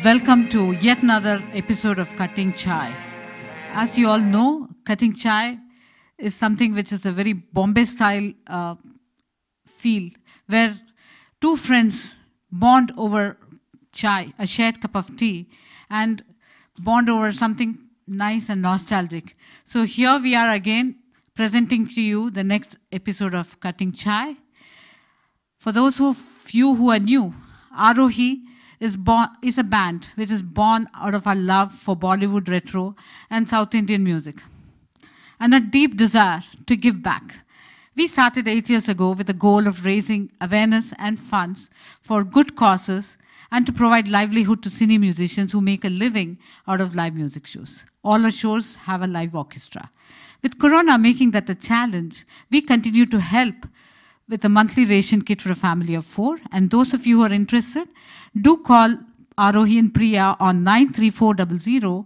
and welcome to yet another episode of Cutting Chai. As you all know, Cutting Chai is something which is a very Bombay style uh, feel where two friends bond over chai, a shared cup of tea, and bond over something nice and nostalgic. So here we are again presenting to you the next episode of Cutting Chai. For those who few who are new, Arohi is born is a band which is born out of our love for Bollywood retro and South Indian music, and a deep desire to give back. We started eight years ago with the goal of raising awareness and funds for good causes and to provide livelihood to cine musicians who make a living out of live music shows. All our shows have a live orchestra. With Corona making that a challenge, we continue to help with a monthly ration kit for a family of four. And those of you who are interested, do call Arohi and Priya on 93400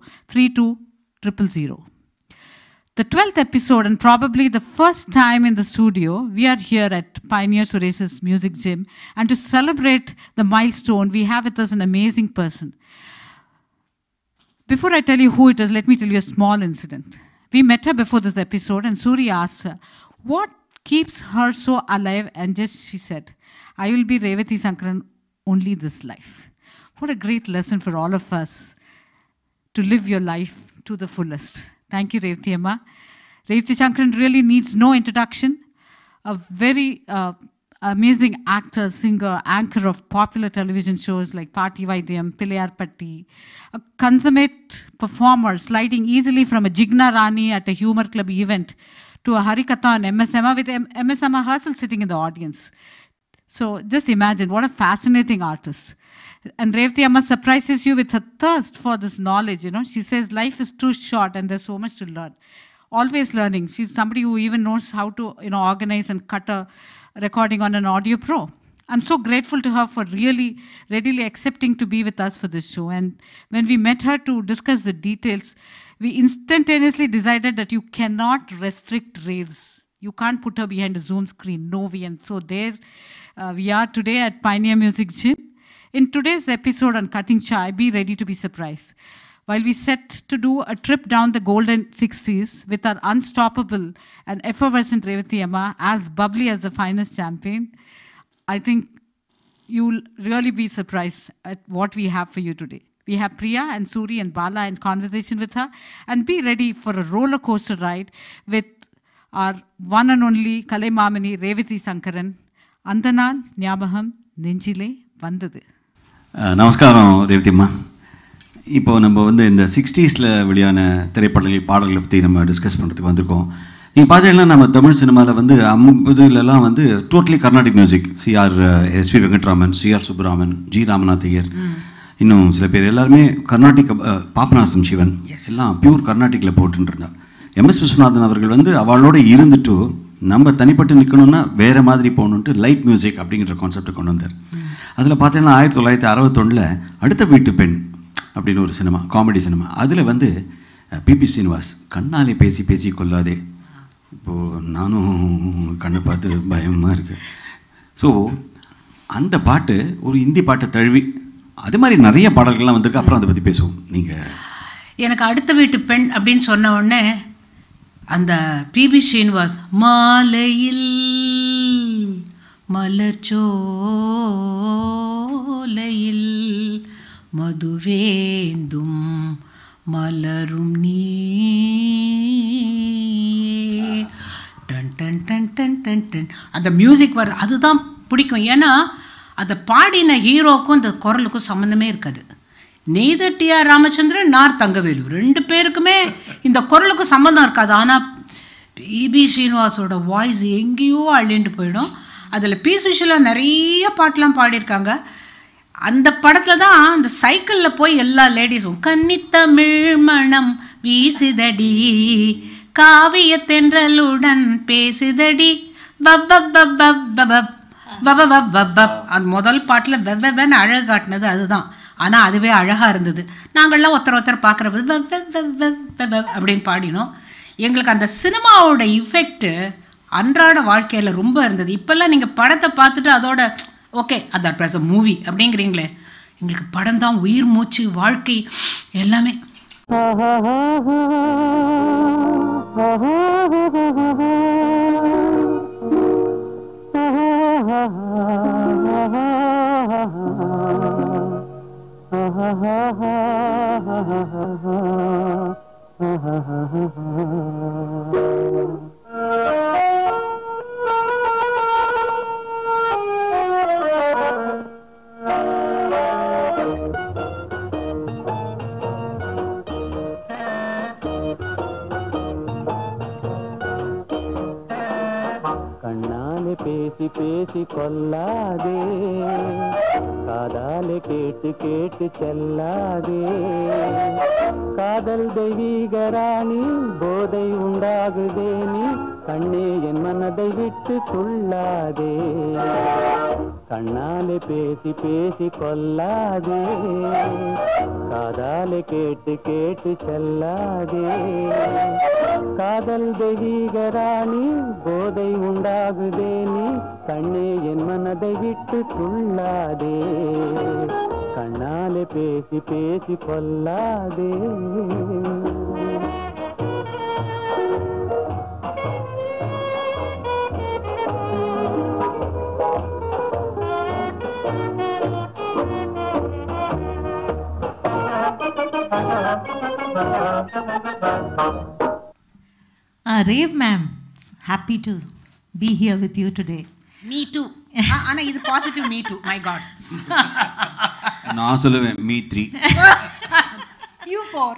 32000. The 12th episode, and probably the first time in the studio, we are here at Pioneer Sures's Music Gym. And to celebrate the milestone, we have with us an amazing person. Before I tell you who it is, let me tell you a small incident. We met her before this episode, and Suri asked her, What keeps her so alive? And just she said, I will be Revati Sankaran only this life. What a great lesson for all of us to live your life to the fullest. Thank you, Revati Amma. Revati Sankaran really needs no introduction. A very uh, amazing actor, singer, anchor of popular television shows like Party Vaidhyam, Pilayar Patti, a consummate performer sliding easily from a Jigna Rani at a humor club event to a Harikatha on MSMA with M- MSMA herself sitting in the audience. So just imagine what a fascinating artist. And Revati Amma surprises you with her thirst for this knowledge. You know, she says life is too short and there's so much to learn. Always learning. She's somebody who even knows how to, you know, organize and cut a recording on an audio pro. I'm so grateful to her for really readily accepting to be with us for this show. And when we met her to discuss the details, we instantaneously decided that you cannot restrict raves. You can't put her behind a Zoom screen. No way. And so there uh, we are today at Pioneer Music Gym. In today's episode on Cutting Chai, be ready to be surprised. While we set to do a trip down the golden 60s with our unstoppable and effervescent Revati Amma, as bubbly as the finest champagne, I think you'll really be surprised at what we have for you today. We have Priya and Suri and Bala in conversation with her, and be ready for a roller coaster ride with our one and only Kalai Mamani Revati Sankaran. அந்த நாள் ஞாபகம் நெஞ்சிலே வந்தது அஹ் நமஸ்காரம் ரேவதிம்மா இப்போ நம்ம வந்து இந்த சிக்ஸ்டீஸில் வெளியான திரைப்படங்கள் பாடல்களை பற்றி நம்ம டிஸ்கஸ் பண்ணுறதுக்கு வந்திருக்கோம் நீங்கள் பார்த்தீங்கன்னா நம்ம தமிழ் சினிமாவில் வந்து ஐம்பதுலலாம் வந்து totally Carnatic music CR SP Venkatraman CR Subburaman G Ramanath Iyer இன்னும் சில பேர் எல்லாருமே கர்நாடிக் அஹ், பாபநாசம் சிவன் எல்லாம் பியூர் கர்நாடிக்கில் போட்டுருந்தா எம்எஸ் விஸ்வநாதன் அவர்கள் வந்து அவளோட இருந்துட்டு நம்ம தனிப்பட்டு நிற்கணும்னா வேறு மாதிரி போகணுன்ட்டு லைட் மியூசிக் அப்படிங்கிற கான்செப்டை கொண்டு வந்தார் அதில் பார்த்தீங்கன்னா ஆயிரத்தி தொள்ளாயிரத்தி அறுபத்தொன்னில் அடுத்த வீட்டு பெண் அப்படின்னு ஒரு சினிமா காமெடி சினிமா அதில் வந்து பிபி ஸ்ரீனிவாஸ் கண்ணாலே பேசி பேசி கொள்ளாதே இப்போது நானும் கண்ணை பார்த்து பயமாக இருக்கு ஸோ அந்த பாட்டு ஒரு இந்தி பாட்டை தழுவி அது மாதிரி நிறைய பாடல்கள்லாம் வந்திருக்கு அப்புறம் அதை பற்றி பேசுவோம் நீங்கள் எனக்கு அடுத்த வீட்டு பெண் அப்படின்னு சொன்ன உடனே அந்த பிபி ஸ்ரீனிவாஸ் மாலையில் மலர்ச்சோலையில் மதுவேந்தும் மலரும் நீ டன் டன் டன் டன் டன் டன் அந்த மியூசிக் வர அதுதான் பிடிக்கும் ஏன்னா அதை பாடின ஹீரோக்கும் இந்த குரலுக்கும் சம்மந்தமே இருக்காது நெய்தர் டி ஆர் ராமச்சந்திரன் நார் தங்கவேலு ரெண்டு பேருக்குமே இந்த குரலுக்கும் சம்மந்தம் இருக்காது ஆனால் பிபி ஸ்ரீனிவாசோட வாய்ஸ் எங்கேயோ அள்ளிட்டு போயிடும் அதில் பி சுஷிலா நிறைய பாட்டெலாம் பாடியிருக்காங்க அந்த படத்தில் தான் அந்த சைக்கிளில் போய் எல்லா லேடிஸும் கன்னித்தமிழ் மணம் வீசுதடி காவிய தென்றலுடன் பேசுதடி பப்பப்பப்பப்பப்பப், பபபப்பப்பப். அந்த முதல் பாட்டில் வெவ்வென்னு அழகு காட்டினது அதுதான் ஆனால் அதுவே அழகாக இருந்தது நாங்கள்லாம் ஒருத்தர் ஒருத்தர் பார்க்குறப்ப அப்படின்னு பாடினோம் எங்களுக்கு அந்த சினிமாவோட இஃபெக்ட்டு அன்றாட வாழ்க்கையில் ரொம்ப இருந்தது இப்போல்லாம் நீங்கள் படத்தை பார்த்துட்டு அதோட okay that was a movie அப்படிங்கிறீங்களே எங்களுக்கு படம் தான் உயிர் மூச்சு வாழ்க்கை எல்லாமே கண்ணாலே பேசி பேசி கொல்லாதே காதாலே கேட்டு கேட்டு செல்லாதே காதல் தெய்வீக ராணி போதை உண்டாகுதே நீ கண்ணே என் மனதை விட்டு கொள்ளாதே கண்ணாலே பேசி பேசி கொல்லாதே காதாலே கேட்டு கேட்டு செல்லாதே காதல் தெய்வீக ராணி போதை உண்டாகுதே நீ கண்ணே என் மனதை விட்டு துள்ளாதே கண்ணாலே பேசி பேசி கொல்லாதே Uh, Rave ma'am, happy to be here with you today. Me too ஆனா இது positive me too my god நான் சொல்லுவேன் me three you four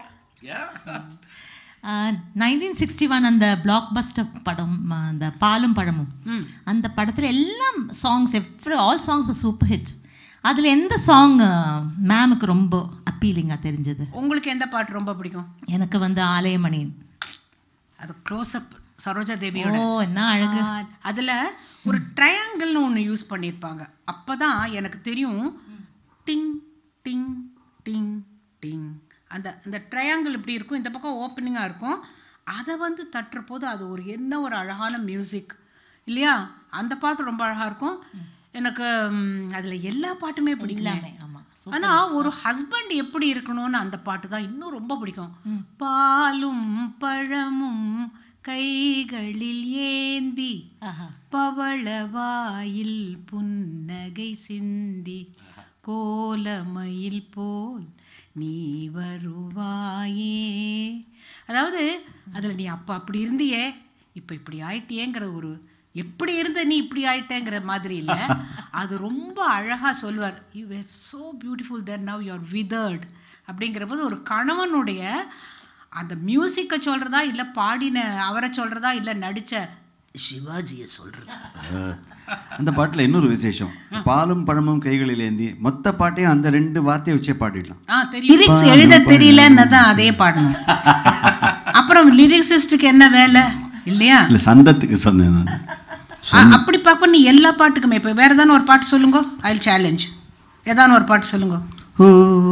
nineteen sixty one அந்த பிளாக் பஸ்டர் படம் uh, அந்த பாலும் பழமும் அந்த படத்தில் எல்லாம் songs every all songs super hit அதில் எந்த சாங் மேமுக்கு ரொம்ப அப்பீலிங்காக தெரிஞ்சது உங்களுக்கு எந்த பாட்டு ரொம்ப பிடிக்கும் எனக்கு வந்து ஆலயமணி அது க்ளோஸ்அப் சரோஜா ஓ தேவியோட என்ன அழகு ஆ, அதுல ஒரு ட்ரையாங்கிள்னு ஒன்று யூஸ் பண்ணியிருப்பாங்க அப்பதான் எனக்கு தெரியும் டிங் டிங் டிங் டிங் அந்த அந்த ட்ரையாங்கிள் இப்படி இருக்கும் இந்த பக்கம் ஓப்பனிங்காக இருக்கும் அதை வந்து தட்டுற போது அது ஒரு என்ன ஒரு அழகான மியூசிக் இல்லையா அந்த பாட்டு ரொம்ப அழகா இருக்கும் எனக்கு ம், அதுல எல்லா பாட்டுமே பிடிக்கும் எல்லாமே ஆமாம் ஸோ ஆனா ஒரு ஹஸ்பண்ட் எப்படி இருக்கணும்னு அந்த பாட்டு தான் இன்னும் ரொம்ப பிடிக்கும் பாலும் பழமும் கைகளில் ஏந்தி ஆஹா பவளவாயில் புன்னகை சிந்தி கோலமயில் போல் நீ வருவாயே அதாவது அதுல நீ அப்ப அப்படி இருந்தியே இப்ப இப்படி ஆயிட்டியேங்கிற ஒரு எப்படி இருந்த நீ இப்படி ஆயிட்டேங்கிற மாதிரி இல்ல அது ரொம்ப அழகா சொல்வார் you were so beautiful then now you are withered அப்படிங்கிற போது ஒரு கணவனுடைய அந்த மியூசிக்கை சொல்றதா இல்ல பாடின அவரை சொல்றதா இல்ல நடிச்ச சிவாஜியை சொல்றதா அந்த பாட்டில் இன்னொரு விசேஷம் பாலும் பழமும் கைகளில் ஏந்தி மொத்த பாட்டையும் அந்த ரெண்டு வார்த்தையை வச்சே பாடிடலாம் ஆ தெரியும் லிரிக்ஸ் எழுத தெரியலன்னு தான் அதே பாடணும் அப்புறம் லிரிக்ஸிஸ்டுக்கு என்ன வேலை இல்லையா இல்லை சந்தத்துக்கு சொன்னேன் நான் அ- அப்படி பார்ப்ப நீ எல்லா பாட்டுக்குமே இப்போ வேற ஏதான ஒரு பாட்டு சொல்லுங்க ஐ சேலஞ்ச் ஏதான ஒரு பாட்டு சொல்லுங்க ஓ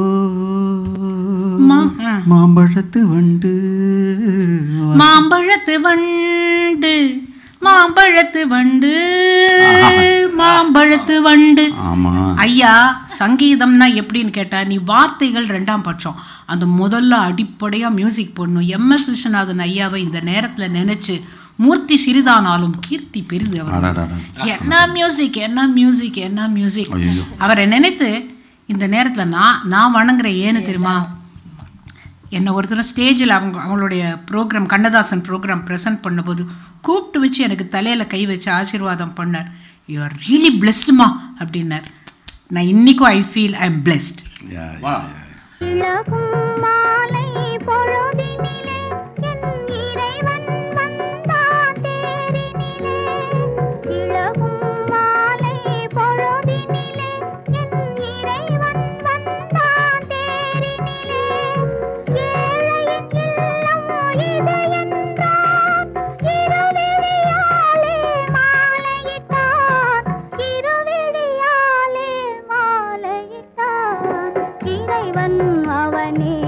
மா- ஆ. மாம்பழத்து வண்டு மாம்பழத்து வண்டு மாம்பழத்து வண்டு மாம்பழத்து வண்டு ஆமா ஐயா சங்கீதம்னா எப்படின்னு கேட்டா நீ வார்த்தைகள் ரெண்டாம் பட்சம் அந்த முதல்ல அடிப்படையா மியூசிக் போடணும் எம்எஸ் விஸ்வநாதன் ஐயாவை இந்த நேரத்துல நினைச்சு மூர்த்தி சிறிதானாலும் கீர்த்தி பெரிது அவர் அடாடாடா. என்ன மியூசிக் என்ன மியூசிக் என்ன மியூசிக் ஐயையோ. அவரை நினைத்து இந்த நேரத்துல நான் நான் வணங்குறேன் ஏன்னு தெரியுமா என்னை ஒருத்தர் ஸ்டேஜில் அவங்க அவங்களுடைய ப்ரோக்ராம் கண்ணதாசன் ப்ரோக்ராம் ப்ரெசென்ட் பண்ணும்போது கூப்பிட்டு வச்சு எனக்கு தலையில் கை வச்சு ஆசீர்வாதம் பண்ணார் யூ ஆர் ரியலி பிளெஸ்டுமா அப்படின்னார் நான் இன்னைக்கும் I feel I am blessed yeah, yeah, yeah. இலகும் மாலை பொழுதினிலே என் இறைவன் வந்தான் தேரினிலே இலகும் மாலை பொழுதினிலே என் இறைவன் வந்தான் தேரினிலே ஏழையின் இல்லம் இது என்றான் இருவிழியாலே மாலையிட்டான் இருவிழியாலே மாலையிட்டான் இறைவன் அவனே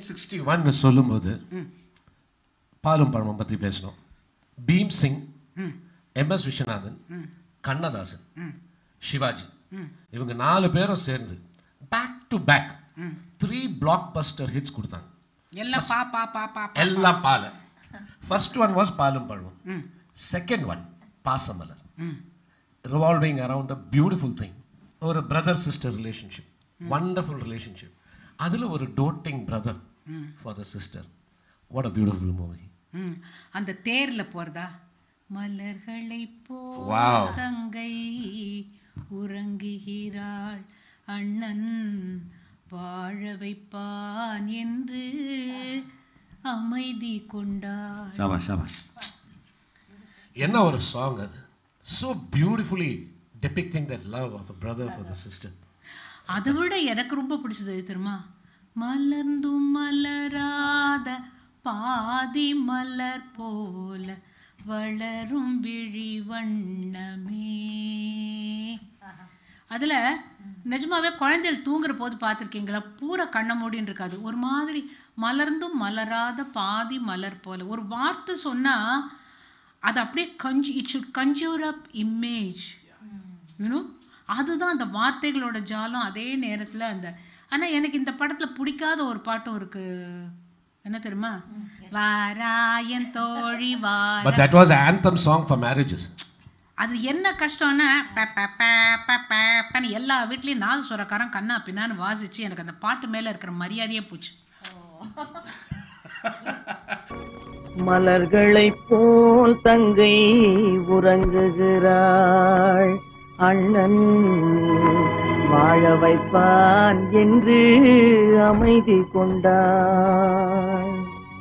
நைன்டீன் சிக்ஸ்டி ஒன் சொல்லும்போது பாலும் பழமம் பற்றி பேசணும் பீம் சிங் எம்எஸ் விஸ்வநாதன் கண்ணதாசன் சிவாஜி இவங்க நாலு பேரும் சேர்ந்து back to back three blockbuster hits கொடுத்தாங்க எல்லாம் பா பா பா பா பா. எல்லாம் பால first one was Paalum Pazhamum second one Pasamalar revolving around a beautiful thing ஒரு brother sister relationship wonderful relationship அதில் ஒரு doting brother for the sister what a beautiful movie hmm. அந்த தேர்ல போறதா மலர்களை போ Wow. தங்கை உறங்குகிறாள் அண்ணன் வாழ வைப்பான் என்று அமைதி கொண்டாள் சாபாஷ் சாபாஷ் என்ன ஒரு சாங் அது so beautifully depicting that love of a brother for the sister அதை விட எனக்கு ரொம்ப பிடிச்சது எது தெரியுமா மலர்ந்தும் மலராத பாதி மலர் போல வளரும் விழி வண்ணமே அதில் நிஜமாவே குழந்தைகள் தூங்குற போது பார்த்துருக்கீங்களா பூரா கண்ண மூடின்னு இருக்காது ஒரு மாதிரி மலர்ந்தும் மலராத பாதி மலர் போல ஒரு வார்த்தை சொன்னால் அது அப்படியே கஞ்சு it should conjure up image you know அதுதான் அந்த வார்த்தைகளோட ஜாலம் அதே நேரத்தில் அந்த ஆனால் எனக்கு இந்த படத்தில் பிடிக்காத ஒரு பாட்டும் இருக்கு என்ன தெரியுமா வாராயன் தோழி வாரா but that was an anthem song for marriages அது என்ன கஷ்டம்னா ப, ப, ப, ப, ப, பன்னு எல்லா வீட்லேயும் நாலு சுரக்காரன் கண்ணா பின்னான்னு வாசிச்சு எனக்கு அந்த பாட்டு மேலே இருக்கிற மரியாதையே போச்சு மலர்களைப் போல் தங்கை உறங்குகிறாள் அண்ணன் வாழ வைப்பான் என்று அமைதி கொண்டாள்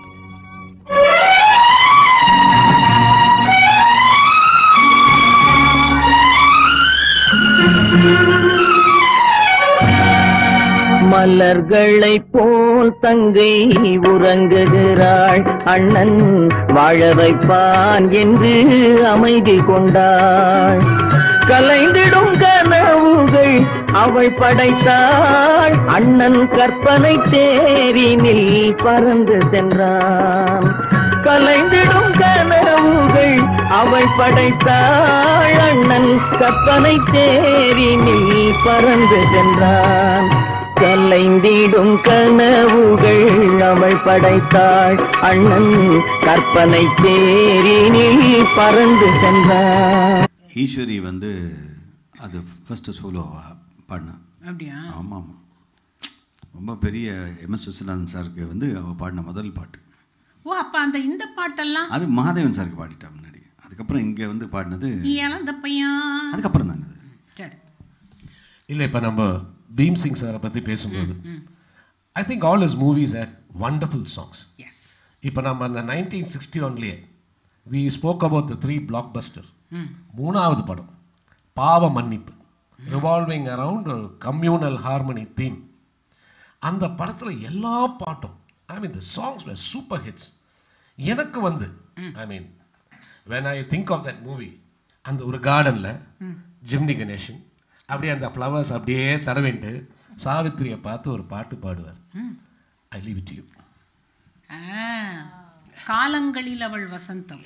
மலர்களைப் போல் தங்கை உறங்குகிறாள் அண்ணன் வாழ வைப்பான் என்று அமைதி கொண்டாள் கலைந்திடும் கனவுகள் அவள் படைத்தாள் அண்ணன் கற்பனை தேரினில் பறந்து சென்றான் கலைந்திடும் கனவுகள் அவள் படைத்தாள் அண்ணன் கற்பனை தேரினில் பறந்து சென்றான் கலைந்திடும் கனவுகள் அவள் படைத்தாள் அண்ணன் கற்பனை தேரினில் பறந்து சென்றான் ஈஸ்வரி வந்து அது ஃபஸ்ட்டு சோலோ பாடினா அப்படியா ஆமாம் ஆமாம் ரொம்ப பெரிய எம்எஸ் விஸ்வநாதன் சாருக்கு வந்து அவள் பாடின முதல் பாட்டு ஓ அப்போ அந்த இந்த பாட்டெல்லாம் அது மகாதேவன் சாருக்கு பாடிட்டா முன்னாடி அதுக்கப்புறம் இங்கே வந்து பாடினது நீ இழந்த பையன் அதுக்கப்புறம் தாங்க அது சரி இல்லை இப்போ நம்ம பீம் சிங் சாரை பற்றி பேசும்போது I think all is movies at wonderful songs yes இப்போ நம்ம அந்த நைன்டீன் சிக்ஸ்டி ஒன்லேயே we spoke about the three blockbuster மூணாவது படம் பாவ மன்னிப்பு ரிவால்விங் அரவுண்ட் ஒரு கம்யூனல் ஹார்மனி தீம் அந்த படத்தில் எல்லா பாட்டும் I mean the songs were super hits எனக்கு வந்து I mean when I think of that movie அந்த ஒரு கார்டனில் ஜிம்னி கணேசன் அப்படியே அந்த ஃப்ளவர்ஸ் அப்படியே தடவிண்டு சாவித்திரியை பார்த்து ஒரு பாட்டு பாடுவார் I leave it you ah, காலங்களில் அவள் வசந்தம்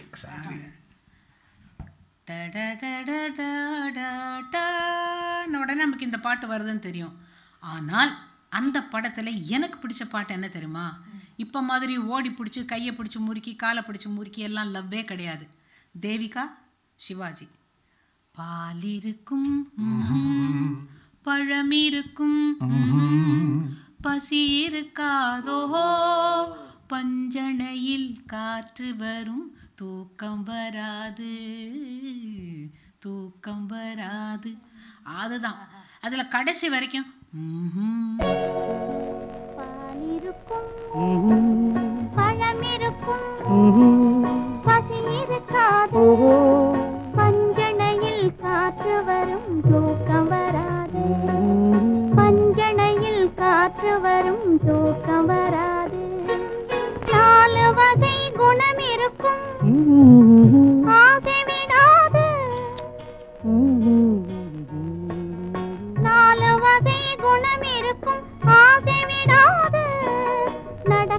டடடடடடடடன்னு உடனே நமக்கு இந்த பாட்டு வருதுன்னு தெரியும் ஆனால் அந்த படத்தில் எனக்கு பிடிச்ச பாட்டு என்ன தெரியுமா இப்போ மாதிரி ஓடி பிடிச்சி கையை பிடிச்சி முறுக்கி காலை பிடிச்சி முறுக்கி எல்லாம் லவ்வே கிடையாது தேவிகா சிவாஜி பால் இருக்கும் பழம் இருக்கும் பசி இருக்காதோ பஞ்சணையில் காற்று வரும் தூக்கம் வராது தூக்கம் வராது அதுதான் அதுல கடைசி வரைக்கும் ம்ஹும். பால் இருக்கும் பழம் இருக்கும் பசி இருக்காது பஞ்சணையில் காற்று வரும் தூக்கம் வராது பஞ்சணையில் காற்று வரும் தூக்கம் வராது நாலு வகை குணம் இருக்கும் ஆசை விடாது நாலு வகை குணம் இருக்கும் ஆசை விடாது நட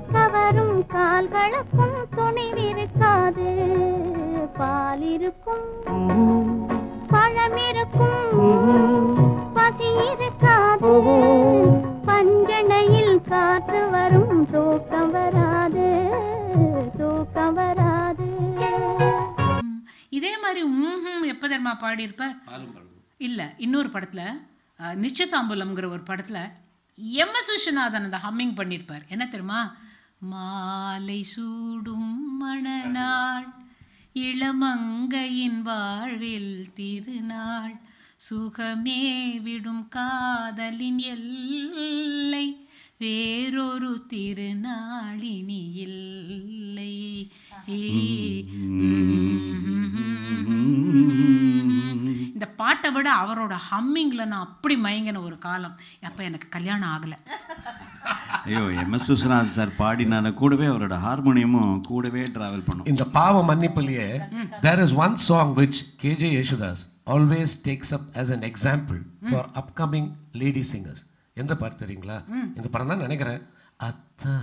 கால்களுக்கும் துணிவிருக்காது பால் இருக்கும் பழம் இருக்கும் பசி இருக்காது பஞ்சனையில் காற்று வரும் தூக்கம் வராது தூக்கம் வராது ம், இதே மாதிரி ம்ஹும் எப்போ தெரியுமா பாடியிருப்ப இல்ல இன்னொரு படத்துல அஹ், நிச்சயதாம்பூலம்ங்கிற ஒரு படத்துல எம் எஸ் விஸ்வநாதன் அந்த ஹம்மிங் பண்ணியிருப்பார் என்ன தெரியுமா மாலை சூடும் மணநாள் இளமங்கையின் வாழ்வில் திருநாள் சுகமே விடும் காதலின் எல்லை வேறொரு திருநாளினி இல்லை இந்த பாட்டை விட அவரோட ஹம்மிங்ல நான் அப்படி மயங்கின ஒரு காலம் அப்ப எனக்கு கல்யாணம் ஆகல ஐயோ எம்எஸ் விஸ்வநாத் சார் பாடினான கூடவே அவரோட ஹார்மோனியமும் கூடவே டிராவல் பண்ணும் இந்த பாவ மன்னிப்புலயே there is one song which KJ Yesudas always takes up as an example for upcoming lady singers எந்த பாட்டு தெரியுங்களா இந்த படம் தான் நினைக்கிறேன் அத்தா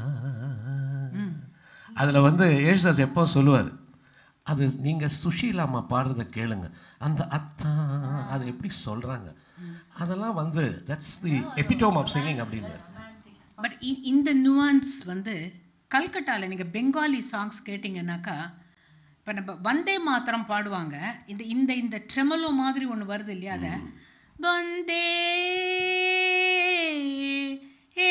அதுல வந்து யேசுதாஸ் எப்போ சொல்லுவார் அது நீங்க சுஷீலா அம்மா பாடுறத கேளுங்க அந்த அத்தா அது எப்படி சொல்றாங்க அதெல்லாம் வந்து that's the epitome of singing அப்படின்னு பட் இந்த nuance வந்து கல்கட்டால நீங்க பெங்காலி சாங்ஸ் கேட்டிங்கன்னாக்கா இப்போ நம்ம வந்தே மாத்திரம் பாடுவாங்க இந்த இந்த இந்த ட்ரெமலோ மாதிரி ஒன்று வருது இல்லையா அதை வந்தே ஏ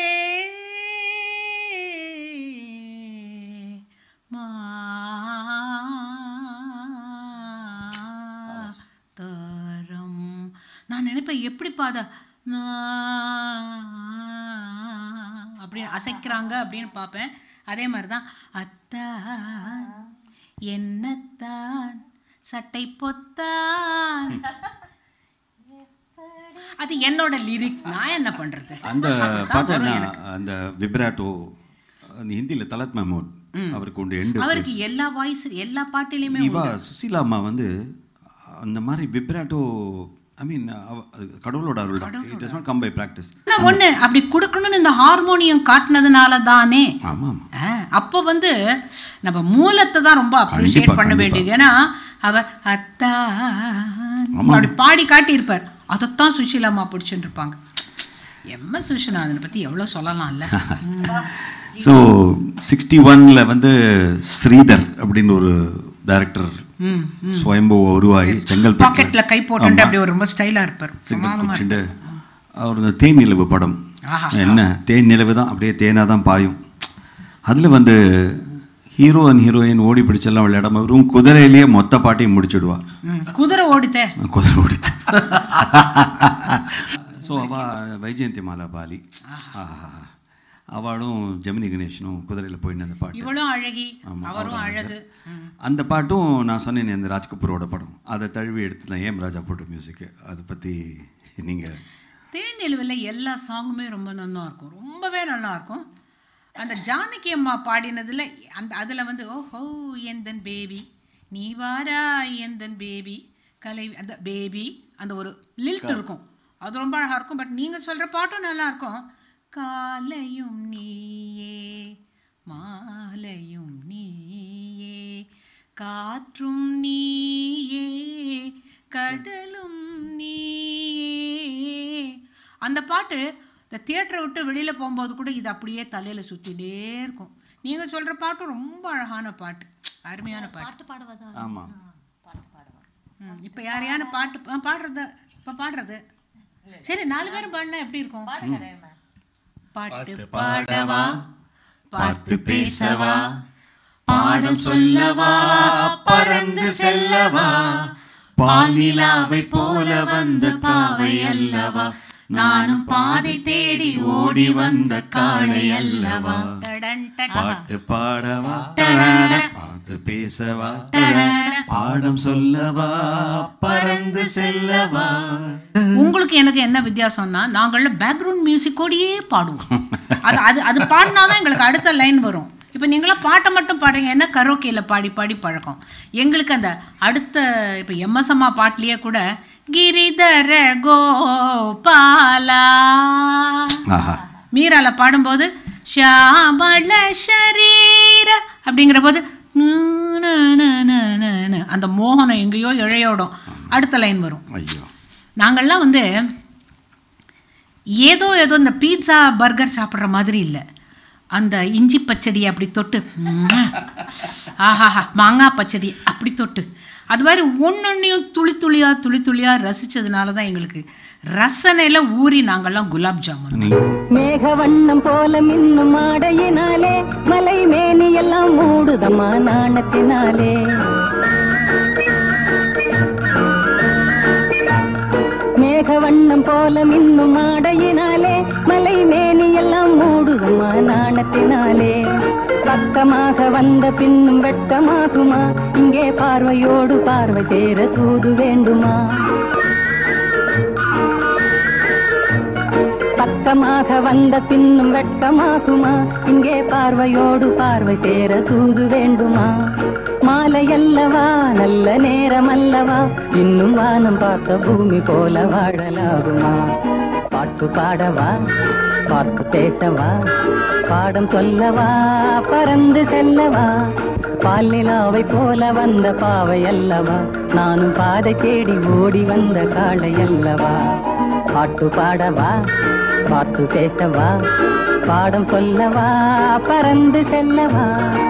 மாதரம் நான் நினைப்பேன் எப்படி பாத அப்படின்னு அசைக்கிறாங்க அப்படின்னு பார்ப்பேன் அதே மாதிரி தான் அத்தான் என்னத்தான் சட்டை பொத்தான் அது என்னோட லிரிக் நான் என்ன பண்றது அந்த அதுதான் பார்த்தேன்னா வரும் எனக்கு. அந்த விப்ராட்டோ அந்த ஹிந்தியில் தலத் மெமோன் அவருக்கு உண்டு எண்டு அவருக்கு எல்லா வாய்ஸ் எல்லா பாட்டிலையுமே இவா சுசீலா அம்மா வந்து அந்த மாதிரி விப்ராட்டோ ஐ மீன் கடவுளோட அருள் தான் it does not come by practice ஆனா ஒண்ணு அப்படி கொடுக்கணும்னு இந்த ஹார்மோனியம் காட்டினதுனால தானே ஆமாம் ஆ, அப்போ வந்து நம்ம மூலத்தை தான் ரொம்ப அப்ரிஷியேட் கண்டிப்பா, பண்ண கண்டிப்பா. வேண்டியது ஏன்னா அவர் அத்தா அப்படி பாடி காட்டியிருப்பார் அதைத்தான் சுஷீலா அம்மா பிடிச்சுட்டு இருப்பாங்க எம்எஸ் விஸ்வநாதனை பத்தி எவ்வளவு சொல்லலாம்ல ஸோ சிக்ஸ்டி ஒனில் வந்து ஸ்ரீதர் அப்படின்னு ஒரு டைரக்டர் சுயம்பு உருவாகி செங்கல்பட்டு பாக்கெட்ல கை போட்டு அப்படி ஒரு ரொம்ப ஸ்டைலா இருப்பார் சிக்னல் குடிச்சுட்டு அவர் இந்த தேன் நிலவு படம் ஆஹா. என்ன தேன் நிலவு தான் அப்படியே தேனாக தான் பாயும் அதில் வந்து ஹீரோ அண்ட் ஹீரோயின் ஓடி பிடிச்செல்லாம் விளையாடாம வெறும் குதிரையிலேயே மொத்த பாட்டையும் முடிச்சிடுவா ம், குதிரை ஓடித்தே குதிரை ஓடித்து ஸோ அவ வைஜெயந்தி மாலா பாலி ஆஹா. அவளும் ஜெமினி கணேஷனும் குதிரையில் போயின்னு அந்த பாட்டு இவளும் அழகி அவரும் அழகு ம். அந்த பாட்டும் நான் சொன்னேனே அந்த ராஜ் கபூரோட படம் அதை தழுவி எடுத்து தான் ஏம் ராஜா போட்ட மியூசிக்கு அதை பற்றி நீங்கள் தேன் நிலவில் எல்லா சாங்குமே ரொம்ப நல்லா இருக்கும் ரொம்பவே நல்லா இருக்கும் அந்த ஜானகி அம்மா பாடினதுல அந்த அதில் வந்து ஓஹோ எந்தன் பேபி நீ வாரா எந்தன் பேபி கலை அந்த பேபி அந்த ஒரு லில்ட் இருக்கும் அது ரொம்ப அழகாக இருக்கும் பட் நீங்கள் சொல்கிற பாட்டும் நல்லா இருக்கும் காலையும் நீயே மாலையும் நீயே காற்றும் நீயே கடலும் நீயே அந்த பாட்டு இந்த தியேட்டரை விட்டு வெளியில் போகும்போது கூட இது அப்படியே தலையில் சுற்றிட்டே இருக்கும் நீங்கள் சொல்கிற பாட்டு ரொம்ப அழகான பாட்டு அருமையான பாட்டு ஆமாம் ம் இப்போ யாரையான பாட்டு ஆ, பாடுறது இப்போ பாடுறது சரி நாலு பேரும் பாடினா எப்படி இருக்கும் பாட்டு பாடவா பார்த்து பேசவா பாடம் சொல்லவா பறந்து செல்லவா பாலிலாவை போல வந்த பாவை அல்லவா நானும் பாதை தேடி ஓடி வந்த காளை அல்லவா டடன் டடன். பாட்டு பாடவா டடட, பார்த்து பேசவா டடட, பாடம் சொல்லவா பறந்து செல்லவா உங்களுக்கு எனக்கு என்ன வித்தியாசம்னா நாங்கள் பேக்ரவுண்ட் மியூசிக்கோடையே பாடுவோம் அது அது அது பாடினாதான் எங்களுக்கு அடுத்த லைன் வரும் இப்போ நீங்களாம் பாட்டை மட்டும் பாடுறீங்க என்ன கரோக்கையில் பாடி பாடி பழக்கம் எங்களுக்கு அந்த அடுத்த இப்போ எம்எஸ்எம்மா பாட்டிலேயே கூட கிரிதர கோபாலா ஆஹா மீரால பாடும்போது ஷாமள ஷரீ அப்படிங்கிற போது நு, நு, நு, நு, நு, நு. அந்த மோகனம் எங்கேயோ இழையோடும் அடுத்த லைன் வரும் ஐயோ நாங்கள்லாம் வந்து ஏதோ ஏதோ இந்த பீட்சா பர்கர் சாப்பிட்ற மாதிரி இல்லை அந்த இஞ்சி பச்சடியை அப்படி தொட்டு ம்ம். ஆஹாஹா மாங்காய் பச்சடி அப்படி தொட்டு அது மாதிரி ஒன்னொன்னையும் துளி துளியா துளி துளியா ரசிச்சதுனால தான் எங்களுக்கு ரசனையில ஊறி நாங்கள்லாம் குலாப் ஜாமுன் நீ மேக வண்ணம் போல மின்னும் ஆடையினாலே மலை மேனி எல்லாம் மூடுதம்மா நாணத்தினாலே மேக வண்ணம் போல மின்னும் ஆடையினாலே மலை மேனி எல்லாம் மூடுதம்மா நாணத்தினாலே பக்கமாக வந்த பின்னும் வெட்கமாகுமா இங்கே பார்வையோடு பார்வை சேர சூது வேண்டுமா பக்கமாக வந்த பின்னும் வெட்கமாகுமா இங்கே பார்வையோடு பார்வை சேர தூது வேண்டுமா மாலையல்லவா நல்ல நேரம் அல்லவா இன்னும் வானம் பார்த்த பூமி போல வாழலாகுமா பாட்டு பாடவா பார்த்து பேசவா பாடம் சொல்லவா பறந்து செல்லவா பாலிலாவை போல வந்த பாவை அல்லவா நானும் பாதை தேடி ஓடி வந்த காளை அல்லவா பாட்டு பாடவா பார்த்து பேசவா பாடம் சொல்லவா பறந்து செல்லவா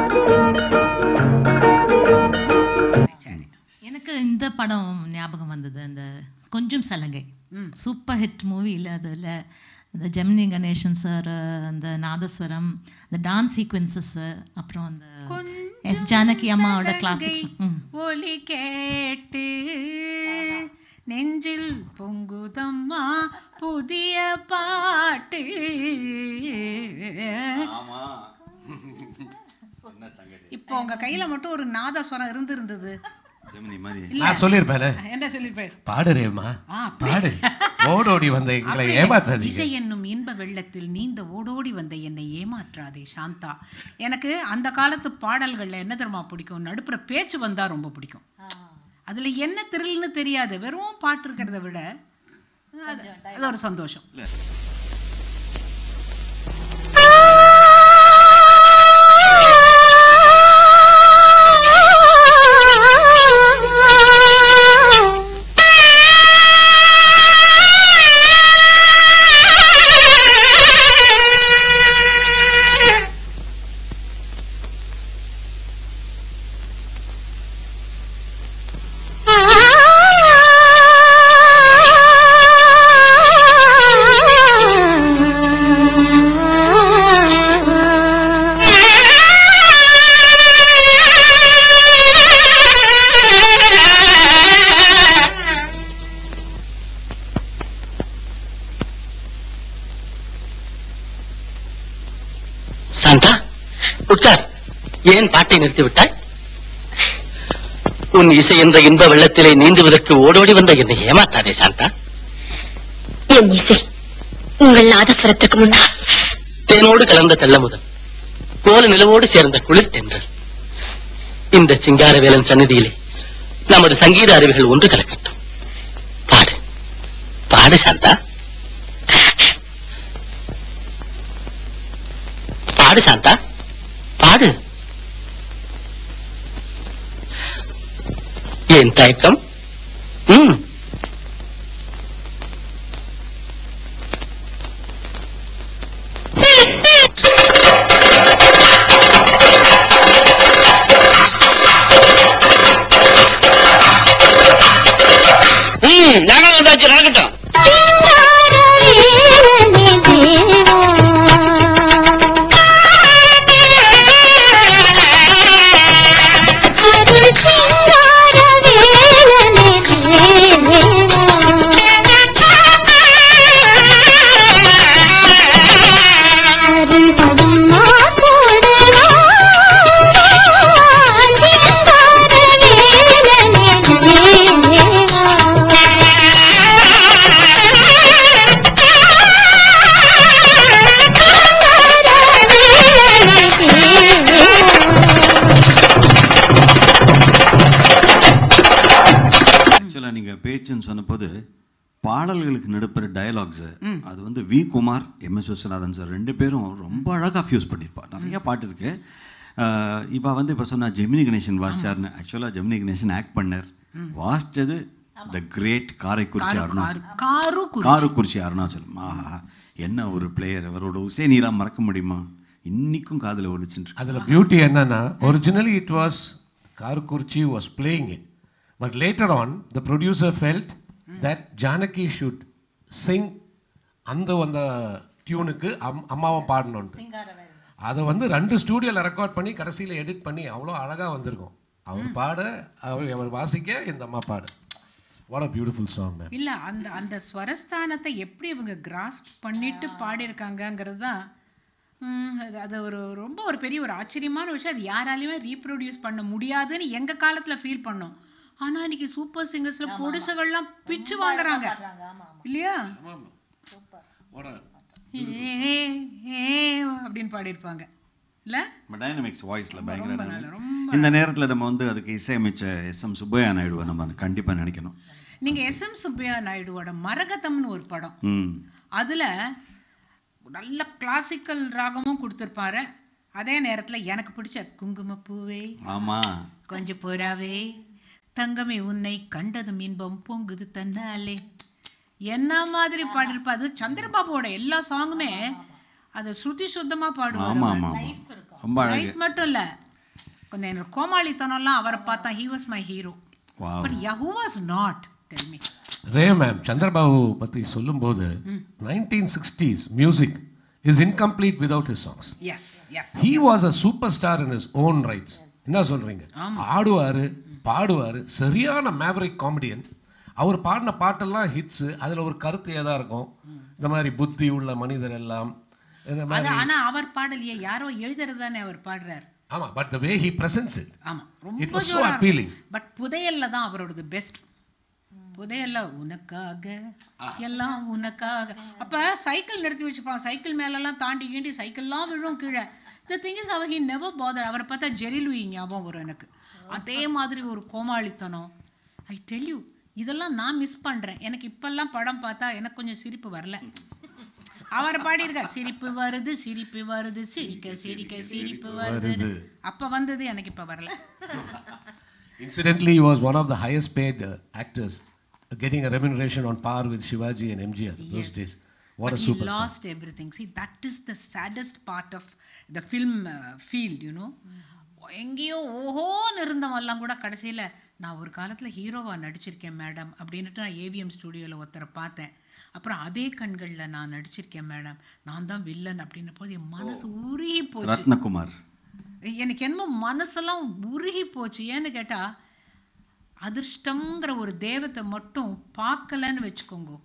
எனக்கு இந்த படம் ஞாபகம் வந்தது அந்த கொஞ்சம் சலங்கை சூப்பர் ஹிட் மூவியில் அதில் அந்த ஜெமினி கணேசன் சார் அந்த நாதஸ்வரம் அந்த டான்ஸ் சீக்வன்சஸ் அப்புறம் அந்த எஸ் ஜானகி அம்மாவோட கிளாசிக்ஸ் ம் ஒலி கேட்டு நெஞ்சில் பொங்குதம்மா புதிய பாட்டு இப்போ உங்க கையில மட்டும் ஒரு நாதஸ்வரம் இருந்திருந்தது ஜெமினி மாதிரி நான் சொல்லியிருப்பேனே என்ன சொல்லிருப்பாரு பாடுறேம்மா ஆ, பாடு ஓடோடி வந்த எங்களை ஏமாத்தாதீங்க இசை என்னும் இன்ப வெள்ளத்தில் நீந்த ஓடோடி வந்த என்னை ஏமாற்றாதே சாந்தா எனக்கு அந்த காலத்து பாடல்கள்ல என்ன தெரியுமா பிடிக்கும் நடுப்புற பேச்சு வந்தா ரொம்ப பிடிக்கும் அதுல என்ன திரில்னு தெரியாது வெறும் பாட்டு இருக்கிறத விட அது அது ஒரு சந்தோஷம் சாந்தா உட்கார் ஏன் பாட்டை நிறுத்தி விட்டாய் உன் இசை என்ற இன்ப வெள்ளத்திலே நீந்துவதற்கு ஓடோடி வந்த என்னை ஏமாத்தாதே சாந்தா என் இசை உங்கள் நாதஸ்வரத்துக்கு முன்னால் தேனோடு கலந்த தெல்லமுதம் கோல நிலவோடு சேர்ந்த குளிர் தென்றல் இந்த சிங்காரவேலன் சந்நிதியிலே நமது சங்கீத அறிவுகள் ஒன்று கலக்கட்டும் பாடு பாடு சாந்தா பாடு சாந்தா பாடு ஏன் தயக்கம் ம் ம் நாங்களும் வந்தாச்சு நடக்கட்டும் ஆக்சுவலாக நீங்கள் பேச்சுன்னு சொன்னபோது பாடல்களுக்கு நடுப்புற டயலாக்ஸு அது வந்து V Kumar M S Viswanathan sir ரெண்டு பேரும் ரொம்ப அழகாக ஃபியூஸ் பண்ணியிருப்பா நிறைய பாட்டு இருக்கு இப்போ வந்து இப்போ சொன்னா ஜெமினி கணேசன் வாசிச்சார்னு ஆக்சுவலாக ஜெமினி கணேசன் ஆக்ட் பண்ணார் வாசிச்சது த கிரேட் காரைக்குறிச்சி அருணாச்சலம் காரு கு- காரைக்குறிச்சி அருணாச்சலம் ஆஹா என்ன ஒரு பிளேயர் அவரோட உசேனீரா மறக்க முடியுமா இன்னிக்கும் காதில் ஒழிச்சுட்டு இருக்கு. அதில் பியூட்டி என்னன்னா originally it was Karaikurichi was playing it but later on the producer felt that Janaki should sing அந்த அந்த டியூனுக்கு அம் அம்மாவும் பாடணுன்ட்டு அதை வந்து ரெண்டு ஸ்டூடியோவில் ரெக்கார்ட் பண்ணி கடைசியில் எடிட் பண்ணி அவ்வளோ அழகாக வந்திருக்கும் அவர் பாட அவர் அவர் வாசிக்க இந்த அம்மா பாட what a beautiful song ma'am இல்ல அந்த அந்த ஸ்வரஸ்தானத்தை எப்படி இவங்க கிராஸ்ப் பண்ணிட்டு பாடியிருக்காங்கங்கிறது தான் ம், அது- அது ஒரு ரொம்ப ஒரு பெரிய ஒரு ஆச்சரியமான விஷயம் அது யாராலையுமே ரீப்ரொடியூஸ் பண்ண முடியாதுன்னு எங்க காலத்துல ஃபீல் பண்ணோம் ஆனா இன்னைக்கு சூப்பர் சிங்கர்ஸ்ல பொடுசுகள்லாம் பிச்சு வாங்குறாங்க இல்லையா ஏ, ஏ, ஏ அப்படின்னு பாடியிருப்பாங்க இல்ல டைனமிக்ஸ் வாய்ஸில் பயங்கர dynamics. இந்த நேரத்தில் நம்ம வந்து அதுக்கு இசையமைச்ச எஸ் எம் சுப்பையா நாயுடுவை நம்ம கண்டிப்பாக நினைக்கணும் நீங்க எஸ் எம் சுப்பையா நாயுடுவோட மரகதம்னு ஒரு படம் ம் அதுல நல்ல கிளாசிக்கல் ராகமும் கொடுத்துருப்பாரு அதே நேரத்துல எனக்கு பிடிச்ச குங்குமப்பூவே ஆமாம் கொஞ்சம் புறாவே தங்கமே உன்னை கண்டதும் இன்பம் பொங்குது தன்னாலே என்ன மாதிரி பாடிருப்பா அது சந்திரபாபுவோட எல்லா சாங்குமே அது ஸ்ருதி சுத்தமா பாடுவார் ஆமாம் ஆமாம் ரொம்ப அழகு லைட் மட்டும் இல்ல கொஞ்சம் என்னோட கோமாளித்தனம்லாம் அவரை பார்த்தா he was my hero Wow. But who was not tell me ரே மேம் சந்திரபாபு பற்றி சொல்லும்போது nineteen sixties music is incomplete without his songs yes yes he was a super star in is own rights என்ன சொல்றீங்க ஆடுவார் பாடுவார் சரியான Maverick comedian அவர் பாடின பாட்டெல்லாம் ஹிட்ஸு அதில் ஒரு கருத்து ஏதா இருக்கும் இந்த மாதிரி புத்தி உள்ள மனிதர் எல்லாம் இந்த அது மாதிரி ஆனா அவர் பாடலையே யாரோ எழுதுறது தானே அவர் பாடுறார் ஆமா but the way he presence it ஆமா It ரொம்ப was so ஜோரா appealing. பட் புதையல்ல தான் அவரோடது பெஸ்ட் புதையல்ல உனக்காக எல்லாம் உனக்காக அப்ப சைக்கிள் நிறுத்தி வச்சுப்பான் சைக்கிள் மேலெல்லாம் தாண்டி கீண்டி சைக்கிள்லாம் விழும் கீழே த திங் இஸ் அவர் ஹி நெவர் பாதர் அவரை பார்த்தா ஜெரிலுயி ஞாபகம் வரும் எனக்கு அதே மாதிரி ஒரு கோமாளித்தனம் ஐ டெல் யூ இதெல்லாம் நான் மிஸ் பண்றேன் எனக்கு இப்பெல்லாம் படம் பார்த்தா எனக்கு கொஞ்சம் சிரிப்பு வரல அவர் பாடியிருக்கார் சிரிப்பு வருது சிரிப்பு வருது சிரிக்க சிரிக்க சிரிப்பு வருது அப்ப வந்தது எனக்கு இப்ப வரல Incidentally, he was one of the highest paid uh, actors, uh, getting a remuneration on par with Shivaji and MGR those days. What but a he superstar. lost everything see that is the saddest part of the film uh, field you know எங்கேயோ ஓஹோன்னு இருந்தவெல்லாம் கூட கடைசியில நான் ஒரு காலத்துல ஹீரோவா நடிச்சிருக்கேன் madam அப்படின்னுட்டு நான் ஏவிஎம் ஸ்டுடியோவில் ஒருத்தரை பார்த்தேன் அப்புறம் அதே கண்கள்ல நான் நடிச்சிருக்கேன் மேடம் நான் தான் வில்லன் அப்படின்ன போது என் மனசு உருகி போச்சு ரத்னகுமார் எனக்கு என்னமோ மனசெல்லாம் உருகி போச்சு ஏன்னு கேட்டா அதிர்ஷ்டம்ங்கிற ஒரு தெய்வத்தை மட்டும் பார்க்கலன்னு வச்சுக்கோங்க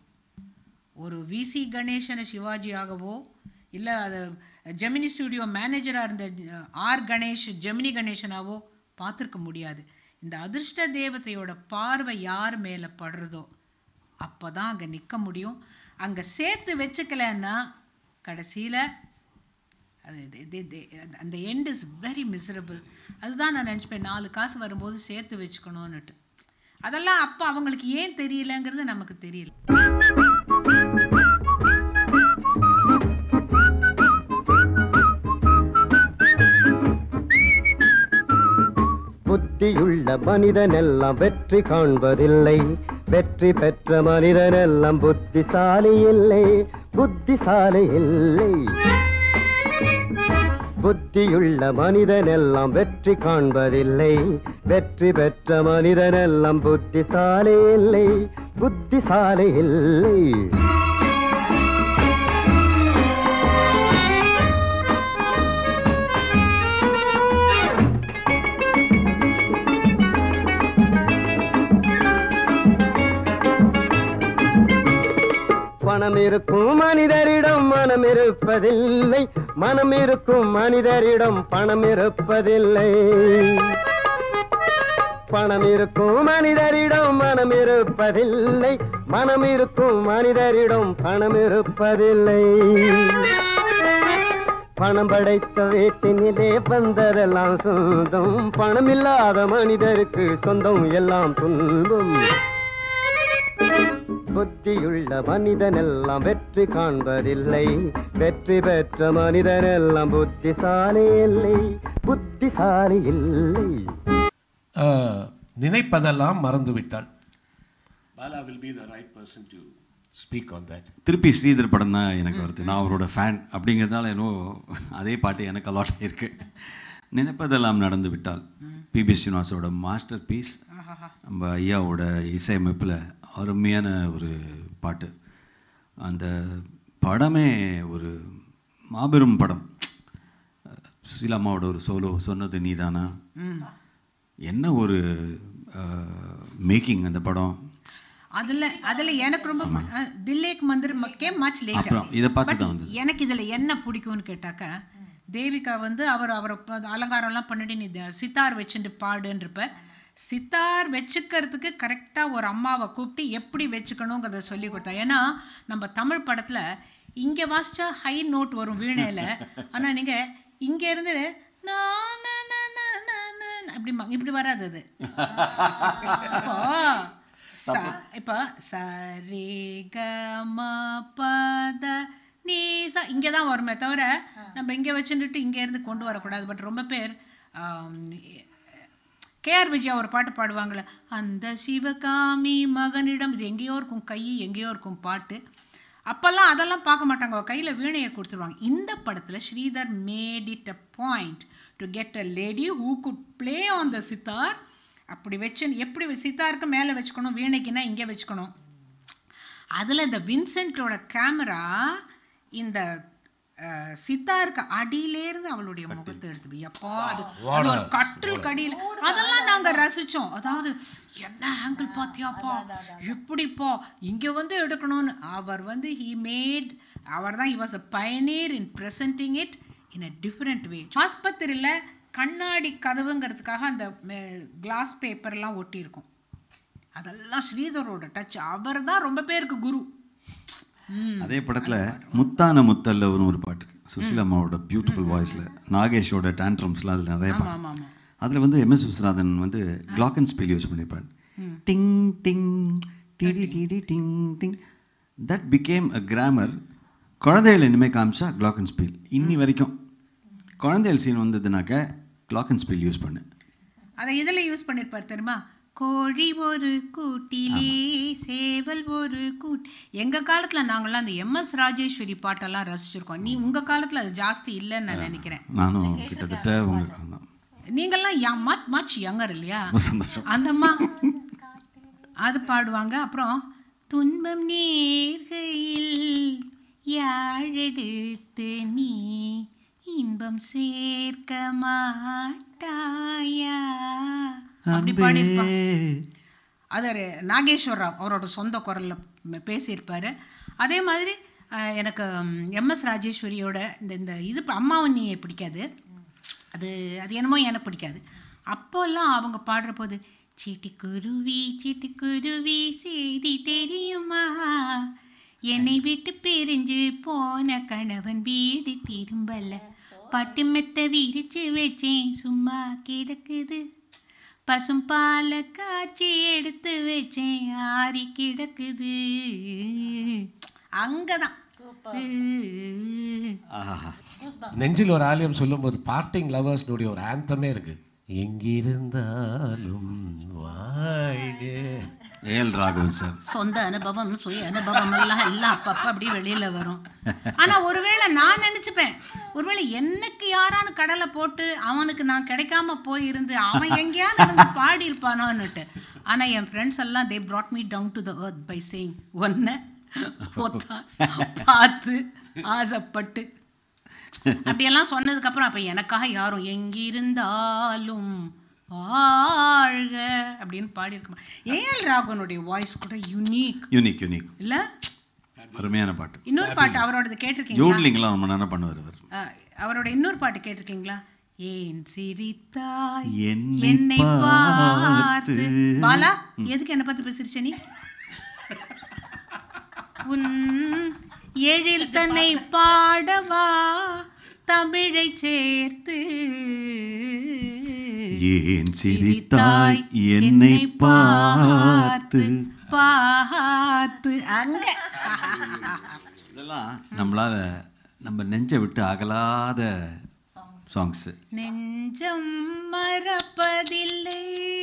ஒரு விசி கணேசனை சிவாஜியாகவோ இல்லை அது ஜெமினி ஸ்டுடியோ மேனேஜராக இருந்த அஹ், ஆர் கணேஷ் ஜெமினி கணேசனாவோ பார்த்துருக்க முடியாது இந்த அதிர்ஷ்ட தேவதையோட பார்வை யார் மேலே படுறதோ அப்போ தான் அங்கே நிற்க முடியும் அங்கே சேர்த்து வச்சுக்கலன்னா கடைசியில் அது இது- இது- இது- அந்த- அந்த எண்ட் இஸ் வெரி மிசரபிள் அதுதான் நான் நினச்சிப்பேன் நாலு காசு வரும்போது சேர்த்து வச்சுக்கணும்னுட்டு அதெல்லாம் அப்போ அவங்களுக்கு ஏன் தெரியலங்கிறது நமக்கு தெரியல புத்தியுள்ள மனிதனெல்லாம் வெற்றி காண்பதில்லை வெற்றி பெற்ற மனிதனெல்லாம் புத்திசாலி இல்லை புத்திசாலி இல்லை புத்தியுள்ள மனிதனெல்லாம் வெற்றி காண்பதில்லை வெற்றி பெற்ற மனிதனெல்லாம் புத்திசாலி இல்லை புத்திசாலி இல்லை பணம் இருக்கும் மனிதரிடம் மனம் இருப்பதில்லை மனம் இருக்கும் மனிதரிடம் பணம் இருப்பதில்லை பணம் இருக்கும் மனிதரிடம் மனம் இருப்பதில்லை மனம் இருக்கும் மனிதரிடம் பணம் இருப்பதில்லை பணம் படைத்த வீட்டினிலே வந்ததெல்லாம் சொந்தம் பணம் இல்லாத மனிதருக்கு சொந்தம் எல்லாம் துன்பம் புத்தியுள்ள மனிதனெல்லாம் வெற்றி காண்பதில்லை வெற்றி பெற்ற மனிதனெல்லாம் புத்திசாலி இல்லை புத்தி புத்திசாலி இல்லை Uh, நினைப்பதெல்லாம் மறந்து விட்டாள் Bala will be the right person to speak on that திருப்பி ஸ்ரீதர் படம் தான் எனக்கு வருது நான் அவரோட ஃபேன் அப்படிங்கிறதுனால என்னவோ அதே பாட்டு எனக்கு அலாட் இருக்கு நினைப்பதெல்லாம் நடந்து விட்டால் பிபி ஸ்ரீனிவாசோட மாஸ்டர் பீஸ் நம்ம ஐயாவோட இசையமைப்பில் அருமையான ஒரு பாட்டு அந்த படமே ஒரு மாபெரும் படம் சுசீலாம்மாவோட ஒரு சோலோ சொன்னது நீதானா என்ன ஒரு மேக்கிங் அந்த படம் அதுல அதுல எனக்கு ரொம்ப அஹ், தில்லேக் மந்திர் கே மச் லேட் அப்புறம் இதை பார்த்து தான் வந்தது எனக்கு இதுல என்ன பிடிக்கும்னு கேட்டாக்கா தேவிகா வந்து அவர் அவர் அலங்காரம்லாம் பண்ணிட்டு நீ த- சித்தார் வச்சுட்டு பாடுன்றப்ப சித்தார் வச்சுக்கிறதுக்கு கரெக்டாக ஒரு அம்மாவை கூப்பிட்டு எப்படி வச்சுக்கணுங்கிறத சொல்லி கொடுத்தா ஏன்னா நம்ம தமிழ் படத்தில் இங்கே வாசிச்சா ஹை நோட் வரும் வீணையில் ஆனால் நீங்கள் இங்கே இருந்து நா, நா, நா, நா, நா, நா, நா, இப்படி ம- இப்படி வராது அது இப்போ ச- இப்போ சரி க ம பத நீ ச இங்கே தான் வருமே தவிர நம்ம இங்கே வச்சுட்டு இங்கே இருந்து கொண்டு வரக்கூடாது பட் ரொம்ப பேர் கேஆர் விஜயா ஒரு பாட்டு பாடுவாங்களே அந்த சிவகாமி மகனிடம் இது எங்கேயோ இருக்கும் கை எங்கேயோ இருக்கும் பாட்டு அப்போல்லாம் அதெல்லாம் பார்க்க மாட்டாங்க அவ கையில் வீணையை கொடுத்துருவாங்க இந்த படத்தில் Sridhar made it a point to get a lady who could play on the sitar அப்படி வச்சு எப்படி சித்தாருக்கு மேலே வச்சுக்கணும் வீணைக்குன்னா இங்கே வச்சுக்கணும் அதில் இந்த வின்சென்ட்டோட கேமரா இந்த அஹ், சித்தாருக்கு அடியிலேருந்து அவளுடைய முகத்தை எடுத்து எப்பா அது அது ஒரு கட்டில் கடியில் அதெல்லாம் நாங்கள் ரசித்தோம் அதாவது என்ன ஆங்கிள் பார்த்தியாப்பா எப்படிப்பா இங்கே வந்து எடுக்கணும்னு அவர் வந்து ஹி மேட் அவர் தான் he was a pioneer in presenting it in a different way ஆஸ்பத்திரியில் கண்ணாடி கதவுங்கிறதுக்காக அந்த கிளாஸ் பேப்பர்லாம் ஒட்டியிருக்கும் அதெல்லாம் ஸ்ரீதரோட டச் அவர் தான் ரொம்ப பேருக்கு குரு அதே படத்தில் முத்தான முத்தல்ல ஒரு ஒரு பாட்டு சுசிலா அம்மாவோட பியூட்டிஃபுல் வாய்ஸில் நாகேஷோட டேண்ட்ரம்ஸ்லாம் அதில் நிறைய ஆமா, பாட்டு ஆமா, ஆமா. அதில் வந்து எம்எஸ் விஸ்வநாதன் வந்து கிளாக் அண்ட் ஸ்பெல் யூஸ் பண்ணியிருப்பார் டிங் டிங் டிடி டிடி டிங் டிங் தட் பிகேம் அ கிராமர் குழந்தைகள் இனிமேல் காமிச்சா கிளாக் அண்ட் ஸ்பீல் இன்னி வரைக்கும் குழந்தைகள் சீன் வந்ததுனாக்க கிளாக் அண்ட் ஸ்பீல் யூஸ் பண்ணு அதை இதில் யூஸ் பண்ணியிருப்பார் தெரியுமா கோழி ஒரு கூட்டிலே சேவல் ஒரு கூட் எங்கள் காலத்தில் நாங்கள்லாம் அந்த எம்எஸ் ராஜேஸ்வரி பாட்டெல்லாம் ரசிச்சிருக்கோம் நீ உங்கள் காலத்தில் அது ஜாஸ்தி இல்லைன்னு நான் நினைக்கிறேன் நானும் கிட்டத்தட்ட உங்களுக்கு தான் நீங்கள்லாம் மச் மச் யங்கர் இல்லையா ரொம்ப சந்தோஷம் அந்தம்மா அது பாடுவாங்க அப்புறம் துன்பம் நேர்கையில் யாழெடுத்து நீ இன்பம் சேர்க்க மாட்டாயா அப்படி பாடியிருப்பாங்க அது ஒரு நாகேஸ்வர் ராவ் அவரோட சொந்த குரலில் பேசியிருப்பார் அதே மாதிரி அஹ், எனக்கு எம்எஸ் ராஜேஸ்வரியோட இந்த இந்த இது ப- அம்மாவும் நீ பிடிக்காது அது அது என்னமோ எனக்கு பிடிக்காது அப்போல்லாம் அவங்க பாடுற போது சிட்டுக்குருவி சிட்டுக்குருவி செய்தி தெரியுமா என்னை விட்டு பிரிஞ்சு போன கணவன் வீடு திரும்பல பட்டு மெத்த விரிச்சு வச்சேன் சும்மா கிடக்குது பசும் பாலை காய்ச்சி எடுத்து வச்சேன் ஆறி கிடக்குது அங்கதான் ஆஹா நெஞ்சில் ஒரு ஆலயம் சொல்லும்போது பார்ட்டிங் லவர்ஸ்னுடைய ஒரு ஆந்தமே இருக்கு எங்கிருந்தாலும் வாழ்க ஏஎல் ராகவன் சார் சொந்த அனுபவம் சுய அனுபவம் எல்லாம் எல்லாம் அப்பப்ப அப்படியே வெளியில வரும் ஆனா ஒருவேளை நான் நினைச்சுப்பேன் ஒருவேளை எனக்கு யாரானு கடலை போட்டு அவனுக்கு நான் கிடைக்காம போயிருந்து அவன் எங்கேயாவது இருந்து பாடி இருப்பானோன்னுட்டு ஆனா என் ஃப்ரெண்ட்ஸ் எல்லாம் they brought me down to the earth by saying ஒன்ன பார்த்து ஆசைப்பட்டு அப்படியெல்லாம் சொன்னதுக்கு அப்புறம் அப்ப எனக்காக யாரும் எங்கிருந்தாலும் வாழ்க அப்படின்னு பாடியிருக்க ஏஎல் ராகவனுடைய வாய்ஸ் கூட யூனிக் யூனிக் யூனிக் இல்ல அருமையான பாட்டு இன்னொரு பாட்டு அவரோடது கேட்டிருக்கீங்களா யோட்லிங்லாம் ரொம்ப நேரம் பண்ணுவார் அவர் அஹ், அவரோட இன்னொரு பாட்டு கேட்டிருக்கீங்களா ஏன் சிரித்தாய் என்னை என்னை பார்த்து பார்த்து. பாலா எதுக்கு என்ன பத்தி பேசிருச்ச நீ உன் எழில் தன்னை பாடவா தமிழை சேர்த்து ஏன் சிரித்தாய் என்னை பார்த்து பார்த்து அங்க இதெல்லாம் நம்மளால நம்ம நெஞ்சை விட்டு அகலாத சாங்ஸு நெஞ்சம் மறப்பதில்லை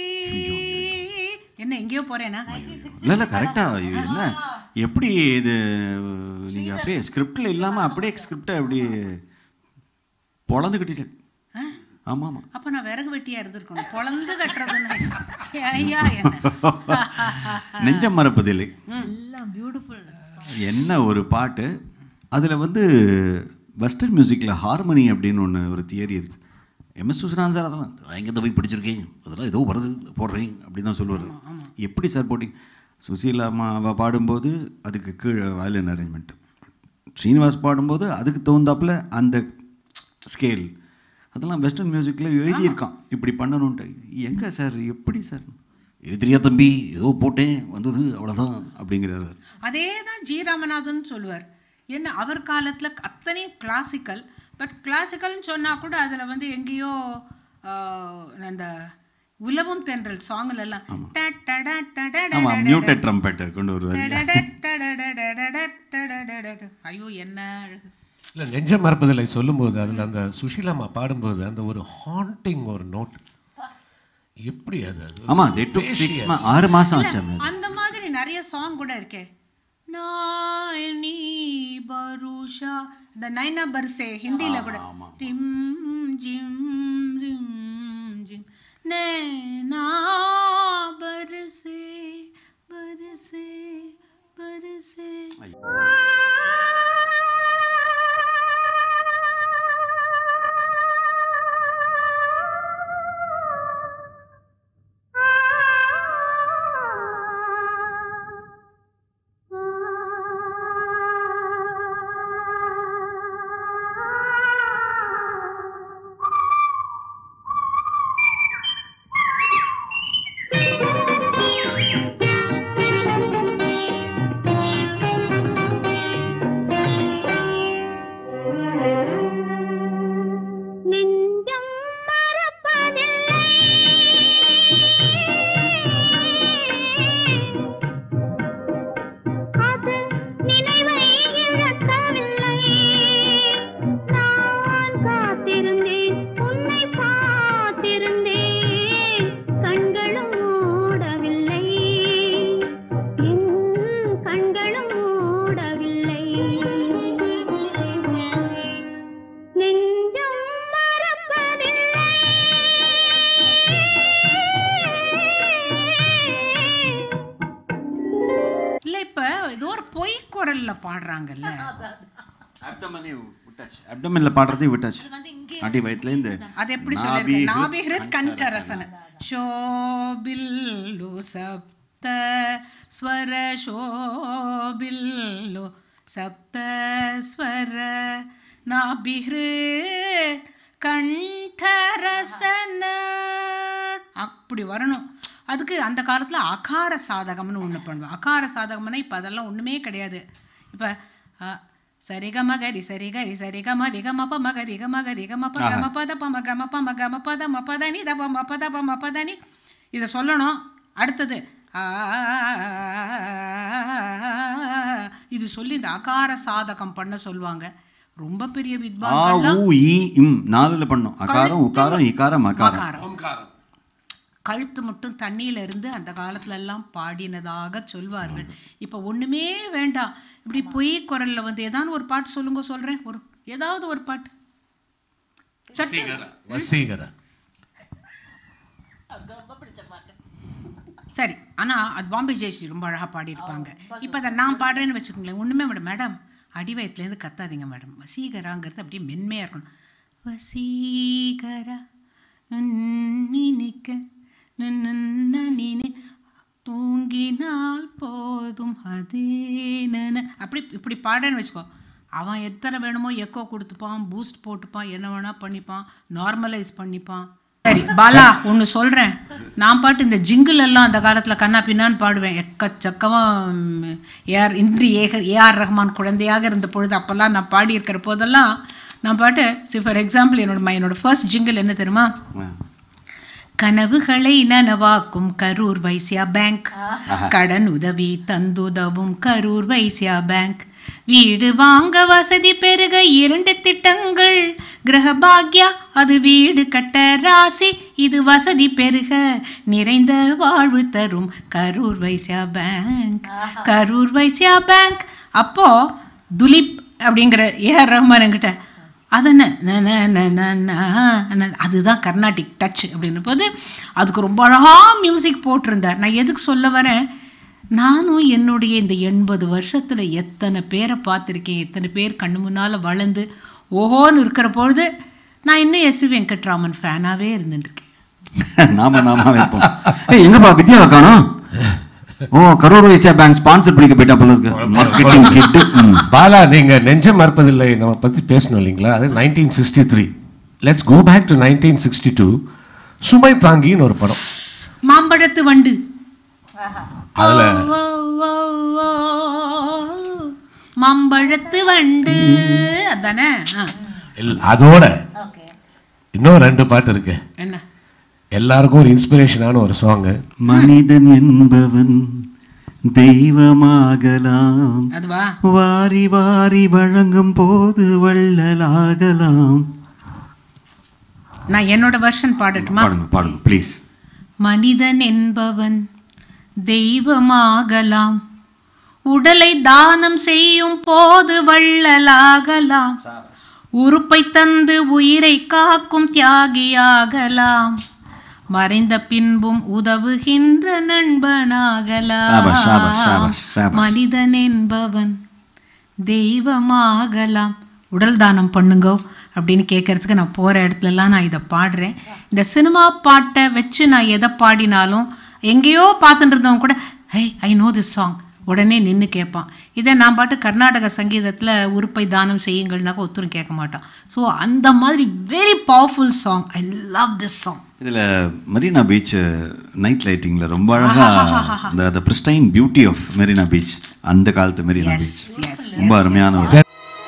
என்ன எங்கேயோ போறேனா இல்லை இல்லை கரெக்டாக என்ன எப்படி இது நீங்கள் அப்படியே ஸ்கிரிப்டில் இல்லாமல் அப்படியே ஸ்கிரிப்டை அப்படி பொழந்துக்கிட்டீங்க ஆமாம் ஆமாம் அப்ப நான் விறகு வெட்டியா இருந்திருக்கணும் பொழந்து கட்டுறதுன்னு ஐயா என்ன நெஞ்சம் மறப்பதில்லை எல்லாம் பியூட்டிஃபுல் என்ன ஒரு பாட்டு அதில் வந்து வெஸ்டர்ன் மியூசிக்கில் ஹார்மனி அப்படின்னு ஒன்று ஒரு தியரி இருக்குது எம்எஸ் சுசனான் சார் அதெல்லாம் நான் எங்கே போய் படிச்சிருக்கேன் அதெல்லாம் ஏதோ வருது போடுறேன் அப்படின்னு தான் சொல்லுவார் எப்படி சார் போட்டிங்க சுசீலா அம்மா அவ பாடும்போது அதுக்கு கீழே வயலின் அரேஞ்ச்மெண்ட் ஸ்ரீனிவாஸ் பாடும்போது அதுக்கு தகுந்தாப்புல அந்த ஸ்கேல் அதெல்லாம் வெஸ்டர்ன் மியூசிக்கில் எழுதியிருக்கான் இப்படி பண்ணணுன்ட்டு எங்கே சார் எப்படி சார் இது தெரியா தம்பி ஏதோ போட்டேன் வந்தது அவ்வளோதான் அப்படிங்கிறாரு அதே தான் ஜி ராமநாதன் சொல்லுவார் என்ன அவர் காலத்துல அத்தனையும் கிளாசிக்கல் பட் கிளாசிக்கல்னு சொன்னா கூட அதுல வந்து எங்கேயோ ஆஹ், அந்த உலவும் தென்றல் சாங்ல எல்லாம் ட டட டட டட ஆமாம் மியூட்டட் ட்ரம்பெட்டை கொண்டு வருவார் டட டட டட டட டட டட. ஐயோ என்ன அழகு இல்லை நெஞ்ச மறப்பதில்லை சொல்லும்போது அதில் அந்த சுஷீலாமா பாடும்போது அந்த ஒரு ஹாண்டிங் ஒரு நோட் எப்படி அது அது ஆமாம் தே டுக் சிக்ஸ் ஆறு மாதம் ஆச்சு அது. அந்த மாதிரி நிறைய சாங் கூட இருக்கே நாயனி பருஷா இந்த நைனா பர்சே ஹிந்தில கூட டிம் ஜிம் ரிம் ஜிம் நைனா பர்சே பர்சே பர்சே நெஞ்சம் மறப்பதில்லை அது நினைவை இழக்கவில்லை நான் காத்திருந்தேன் உன்னை பார்த்திருந்தேன் கண்களும் மூடவில்லை என் கண்களும் மூடவில்லை நெஞ்சம் மறப்பதில்லை இல்ல இப்ப ஏதோ ஒரு பொய் குரல்ல பாடுறாங்கல்ல அப்டமனே விட்டாச்சு அப்டமனில் பாடுறதையும் விட்டாச்சு அடி வயிற்றுலேருந்து அது எப்படி சொல்லிருக்கு நாபிஹிருத் கண்டரசன ஷோபில்லு சப்த ஸ்வர ஷோபில்லு சப்த ஸ்வர நாபிஹிருத் கண்டரசன அப்படி வரணும் அதுக்கு அந்த காலத்துல அகார சாதகம்னு ஒண்ணு பண்ணுவோம் அகார சாதகம்னா இப்போ அதெல்லாம் ஒண்ணுமே கிடையாது இப்போ சரிகம கரி சரி கரி சரி கம ரி கம ப மக ரி கம கரி கம ப கம பத ப ம கம ப ம கம பத ம பதனி த ப ம பத ப ம பதனி இதை சொல்லணும் அடுத்தது ஆ, இது சொல்லி இந்த அகார சாதகம் பண்ண சொல்லுவாங்க ரொம்ப பெரிய ஆ வித்வான்கள்லாம் ஊ இ இம் நாலில் பண்ணோம் அகாரம் உக்காரம் இகாரம் அகாரம் மகாரம் கழுத்து மட்டும் தண்ணியில இருந்து அந்த காலத்துல எல்லாம் பாடினதாக சொல்வார்கள் இப்ப ஒண்ணுமே வேண்டாம் இப்படி பொய் குரல்ல வந்து ஏதாவது ஒரு பாட்டு சொல்லுங்க சொல்றேன் ஒரு ஏதாவது ஒரு பாட்டு சட்டு. வசீகரா சரி ஆனா அது பாம்பே ஜெயஸ்ரீ ரொம்ப அழகா பாடியிருப்பாங்க இப்ப அதை நான் பாடுறேன்னு வச்சுக்கோங்களேன் ஒண்ணுமே மேடம் மேடம் அடிவயத்துலேருந்து கத்தாதீங்க மேடம் வசீகராங்கிறது அப்படியே மென்மையா இருக்கணும் வசீகரா நினைக்க நினை தூங்கினால் போதும் அதே நன அப்படி இப்படி பாடுறேன்னு வச்சுக்கோ அவன் எத்தனை வேணுமோ எக்கோ கொடுத்துப்பான் பூஸ்ட் போட்டுப்பான் என்ன வேணா பண்ணிப்பான் நார்மலைஸ் பண்ணிப்பான் சரி பாலா ஒன்று சொல்கிறேன் நான் பாட்டு இந்த ஜிங்கிள் எல்லாம் அந்த காலத்தில் கண்ணா பின்னான்னு பாடுவேன் எக்கச்சக்கமாக ஏஆர் இன்றி ஏக ஏஆர் ரஹ்மான் குழந்தையாக இருந்த பொழுது அப்போல்லாம் நான் பாடியிருக்கிற போதெல்லாம் நான் பாட்டு சி ஃபார் எக்ஸாம்பிள் என்னோட ம- என்னோட ஃபர்ஸ்ட் ஜிங்கிள் என்ன தெரியுமா கனவுகளை நனவாக்கும் கரூர் வைசியா பேங்க் கடன் உதவி தந்துதவும் கரூர் வைசியா பேங்க் வீடு வாங்க வசதி பெருக இரண்டு திட்டங்கள் கிரகபாக்யா அது வீடு கட்ட ராசி இது வசதி பெருக நிறைந்த வாழ்வு தரும் கரூர் வைசியா பேங்க் கரூர் வைசியா பேங்க் அப்போ துலீப் அப்படிங்கிற ஏஆர் ரஹ்மான் என்கிட்ட அதென்ன ந, ந, ந, ந, ந, ந, அதுதான் கர்நாடிக் டச் அப்படின்ன போது அதுக்கு ரொம்ப அழகாக மியூசிக் போட்டிருந்தார் நான் எதுக்கு சொல்ல வரேன் நானும் என்னுடைய இந்த எண்பது வருஷத்தில் எத்தனை பேரை பார்த்துருக்கேன் எத்தனை பேர் கண்ணு முன்னால் வளர்ந்து ஓஹோன்னு இருக்கிற பொழுது நான் இன்னும் எஸ் வெங்கட்ராமன் ஃபேனாகவே இருந்துட்டுருக்கேன் நாம நாம வைப்போம் ஏய் எங்கப்பா வித்யாவை காணோம் ஓ கரூர் வைசியா பேங்க் ஸ்பான்சர் பண்ணிக்க போயிட்டா போல இருக்கு மார்க்கெட்டிங் கிட்டு பாலா நீங்க நெஞ்சம் மறப்பதில்லை நம்ம பத்தி பேசணும் இல்லைங்களா அது nineteen sixty three let's go back to nineteen sixty two சுமை தாங்கின்னு ஒரு படம் மாம்பழத்து வண்டு அதுல ஓ, ஓ, ஓ, மாம்பழத்து வண்டு அதானே ஆ, இல்ல, அதோட இன்னும் ரெண்டு பாட்டு இருக்கு என்ன எல்லாருக்கும் ஒரு இன்ஸ்பிரேஷனான ஒரு சாங் மனிதன் என்பவன் தெய்வமாகலாம் அதுவா வாரி வாரி வழங்கும் போது வள்ளலாகலாம் நான் என்னோட வெர்ஷன் பாடட்டுமா பாடுங்க பாடுங்க ப்ளீஸ் மனிதன் என்பவன் தெய்வமாகலாம் உடலை தானம் செய்யும் போது வள்ளலாகலாம் உறுப்பை தந்து உயிரை காக்கும் தியாகியாகலாம் மறைந்த பின்பும் உதவுகின்ற நண்பனாகலாம் சாபாஷ், சாபாஷ், சாபாஷ், சாபாஷ். மனிதன் என்பவன் தெய்வமாகலாம் உடல் தானம் பண்ணுங்க அப்படின்னு கேட்கறதுக்கு நான் போகிற இடத்துலலாம் நான் இதை பாடுறேன் இந்த சினிமா பாட்டை வச்சு நான் எதை பாடினாலும் எங்கேயோ பார்த்துட்டு இருந்தவங்க கூட hi I know this song உடனே நின்று கேட்பான் இதை நான் பாட்டு கர்நாடக சங்கீதத்தில் உறுப்பை தானம் செய்யுங்கள்னாக்க ஒருத்தரும் கேட்க மாட்டான் ஸோ அந்த மாதிரி very powerful song I love this song இதில் மெரினா பீச் நைட் லைட்டிங்கில் ரொம்ப அழகா அந்த அந்த pristine beauty of Marina beach அந்த காலத்து மெரினா Yes, பீச் yes, ரொம்ப அருமையான ஒரு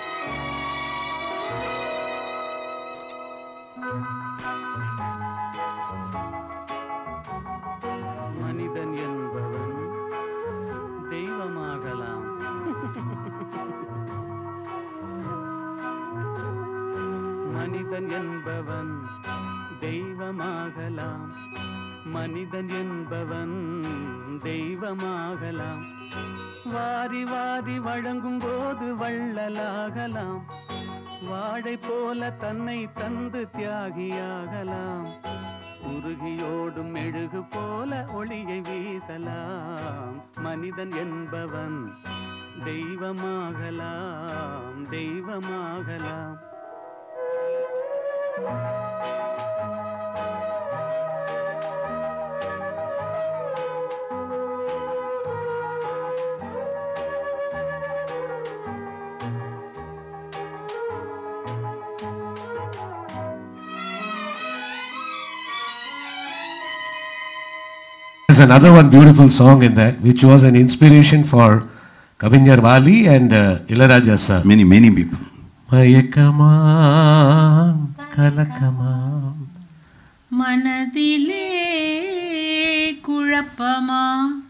மனிதன் என்பவன் தெய்வமாகலாம் மனிதன் என்பவன் தெய்வமாகலாம் மனிதன் என்பவன் தெய்வமாகலாம் வாரி வாரி வழங்கும் போது வள்ளலாகலாம் வாழை போல தன்னை தந்து தியாகியாகலாம் உருகியோடும் மெழுகு போல ஒளியை வீசலாம் மனிதன் என்பவன் தெய்வமாகலாம் தெய்வமாகலாம் There's another one beautiful song in that, which was an inspiration for Kavinyar Vali and uh, Ilaraja sir. Many many people மயக்கமா கலக்கமா மனதிலே குழப்பமா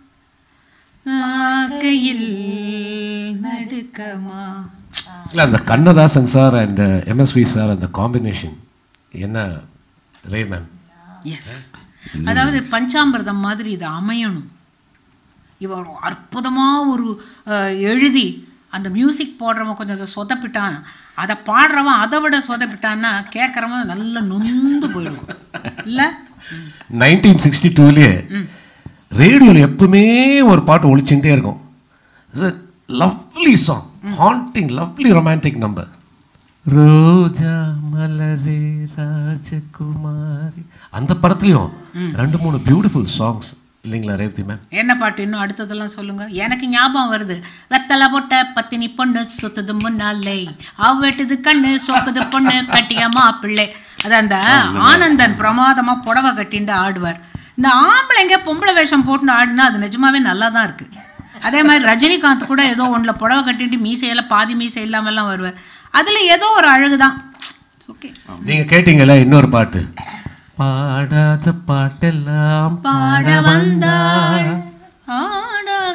ஆக்கையில் நடுக்கமா இல்ல அந்த Kannadasan sir and MSV sir அந்த காம்பினேஷன் என்ன ரே மேம் எஸ் அதாவது பஞ்சாமிர்தம் மாதிரி இது அமையணும் இவன் ஒரு அற்புதமா ஒரு அஹ், எழுதி அந்த மியூசிக் போடுறவன் கொஞ்சம் அதை சொதப்பிட்டான் அதை பாடுறவன் அதை விட சொதப்பிட்டான்னா கேட்குறவன் நல்லா நொந்து போயிடும் இல்லை நைன்டீன் சிக்ஸ்டி டூலேயே ரேடியோவில் எப்பவுமே ஒரு பாட்டு ஒழிச்சுட்டே இருக்கும் lovely song haunting lovely romantic number ரோஜா மலரே ராஜகுமாரி அந்த படத்துலையும் ரெண்டு மூணு பியூட்டிஃபுல் சாங்ஸ் இல்லைங்களா ரேவதி மேம் என்ன பாட்டு இன்னும் அடுத்ததெல்லாம் சொல்லுங்க எனக்கு ஞாபகம் வருது வெத்தலை போட்ட பத்தினி பொண்ணு சுத்துது முன்னாலே அவ வெட்டுது கண்ணு சொக்குது பொண்ணு கட்டிய மாப்பிள்ளை அது அந்த ஆனந்தன் பிரமாதமா புடவை கட்டிண்டு ஆடுவார் இந்த ஆம்பளைங்க பொம்பளை வேஷம் போட்டுன்னு ஆடுனா அது நிஜமாவே நல்லா தான் இருக்கு அதே மாதிரி ரஜினிகாந்த் கூட ஏதோ ஒண்ணுல புடவை கட்டிட்டு மீசையெல்லாம் பாதி மீசை இல்லாமலாம் வருவார் அதுல ஏதோ ஒரு அழகுதான் ஓகே நீங்க கேட்டீங்களா இன்னொரு பாட்டு பாடாத பாட்டெல்லாம் பாட வந்தாள் ஆடாத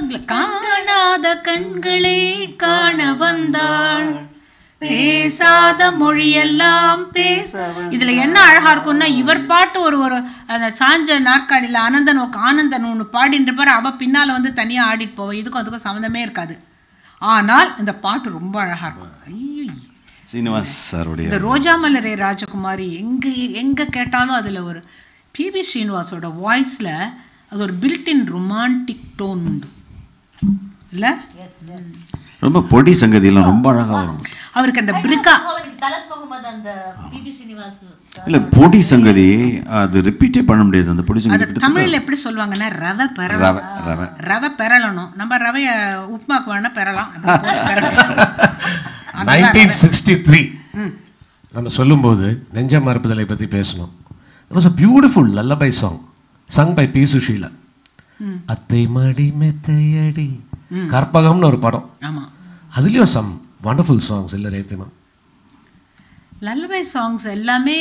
காணாத கண்களை காண வந்தாள் பேசாத மொழியெல்லாம் பேச இதுல என்ன அழகா இருக்கும்னா இவர் பாட்டு ஒரு ஒரு அந்த சாஞ்ச நாற்காலியில ஆனந்தன் உக்க- ஆனந்தன் ஒன்று பாடின்ற பாரு அவ பின்னால வந்து தனியா ஆடிட்டு போவா இதுக்கும் அதுக்கும் சம்மந்தமே இருக்காது ஆனால் இந்த பாட்டு ரொம்ப அழகா இருக்கும் ஐயோ சீனிவாஸ் சாருடைய இந்த ரோஜா மலரே ராஜகுமாரி எங்க எங்க கேட்டாலும் அதுல ஒரு பிபி ஸ்ரீனிவாசோட வாய்ஸ்ல அது ஒரு பில்டின் ரொமான்டிக் டோன் உண்டு இல்ல ரொம்ப பொடி சங்கதியெல்லாம் ரொம்ப அழகா வரும் அவருக்கு அந்த பிரிக்கா அவருக்கு தலத் முகமது அந்த பிபி ஸ்ரீனிவாஸ் இல்ல பொடி சங்கதி அது ரிப்பீட்டே பண்ண முடியாது அந்த பொடி அது சங்கதி கிட்டத்தட்ட தமிழ்ல எப்படி சொல்லுவாங்கன்னா ரவை பெறலாம் ரவை ரவை ரவை பெறலணும் நம்ம ரவைய உப்புமாக்கு வேணா பெறலாம் அப்படி போட்டு பெறலாம். நைன்டீன் சிக்ஸ்டி த்ரீ நம்ம சொல்லும்போது நெஞ்ச மறுப்புதலை பற்றி பேசணும் it was a beautiful lullaby song sung by P Susheela அத்தை மடி மெத்தையடி கற்பகம்னு ஒரு படம் ஆமா அதுலேயும் சம் வண்டர்ஃபுல் சாங்ஸ் இல்லை ரேத்திமா லல்லபை சாங்ஸ் எல்லாமே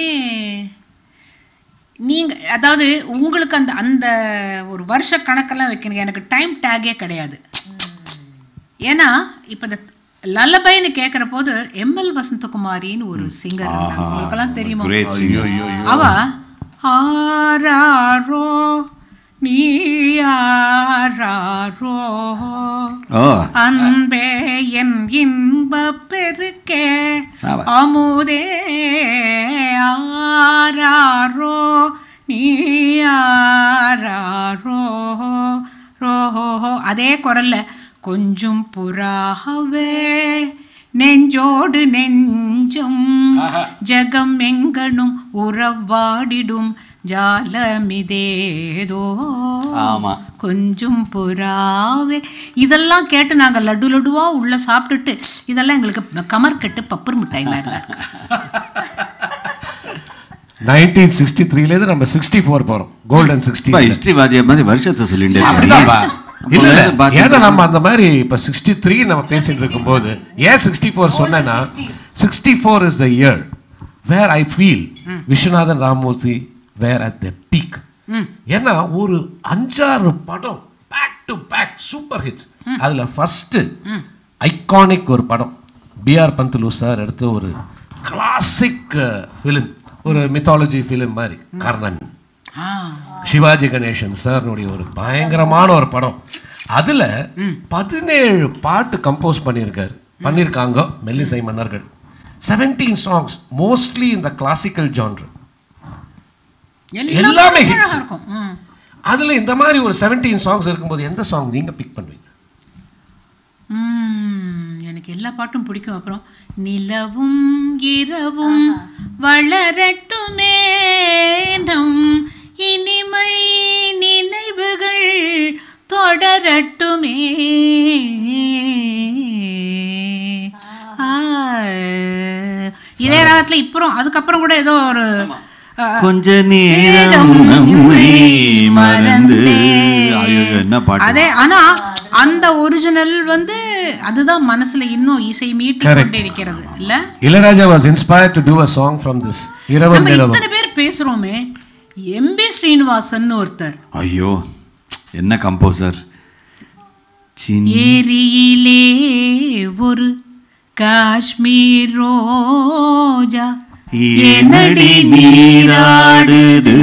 நீங்க அதாவது உங்களுக்கு அந்த அந்த ஒரு வருஷ கணக்கெல்லாம் வைக்கணும் எனக்கு டைம் டேகே கிடையாது ஏன்னா இப்போ இந்த லல்லபைன்னு கேட்குற போது எம்எல் வசந்தகுமாரின்னு ஒரு சிங்கர் உங்களுக்கெல்லாம் தெரியுமா Great singer. அவ ஆராரோ நீ ஆராரோ ஓ அன்பே என் இன்ப பெருக்கே சாவா. அமுதே ஆராரோ நீ ஆராரோ ரோஹோ அதே குரல்ல கொஞ்சம் புறாகவே நெஞ்சோடு நெஞ்சம் ஜகம் எங்கனும் உறவாடிடும் ஜாலமிதேதோ ஆமா. கொஞ்சம் புறாவே இதெல்லாம் கேட்டு நாங்க லட்டு லட்டுவா உள்ள சாப்பிட்டுட்டு இதெல்லாம் எங்களுக்கு கமர் கட்டு பப்பர் மிட்டாய் மாதிரி தான் இருக்கு. நைன்டீன் சிக்ஸ்டி த்ரீலேருந்து நம்ம சிக்ஸ்டி ஃபோர் போகிறோம் கோல்டன் சிக்ஸ்டி ஹிஸ்டரி வாதியா மாதிரி வருஷத்தை சொல்லிட்டே அப்படிதான்பா. இல்ல இல்ல அப்போ பார்த்து- ஏன்னா நம்ம அந்த மாதிரி இப்ப சிக்ஸ்டி த்ரீ நம்ம பேசிட்டு இருக்கும்போது ஏன் சிக்ஸ்டி ஃபோர் சொன்னேன்னா sixty four is the year where I feel Viswanathan Ramamoorthy were at the peak ஏன்னா ஒரு அஞ்சாறு படம் back to back super hits அதுல ஃபர்ஸ்ட் ஐகானிக் ஒரு படம் பிஆர் பந்துலு சார் எடுத்த ஒரு கிளாசிக் ஃபிலிம் ஒரு மித்தாலஜி ஃபிலிம் மாதிரி கர்ணன் ஆ சிவாஜி கணேசன் சார்னுடைய ஒரு பயங்கரமான ஒரு படம் அதுல பதினேழு பாட்டு கம்போஸ் பண்ணியிருக்காரு பண்ணியிருக்காங்க மெல்லிசை மன்னர்கள் செவன்டீன் சாங்ஸ் மோஸ்ட்லி இந்த கிளாசிக்கல் ஜான்ரு எல்லாமே hits. அழகா இருக்கும் ம். அதுல இந்த மாதிரி ஒரு செவன்டீன் சாங்ஸ் இருக்கும்போது எந்த சாங் நீங்க பிக் பண்ணுவீங்க ம், எனக்கு எல்லா பாட்டும் பிடிக்கும் அப்புறம் நிலவும் இரவும் வளரட்டுமே நம் இனிமை நினைவுகள் தொடரட்டுமே ஆ, இதே ராகத்துல இப்புறம் அதுக்கப்புறம் கூட ஏதோ ஒரு ஆ, கொஞ்ச நேரம் நம்மை மறந்து ஐயோ என்ன பாட்டு அதே ஆனா அந்த ஒரிஜினல் வந்து அதுதான் மனசுல இன்னும் இசை மீட்டி கொண்டே இருக்கிறது இல்ல Ilaiyaraaja was inspired to to a song from this இரவு நம்ம நிலவம் இத்தனை பேர் பேசுறோமே எம்பி ஸ்ரீனிவாசன் ஒருத்தர் ஐயோ என்ன கம்போசர் சின்ன ஏரியிலே ஒரு காஷ்மீர் ரோஜா ஏனடி நீராடுது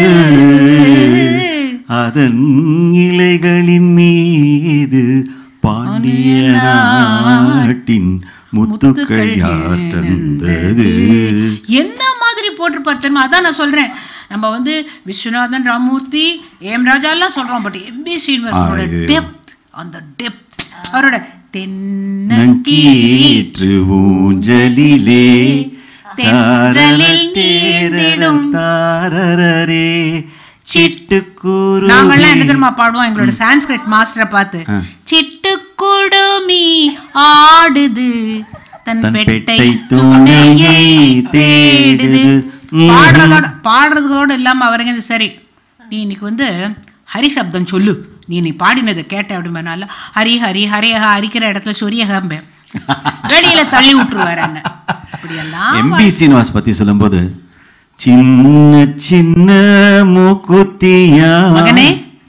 அதன் இலைகளின் மீது பாண்டிய நாட்டின் முத்துக்கள் யார் தந்தது என்ன மாதிரி போட்டிருப்பார் தெரியுமா அதான் நான் சொல்றேன் நம்ம வந்து விஸ்வநாதன் ராமூர்த்தி ஏம் ராஜா எல்லாம் சொல்றோம் பட் எம்பி ஸ்ரீனிவாசனோட ஐயோ. டெப்த் அந்த டெப்த் அவரோட தென்னங்கீற்று நங்கீற்று ஊஞ்சலிலே தாரலில் தேர்ந்திடும் தேரலும் தாரரரே சிட்டுக்கூறு நாங்கெல்லாம் என்ன தெரியுமா பாடுவோம் எங்களோட சான்ஸ்கிரிட் மாஸ்டரை பார்த்து சிட்டுக்குடுமி ஆடுது தன் தன் பெட்டை பெட்டை துணையை துணையை தேடுது தேடுது. ம். பாடுறதோட பாடுறதோட இல்லாம அவருங்க இந்த சரி நீ இன்னைக்கு வந்து ஹரி சப்தம் சொல்லு நீ நீ பாடினதை கேட்ட அப்படிமானால ஹரி ஹரி ஹரியக ஹரிக்கிற இடத்துல சொரியகம்பேன் வெளியில தள்ளி விட்டுருவாரு என்ன அப்படியெல்லாம் எம்பி சீனிவாஸ் பத்தி சொல்லும்போது சின்ன சின்ன மூக்குத்தியா மகனே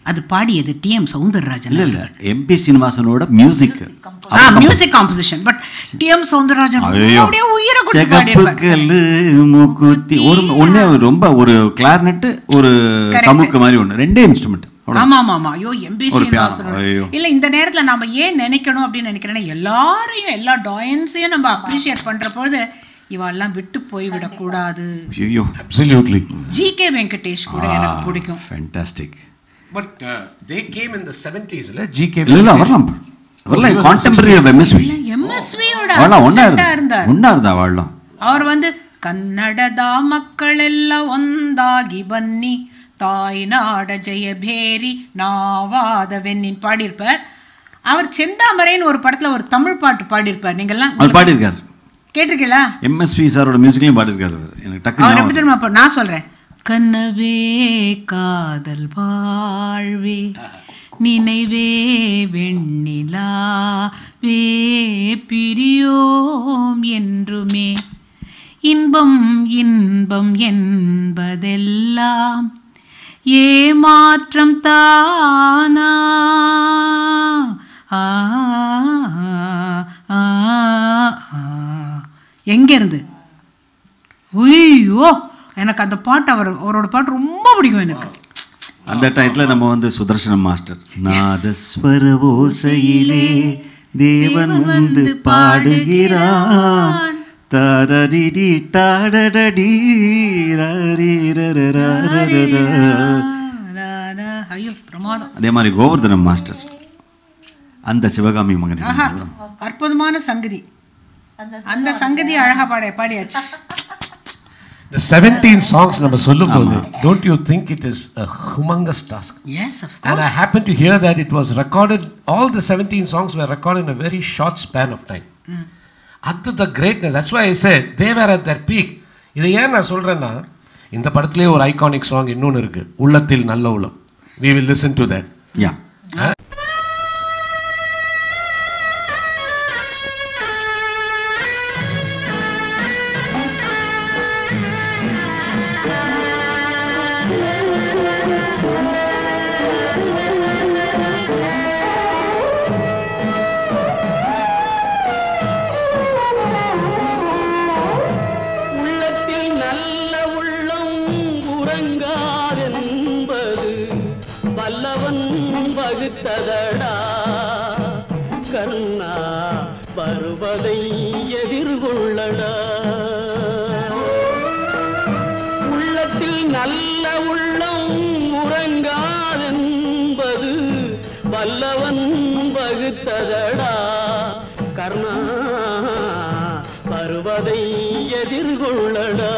அது பாடியது டி எம் சவுந்தரராஜன் இல்ல இல்ல எம்பி சீனிவாசனோட music music composition but T M Soundararajan ஐயோ அப்படியே உயிரை கொடுத்து சிகப்பு பாடியிருப்பார் கல்லு மூக்குத்தி ஒரு ஒண்ணே ரொம்ப ஒரு கிளார்னெட் ஒரு Correct. கமுக்கு மாதிரி ஒண்ணு ரெண்டே இன்ஸ்ட்ருமெண்ட் ஆமா ஆமா ஆமா ஐயோ எம்பி ஒரு piano, ஸ்ரீனிவாசனோட ஐயோ. இல்ல இந்த நேரத்துல நாம ஏன் நினைக்கணும் அப்படின்னு நினைக்கிறேன்னா எல்லாரையும் எல்லா டாயன்ஸையும் நம்ம அப்ரிஷியேட் பண்ற பொழுது இவெல்லாம் விட்டு போய் விடக்கூடாது ஐயோ Absolutely. ஜி கே வெங்கடேஷ் கூட எனக்கு பிடிக்கும் fantastic But uh, they came in the 70s, இல்ல? GK. இல்ல இல்ல வரலாம் வரலாம் கான்டெம்பரரி ஆஃப் எம்எஸ்வி எம்எஸ்வியோட அவளாம் ஒண்ணா assistant-ஆ இருந்தா இருந்தார் ஒண்ணா இருந்தா அவளாம் அவர் வந்து ಕನ್ನಡದ ಮಕ್ಕಳೆಲ್ಲ ಒಂದಾಗಿ ಬನ್ನಿ தாய்நாட ஜெயபேரி நாவாதவென்னின் பாடியிருப்பார் அவர் செந்தாமரைன்னு ஒரு படத்துல ஒரு தமிழ் பாட்டு பாடியிருப்பார் நீங்கெல்லாம் அவர் பாடியிருக்காரு கேட்டிருக்கீங்களா எம்எஸ்வி சாரோட மியூசிக்லையும் பாடியிருக்காரு அவர் எனக்கு டக்குனு அவர் ஞாபகம் எப்படி தெரியுமா அப்ப நான் சொல்றேன் கனவே காதல் வாழ்வே நினைவே வெண்ணிலாவே பிரியோம் என்றுமே இன்பம் இன்பம் என்பதெல்லாம் ஏமாற்றம் தானா ஆ, ஆ, ஆ. எங்க இருந்து ஐயோ எனக்கு அந்த பாட்டு அவர் அவரோட பாட்டு ரொம்ப பிடிக்கும் எனக்கு அந்த டயத்துல நம்ம வந்து சுதர்சனம் மாஸ்டர் நாதஸ்வர ஓசையிலே தேவன் வந்து பாடுகிறான் தரடிடி டாடடடி ரரீரரரரரரா. ஐயோ பிரமாதம் அதே மாதிரி கோவர்தனம் மாஸ்டர் அந்த சிவகாமி மகன் ஆஹா அற்புதமான சங்கதி அந்த சங்கதி அழகா பாட பாடியாச்சு The 17 songs நம்ம சொல்லும்போது don't you think it is a humongous task? Yes of And I happen to hear that it was recorded, all the 17 songs were recorded in a very short span of time. At the greatness, that's why I said they were at their peak. இதை ஏன் நான் சொல்றேன்னா இந்த படத்திலே ஒரு iconic song இன்னொன்று இருக்கு உள்ளத்தில் நல்ல உள்ளம் we will listen to that யா உள்ளத்தில் நல்ல உள்ளம் உறங்காதென்பது வல்லவன் வகுத்ததடா கண்ணா வருவதை எதிர்கொள்ளடா உள்ளத்தில் நல்ல உள்ளம் உறங்காதென்பது வல்லவன் வகுத்ததடா கர்ணா வருவதை எதிர்கொள்ளடா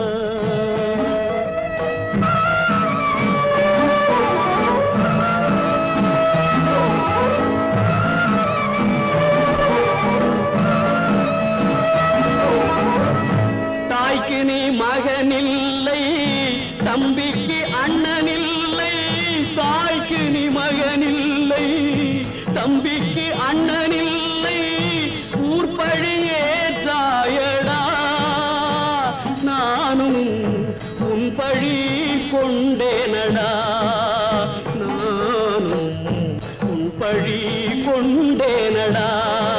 தாய்க்கு நீ மகனில்லை தம்பிக்கு அண்ணனில்லை தாய்க்கு நீ மகனில்லை தம்பிக்கு அண்ணனில்லை ஊர்பழியே தாயடா நானும் உன் பழி கொண்டேனடா நானும் உன் பழி கொண்டேனடா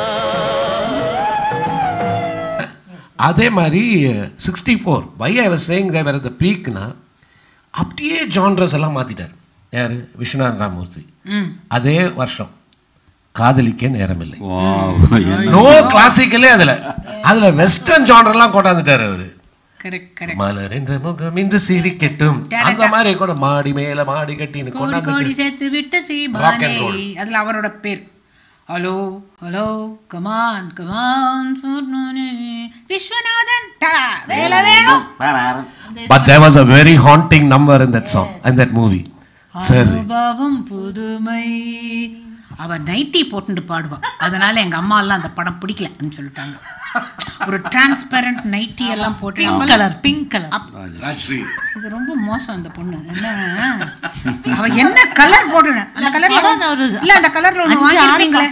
அதே மாதிரி sixty four why I was saying they were the பீக்னா அப்படியே ஜான்ரஸ் எல்லாம் மாத்திட்டார் யார் விஸ்வநாத் ராமூர்த்தி ம் அதே வருஷம் காதலிக்க நேரமில்லை வாவ் நோ கிளாசிக்கலே அதுல அதுல வெஸ்டர்ன் ஜானர்லாம் கொண்டாந்துட்டாரு அவரு கரெக்ட் கரெக்ட் மலர் என்ற முகம் இன்று சிரிக்கட்டும் அந்த மாதிரி கூட மாடி மேல மாடி கட்டின்னு கோடி கோடி கொண்டாந்து சேர்த்து விட்ட Rock சீபானே and roll. அதுல அவரோட பேர் hello hello come on come on Viswanathan டடா, வேலை வேணும் But there was a very haunting number in that song, in that movie. Sir, அனுபவம் புதுமை அவ நைட்டி போட்டுட்டு பாடுவா அதனால எங்க அம்மா எல்லாம் அந்த படம் பிடிக்கலன்னு சொல்லிட்டாங்க ஒரு டிரான்ஸ்பரண்ட் நைட்டி எல்லாம் போட்டு பிங்க் கலர் பிங்க் கலர் இது ரொம்ப மோசம் அந்த பொண்ணு என்ன அவ என்ன கலர் போட்டுன அந்த கலர்ல படம் நான் ஒரு இல்ல அந்த கலர்ல ஒண்ணு அஞ்சு ஆறு வாங்கிருப்பீங்களே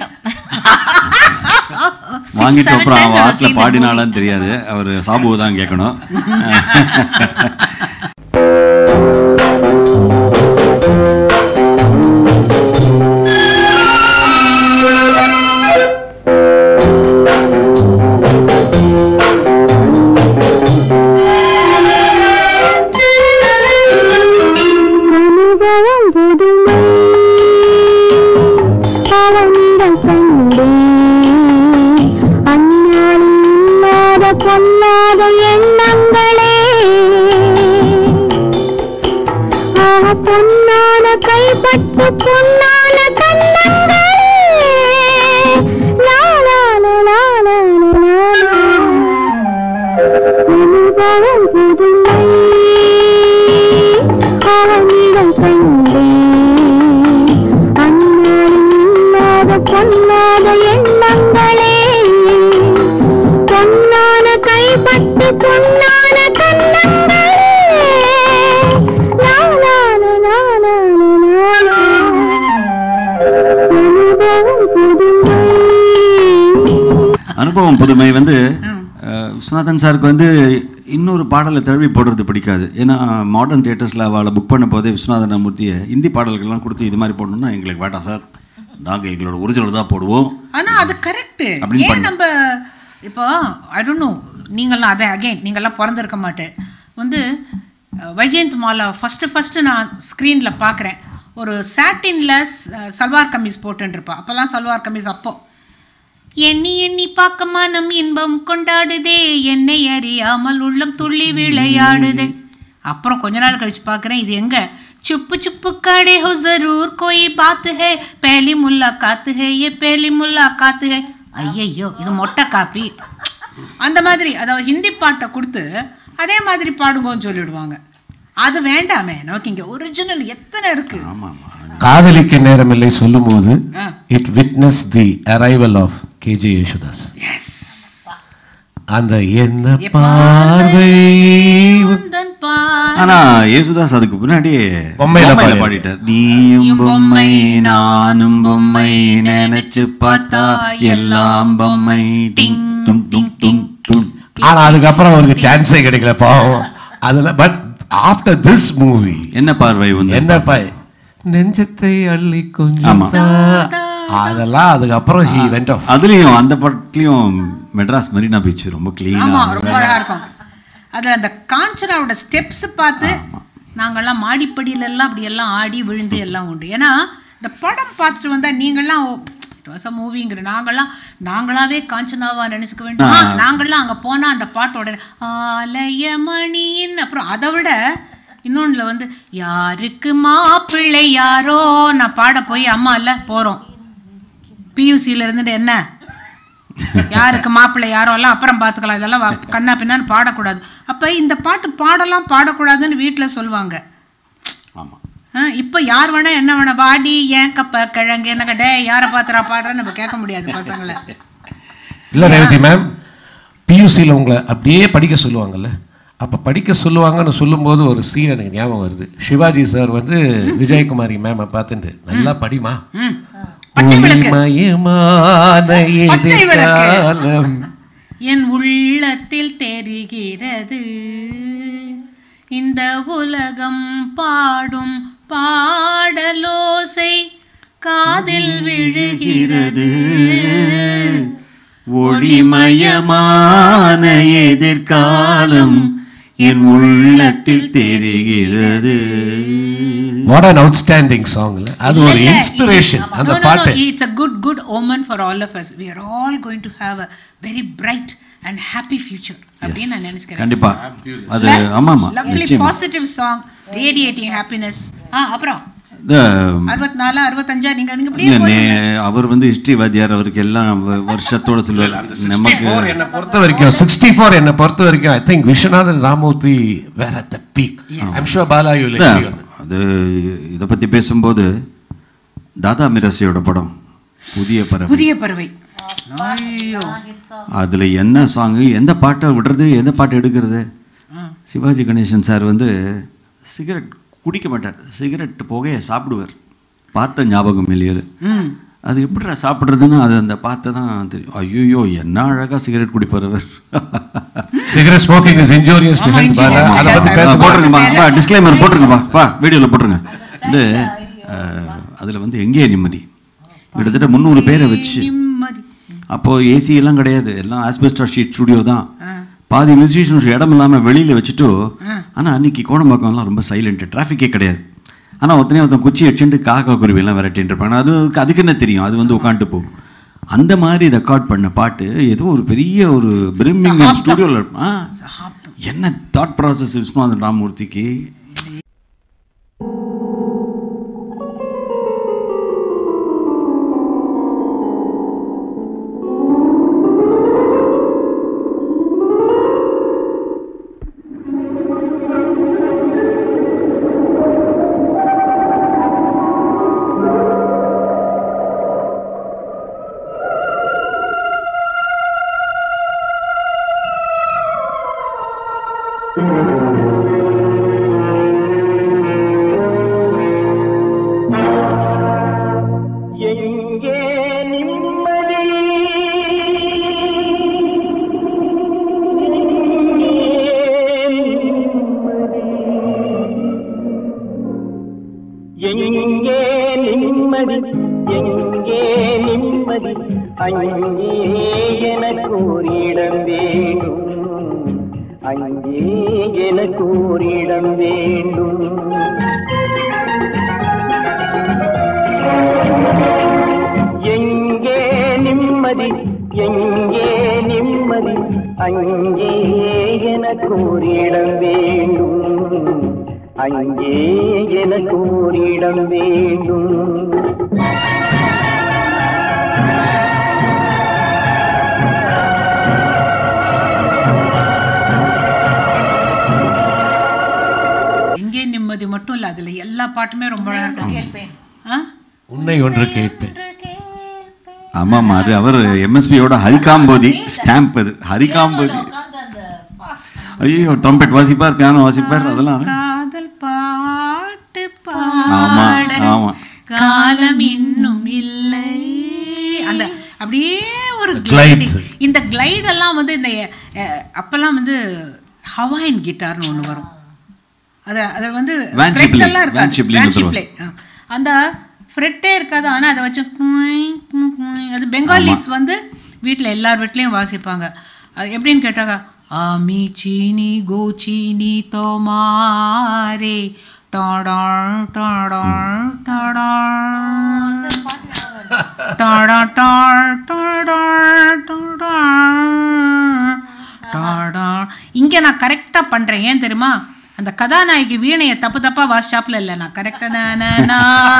வாங்கிட்டு seven அப்புறம் times அவன் I've ஆத்துல seen the பாடினாலான்னு தெரியாது அவர் சாபுவை தான் கேட்கணும் பொன்னான கைப்பட்டு பொன்னான கண்ணங்களே லா லா லா லா லா லா லா. அனுபவம் புதுமை அவனிடம் கண்டேன் அந்நாளில் இல்லாத பொன்னாத எண்ணங்களே பொன்னான கைப்பட்டு பொன்னான கண்ணங்களே லா லா லா லா லா லா லா. அனுபவம் புதுமை அனுபவம் புதுமை வந்து அஹ், விஸ்வநாதன் சாருக்கு வந்து இன்னொரு பாடலை தழுவி போடுறது பிடிக்காது ஏன்னா மாடர்ன் தியேட்டர்ஸில் அவளை புக் பண்ண போதே விஸ்வநாதன் மூர்த்தியை ஹிந்தி பாடல்கள்லாம் கொடுத்து இது மாதிரி போடணும்னா எங்களுக்கு வேண்டாம் சார் நாங்கள் எங்களோட ஒரிஜினல் தான் போடுவோம் ஆனா அது கரெக்ட் அப்படின்னு ஏன் பண்ணு. நம்ம இப்போ ஐ டோன்ட் நோ நீங்களாம் அதை அகைன் நீங்களாம் பிறந்திருக்க மாட்டேன் வந்து அஹ், வைஜெயந்த் மாலா ஃபஸ்ட்டு ஃபஸ்ட்டு நான் ஸ்க்ரீனில் பார்க்குறேன் ஒரு சாட்டினில் சல்வார் கமீஸ் போட்டுருப்பா அப்போல்லாம் சல்வார் கமீஸ் அப்போ எண்ணி எண்ணி பார்க்க மனம் இன்பம் கொண்டாடுதே என்னை அறியாமல் உள்ளம் துள்ளி விளையாடுதே அப்புறம் கொஞ்ச நாள் கழிச்சு பார்க்குறேன் இது எங்க சுப்பு சுப்பு காடே ஹோ ஜரூர் கோய் பாத்து ஹே பேலி முல்லாக்காத்து ஹே ஏ பேலி முல்லாக்காத்து ஹே ஐயையோ இது மொட்டை காப்பி அந்த மாதிரி அதாவது ஹிந்தி பாட்டை கொடுத்து அதே மாதிரி பாடுங்கன்னு சொல்லிடுவாங்க அது வேண்டாமே நமக்கு இங்க ஒரிஜினல் எத்தனை இருக்கு காதலிக்க நேரமில்லை சொல்லும்போது ஆ. It witness the arrival of KJ Yesudas அந்த என்ன பார்வை உந்தன் பா ஆனா யேசுதாஸ் அதுக்கு முன்னாடி பொம்மையில பொம்மையில பாடி- பாடிட்டார் நீயும் பொம்மை நானும் பொம்மை நினைச்சு பார்த்தா எல்லாம் பொம்மை டிங் டும் டும் டும் டும் ஆனா அதுக்கப்புறம் அவருக்கு சான்ஸே கிடைக்கல பாவம் அதுல பட் ஆஃப்டர் திஸ் மூவி என்ன பார்வை வந்து என்ன பாய் நெஞ்சத்தை அள்ளி கொஞ்சம் ஆமா. தா. அதெல்லாம் அதுக்கப்புறம் ஹி வெண்ட் ஆஃப் அதுலயும் அந்த பாட்டுலயும் மெட்ராஸ் மெரினா பீச் ரொம்ப ஆமா கிளீனா ரொம்ப அழகா இருக்கும் அது அந்த காஞ்சனாவோட ஸ்டெப்ஸ் பார்த்து நாங்கெல்லாம் மாடிப்படியில எல்லாம் அப்படி எல்லாம் ஆடி விழுந்து எல்லாம் உண்டு ஏன்னா இந்த படம் பார்த்துட்டு வந்தா நீங்கெல்லாம் இட் வாஸ் அ மூவிங்கிற நாங்கெல்லாம் நாங்களாவே காஞ்சனாவா நினைச்சுக்க வேண்டிய ஆ, நாங்கெல்லாம் அங்க போனா அந்த பாட்டோட ஆலயமணியின் அப்புறம் அதை விட இன்னொன்னுல வந்து யாருக்கு மாப்பிள்ளை யாரோ நான் பாட போய் அம்மா இல்ல போறோம் பியூசியில இருந்துட்டு என்ன யாருக்கு மாப்பிள்ளை யாரோ எல்லாம் அப்புறம் பார்த்துக்கலாம் இதெல்லாம் வா- கண்ணா பின்னான்னு பாடக்கூடாது அப்ப இந்த பாட்டு பாடலாம் பாடக்கூடாதுன்னு வீட்டுல சொல்லுவாங்க ஆமா ஆ, இப்ப யார் வேணா என்ன வேணா வாடி ஏன் கப்ப கிழங்கு என்ன டே யாரை பாத்துறா பாடுறேன்னு நம்ம கேட்க முடியாது பசங்களை இல்ல ரேவதி மேம் பியூசியில் உங்களை அப்படியே படிக்க சொல்லுவாங்கல்ல அப்ப படிக்க சொல்லுவாங்கன்னு சொல்லும்போது ஒரு சீன் எனக்கு ஞாபகம் வருது சிவாஜி சார் வந்து விஜயகுமாரி மேமை பார்த்துட்டு நல்லா படிமா ம். பச்சை விளக்கு ஒளிமயமான பச்சை விளக்கு. எதிர்காலம் என் உள்ளத்தில் தெரிகிறது இந்த உலகம் பாடும் பாடலோசை காதில் விழுகிறது ஒளிமயமான எதிர்காலம் என் உள்ளத்தில் தெரிகிறது வாட் அன் அவுட்ஸ்டாண்டிங் சாங்ல அது ஒரு இன்ஸ்பிரேஷன் அந்த பாட்டு it's a good good omen for all of us we are all going to have a very bright and happy future அப்படின்னு நான் நினைச்சுக்கிறேன் கண்டிப்பா அது ஆமா ஆமா லவ்லி நிச்சயமா பாசிட்டிவ் சாங் ரேடியேட்டிங் ஹாப்பினஸ் ஆ அப்புறம் இந்த அறுபத்தி நாலு அறுபத்தஞ்சா நீங்க நீங்க இல்ல, இப்படியே நே- அவர் வந்து ஹிஸ்டரி வாத்தியார் அவருக்கு எல்லாம் வ- வருஷத்தோட சொல்லுவார் நமக்கு என்னை பொறுத்த வரைக்கும் சிக்ஸ்டி ஃபோர் என்னை பொறுத்த வரைக்கும் I think Viswanathan Ramamoorthy were at the peak I'm sure Bala you இல்ல, அது இதை பத்தி பேசும்போது தாதா மிரசியோட படம் புதிய பறவை புதிய பறவை ஐயோ அதுல என்ன சாங்கு எந்த பாட்டை விடுறது எந்த பாட்டை எடுக்கிறது சிவாஜி கணேசன் சார் வந்து சிகரெட் குடிக்க மாட்டார் சிகரெட் புகையை சாப்பிடுவார் பார்த்த ஞாபகம் இல்லையே ம் அது எப்படிடா சாப்பிட்றதுன்னு அது அந்த பார்த்து தான் தெரியும் ஐயோ என்ன அழகா சிகரெட் குடிப்பார் அவர் cigarette smoking is injurious to health Bala அதை பத்தி பேச போட்டுருங்கப்பா டிஸ்க்ளைமர் போட்டுருங்கப்பா பா வீடியோவில் போட்டுருங்க வந்து அஹ், அதுல வந்து எங்கேயே நிம்மதி கிட்டத்தட்ட முந்நூறு பேரை வச்சு நிம்மதி அப்போ ஏசி எல்லாம் கிடையாது எல்லாம் ஆஸ்பெஸ்டா ஷீட் ஸ்டுடியோ தான் பாதி மியூசிஷியன்ஸ் இடம் இல்லாம வெளியில வச்சுட்டு ஆனா அன்னைக்கு கோடம்பாக்கம்லாம் ரொம்ப சைலண்ட் டிராஃபிக்கே கிடையாது ஆனா ஒருத்தனே ஒருத்தன் குச்சி வச்சுட்டு காக்கா குருவி எல்லாம் விரட்டிட்டு இருப்பாங்க அது அதுக்கு என்ன தெரியும் அது வந்து உட்காந்துட்டு போகும் அந்த மாதிரி ரெக்கார்ட் பண்ண பாட்டு ஏதோ ஒரு பெரிய ஒரு பிரிமிங் ஸ்டுடியோவில் இருப்பான் என்ன தாட் ப்ராசஸ் விஸ்வநாதன் ராமமூர்த்திக்கு எங்கே நிம்மதி எங்கே நிம்மதி அங்கே எனக்கு ஒரு இடம் வேண்டும் அங்கே எனக்கு ஒரு இடம் வேண்டும் எங்கே நிம்மதி எங்கே நிம்மதி அங்கே எனக்கு ஒரு இடம் வேண்டும் அங்கே எனக்கு ஒரு இடம் வேண்டும் எங்கே நிம்மதி மட்டும் இல்ல அதுல எல்லா பாட்டுமே ரொம்ப அழகா இருக்கும் ஆ? உன்னை ஒன்று கேட்பேன் ஆமாம்மா அது அவர் எம்எஸ்பியோட ஹரிகாம்போதி ஸ்டாம்ப் அது ஹரிகாம்போதி ஐயோ ட்ரம்பெட் வாசிப்பார் பியானோ வாசிப்பார் அதெல்லாம் காதல் பாட்டு ஆமா பாட ஆமா காலம் இன்னும் இல்லை அந்த அப்படியே ஒரு Glides. gliding. இந்த கிளைட் எல்லாம் வந்து இந்த அஹ், அப்பெல்லாம் வந்து ஹவாயின் கிட்டார்னு ஒண்ணு வரும் அத அத வந்து Van fret Shipley. எல்லாம் இருக்காது. Van Shipley Van ன்னு Shipley. ஆ. அந்த ஃப்ரெட்டே இருக்காது ஆனா அதை வச்சு குய், குய், குய். அது பெங்காலிஸ் வந்து வீட்ல எல்லார் வீட்லயும் வாசிப்பாங்க அது எப்படின்னு கேட்டாங்க ஆமி சீனி கோ சீனி தோமாரே டாடார் டாடார் டாடார் டாடா டார் டாடார் டாடார் டாடார் இங்க நான் கரெக்டா பண்றேன் ஏன் தெரியுமா அந்த கதாநாயகி வீணையை தப்பு தப்பா வாசிச்சாப்ல இல்ல நான் கரெக்டா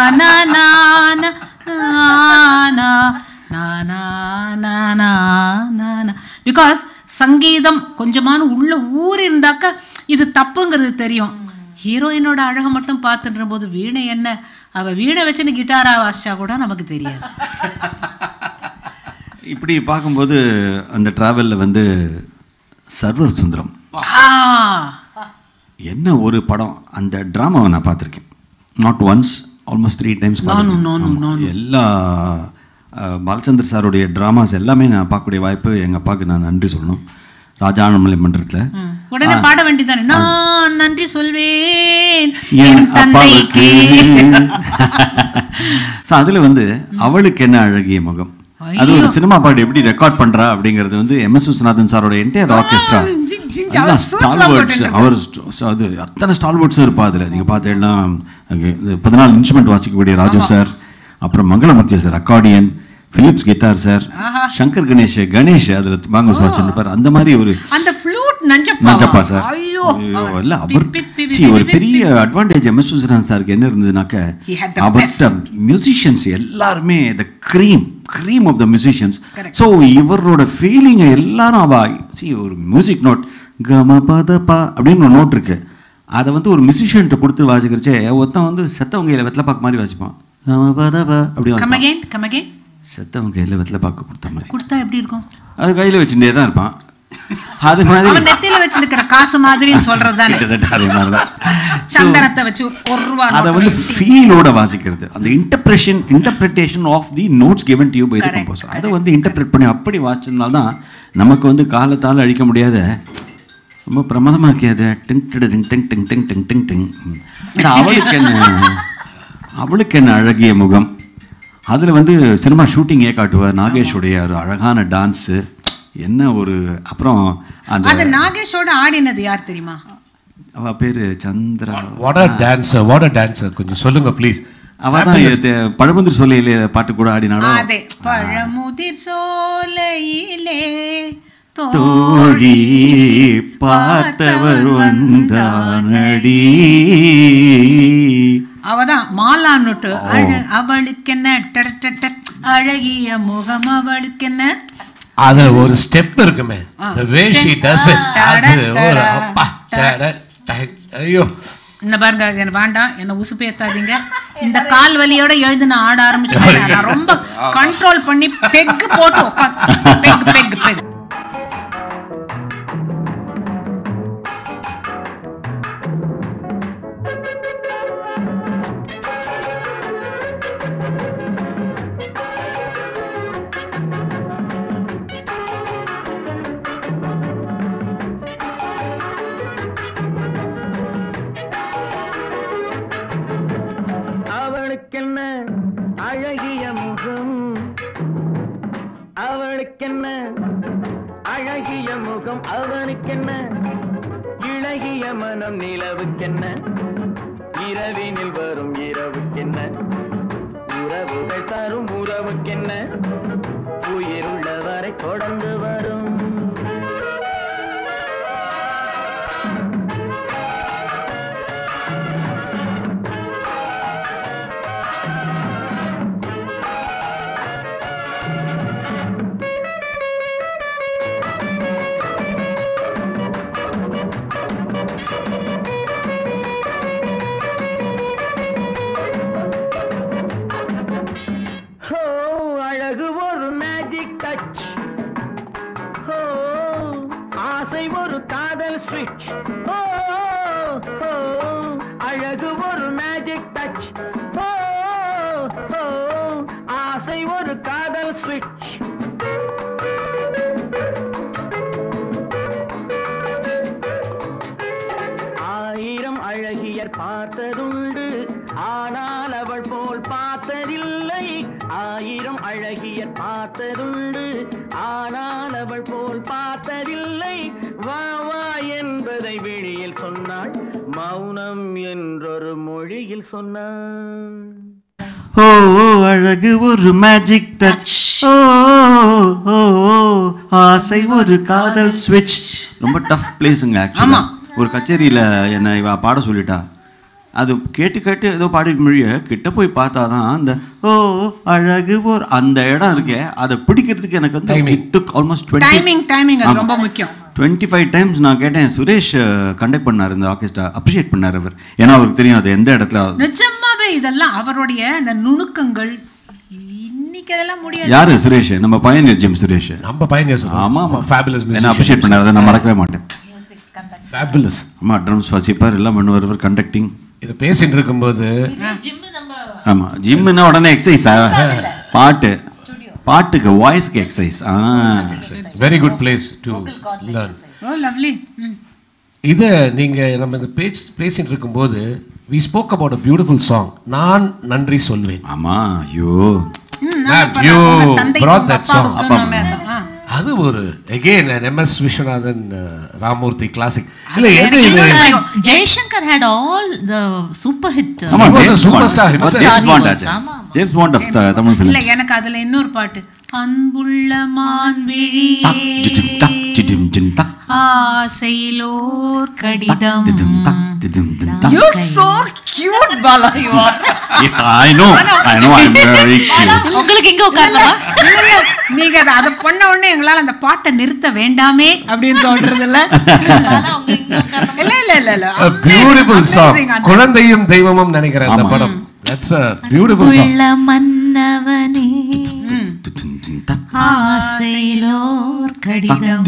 பிகாஸ் சங்கீதம் கொஞ்சமான உள்ள ஊர் இருந்தாக்க இது தப்புங்கிறது தெரியும் ஹீரோயினோட அழகை மட்டும் பார்த்துன்ற போது வீணை என்ன அவ வீணை வச்சுன்னு கிட்டாரா வாசிச்சா கூட நமக்கு தெரியாது இப்படி பார்க்கும்போது அந்த டிராவலில் வந்து சர்வ சுந்தரம் ஆ, என்ன ஒரு படம் அந்த ட்ராமாவை நான் பார்த்துருக்கேன் not once almost three times எல்லா அஹ், பாலச்சந்தர் சாருடைய ட்ராமாஸ் எல்லாமே நான் பார்க்கக்கூடிய வாய்ப்பு எங்கள் அப்பாவுக்கு நான் நன்றி சொல்லணும் ராஜானமலை மன்றத்தில் ம். உடனே பாட வேண்டியதானே நான் நன்றி சொல்வேன் என் என் அப்பாவுக்கு தந்தைக்கு ஸோ அதில் வந்து அவளுக்கு என்ன அழகிய முகம் அது ஒரு சினிமா பாட்டு எப்படி ரெக்கார்ட் பண்றா அப்படிங்கிறது வந்து எம் எஸ் விஸ்வநாதன் சாரோட என்டையர் ஆர்கெஸ்ட்ரா ஜிங், ஜிங், எல்லாம் அவர் suit எல்லாம் ஸ்டால்வர்ட்ஸ் அவர் st- அது அத்தனை ஸ்டால்வர்ட்ஸும் இருப்பா அதில் நீங்கள் பார்த்தீங்கன்னா பதினாலு இன்ஸ்ட்ருமெண்ட் வாசிக்கக்கூடிய ராஜு சார் அப்புறம் Mangalamoorthy sir accordion Philips guitar sir Shankar Ganesh Ganesh அதில் வாங்க வச்சுருப்பார் அந்த மாதிரி ஒரு அந்த ஃப்ளூட் நஞ்சப்பா நஞ்சப்பா சார் ஐயோ ஐயோ, அவர் இல்ல அவர் பிப், பிப், see, ஒரு பிப், பெரிய அட்வான்டேஜ் எம் எஸ் விஸ்வநாதன் சாருக்கு என்ன இருந்ததுனாக்க He had the அவர்கிட்ட மியூசிஷியன்ஸ் எல்லாருமே the cream cream of the musicians so இவரோட ஃபீலிங்கை எல்லாரும் அவ சி ஒரு மியூசிக் நோட் கம பத பா அப்படின்னு ஒரு நோட் இருக்கு அதை வந்து ஒரு மியூசிஷியன்ட்ட கொடுத்து வாசிக்கிறச்சே ஒருத்தன் வந்து செத்தவங்க கையில் வெத்தலை பாக்கு மாதிரி வாசிப்பான் கம பத பா அப்படி கம் வாசிப்பான் அகைன் கம் அகைன் செத்தவங்க கையில் வெத்தலை பாக்கு கொடுத்த மாதிரி கொடுத்தா எப்படி இருக்கும் அது கையில் வச்சுட்டே தான் இருப்பான் அது மாதிரி அவன் நெத்தியில வச்சிருக்கிற காசு மாதிரின்னு சொல்றது தானே கிட்டத்தட்ட அதே மாதிரி தான் So, சந்தனத்தை வச்சு ஒரு ரூபா அதை நோட்டு வந்து வச்சு. ஃபீலோட வாசிக்கிறது அந்த interpretation interpretation of the notes given to you by the composer அதை வந்து இன்டர்பிரேட் பண்ணி அப்படி வாசிச்சதுனால தான் நமக்கு வந்து காலத்தால் அழிக்க முடியாத ரொம்ப பிரமாதமாக இருக்கே அது டிங் டிடு டிங் டிங் டிங் டிங் டிங் டிங் டிங் ம். அது அவளுக்கு என்ன அவளுக்கு என்ன அழகிய முகம் அதில் வந்து சினிமா ஷூட்டிங்கே காட்டுவார் நாகேஷுடைய ஒரு அழகான டான்ஸு என்ன ஒரு அப்புறம் அந்த அது நாகேஷோட ஆடினது யார் தெரியுமா அவ பேரு Chandra what a dancer what a dancer கொஞ்சம் சொல்லுங்க ப்ளீஸ் அவ தான் பழமுதிர் சொல்லையிலே பாட்டு கூட ஆடினாலும் அதே பழமுதிர் சோலையிலே தோ- தோழி பார்த்தவர் வந்தானடி அவதான் மாலான்னுட்டு அழ அவளுக்கென்ன டட டட டட, அழகிய முகம் அவளுக்கென்ன அது ஒரு ஸ்டெப் இருக்குமே the way she does it அது ஒரு அப்பா டட, டட, ஐயோ என்ன பாருங்க அது எனக்கு வேண்டாம் என்ன உசுப்பேத்தாதீங்க இந்த கால் வலியோட எழுந்து நான் ஆட ஆரம்பிச்சு நான் ரொம்ப கண்ட்ரோல் பண்ணி பெக் போட்டு உட்காந்து பெக் பெக் பெக் அவளுக்கென்ன அழகிய முகம் அவளுக்கென்ன அழகிய முகம் அவனுக்கென்ன இழகிய மனம் நிலவுக்கென்ன இரவினில் வரும் இரவுக்கென்ன உறவுகள் தரும் உறவுக்கென்ன உயிருள்ளவரை தொடர்ந்து வரும் ஹோ அழகு ஒரு மேஜிக் டச் ஹோ ஆசை ஒரு காதல் ஸ்விட்ச் ஹோ ஹோ அழகு ஒரு மேஜிக் டச் ஹோ ஹோ ஆசை ஒரு காதல் ஸ்விட்ச் ஆயிரம் அழகியர் பார்த்ததுண்டு ஆனால் அவள் போல் பார்த்ததில்லை ஆயிரம் அழகியர் பார்த்ததுண்டு ஆனால் அவள் போல் பார்த்ததில்லை வா வா என்பதை வெளியில் சொன்னாள் மௌனம் என்றொரு மொழியில் சொன்னாள் ஓ ஓ, அழகு ஒரு மேஜிக் டச் ஓ ஓ, ஓ, ஆசை ஒரு காதல் ஸ்விட்ச் ரொம்ப டஃப் பிளேஸுங்க ஆக்சுவலா ஒரு கச்சேரியில என்னை இவ பாட சொல்லிட்டா அது கேட்டு கேட்டு ஏதோ பாடி மொழிய கிட்ட போய் பார்த்தாதான் அந்த ஓ அழகு ஒரு அந்த இடம் இருக்கே அதை பிடிக்கிறதுக்கு எனக்கு வந்து it took almost timing timing அது ரொம்ப முக்கியம் டுவெண்ட்டி ஃபைவ் டைம்ஸ் நான் கேட்டேன் சுரேஷ் கண்டக்ட் பண்ணார் இந்த ஆர்கெஸ்ட்ரா அப்ரிஷியேட் பண்ணார் அவர் ஏன்னா அவருக்கு தெரியும் அது எந்த இடத்துல நிஜமாவே இதெல்லாம் அவருடைய அந்த நுணுக்கங்கள் இன்னைக்கு அதெல்லாம் முடியாது யாரு சுரேஷ் நம்ம பயனியர் ஜிம் சுரேஷ் நம்ம பயணியர் ஆமா ஆமா ஃபேபுலஸ் என்ன அப்ரிஷியேட் பண்ணார் அதை நான் மறக்கவே மாட்டேன் ஃபேபுலஸ் ஆமா ட்ரம்ஸ் வாசிப்பார் எல்லாம் பண்ணுவார் கண்டக்டிங் இது பேசிட்டு இருக்கும்போது ஆமா ஜிம்னா உடனே எக்ஸசைஸா பாட்டு பாட்டுக்கு வாய்ஸ்க்கு எக்ஸசைஸ் ஆ very good place to learn oh lovely இதை நீங்க நம்ம இந்த பேச்சு பேசிட்டு இருக்கும்போது we spoke about a beautiful song நான் நன்றி சொல்வேன் ஆமா ஐயோ Ma'am, you brought that song. அது ஒரு again M S Viswanathan Ramamoorthy classic இல்ல எது இது Jaishankar had all the super hit uh, ஆமா He was a James superstar Bond himself. James Bond He was, ஆச்சு ஆமா, ஜேம்ஸ் பாண்ட் ஆஃப் தமிழ் இல்ல ஃபிலிம் எனக்கு அதுல இன்னொரு பாட்டு அன்புள்ள மான்விழி ஆசையிலோர் கடிதம் You so cute, Bala. You are. I know I know I am very cute உங்களுக்கு இங்க உட்காரலாமா இல்ல, இல்ல, நீங்க அதை அதை பண்ண உடனே எங்களால அந்த பாட்டை நிறுத்த வேண்டாமே அப்படின்னு தோன்றது இல்ல இல்ல இல்ல இல்ல இல்ல பியூட்டிஃபுல் சாங் Amazing. அந்த- குழந்தையும் தெய்வமும் நினைக்கிறேன் அந்த ஆமா. படம் தட்ஸ் அ பியூட்டிஃபுல் சாங் உள்ள மன்னவனே ஆசையிலோர் கடிதம்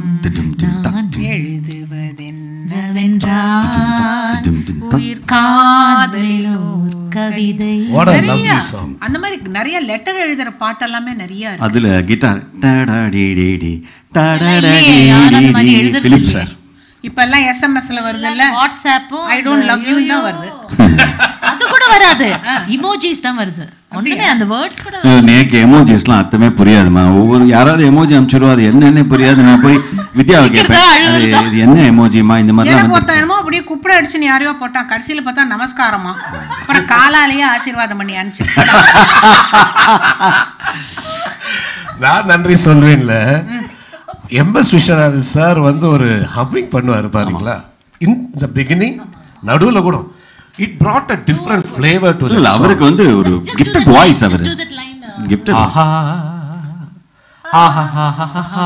எழுதுவதென்றால் உயிர் காதலிலோர் கவிதை வாட் அ நிறைய லவ்லி சாங் அந்த மாதிரி நிறைய லெட்டர் எழுதுற பாட்டு எல்லாமே நிறைய இருக்கு அதுல கிட்டார் டாடா டி டி டி டாடா டி இல்லையே, யாரும் அந்த மாதிரி டி எழுதுறது பிலிப் இல்லையே. சார் இப்ப எல்லாம் எஸ்எம்எஸ்ல வருது இல்ல வாட்ஸ்அப்பும் ஐ டோன்ட் லவ் யூ தான் வருது அது கூட வராது இமோஜிஸ் தான் வருது ஒண்ணுமே அந்த வேர்ட்ஸ் கூட நேக்கு எமோஜிஸ்லாம் அர்த்தமே புரியாதுமா ஒவ்வொரு யாராவது எமோஜி அனுப்பிச்சிருவா அது என்னன்னு புரியாது நான் போய் வித்யாவை கேட்பேன் அது இது என்ன எமோஜிமா இந்த மாதிரிலாம் எனக்கு வந்து ஒருத்தன் என்னமோ அப்படியே குப்பிட அடிச்சுன்னு யாரையோ போட்டான் கடைசியில பார்த்தா நமஸ்காரமா அப்புறம் காலாலேயே ஆசீர்வாதம் பண்ணி அனுப்பிச்சு நான் நன்றி சொல்வேன்ல எம் எஸ் விஸ்வநாதன் சார் வந்து ஒரு ஹவ்விங் பண்ணுவார் பாருங்களா இன் த பிகினிங் நடுவுல கூட it brought a different flavor to இல்ல the அவருக்கு வந்து ஒரு கிஃப்டட் வாய்ஸ் அவர் கிஃப்டட் ஆஹா ஆஹா ஆஹா ஆஹா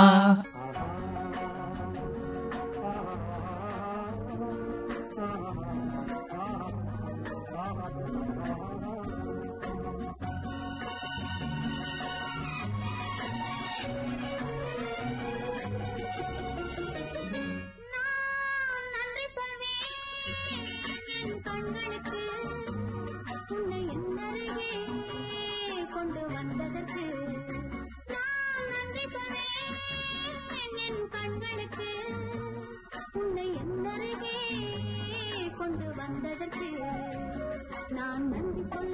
நன்றி சொல்வேன் என் கண்களுக்கு உன்னை என்னருகே கொண்டு வந்ததற்கு நான் நன்றி சொல்வேன் என் கண்களுக்கு உன்னை என்னருகே கொண்டு வந்ததற்கு நான் நன்றி சொல்ல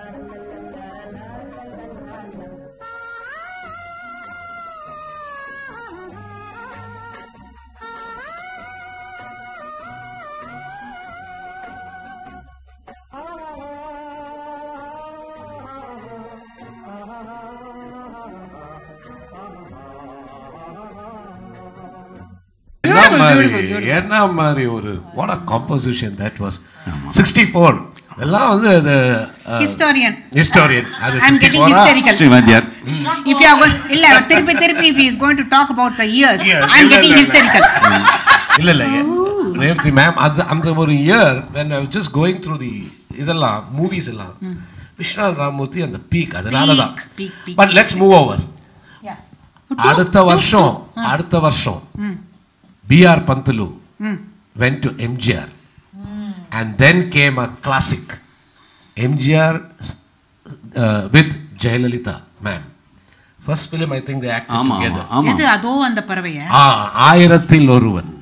என்ன மாதிரி என்ன மாதிரி ஒரு what a composition that was sixty four எல்லாம் வந்து அது Historian. ஹிஸ்டோரியன் அது I'm getting hysterical. ஸ்ரீவாத்தியார் If you are going, இல்ல திருப்பி திருப்பி if he is going to talk about the years, Yes, I'm இல்ல, getting இல்ல, hysterical. இல்ல இல்ல ரேவதி மேம் அது அந்த ஒரு year when I was just going through the இதெல்லாம் மூவிஸ் எல்லாம் விஸ்வநாத் ராமூர்த்தி அந்த பீக் அதனால தான் peak, peak. But let's move over அடுத்த வருஷம் அடுத்த வருஷம் BR Panthulu went to MGR and then came a classic MGR uh, with Jayalalitha ma'am first film I think they acted ஆமா together ஆமா எது அதோ அந்த பறவைய ஆ, ஆயிரத்தில் ஒருவன்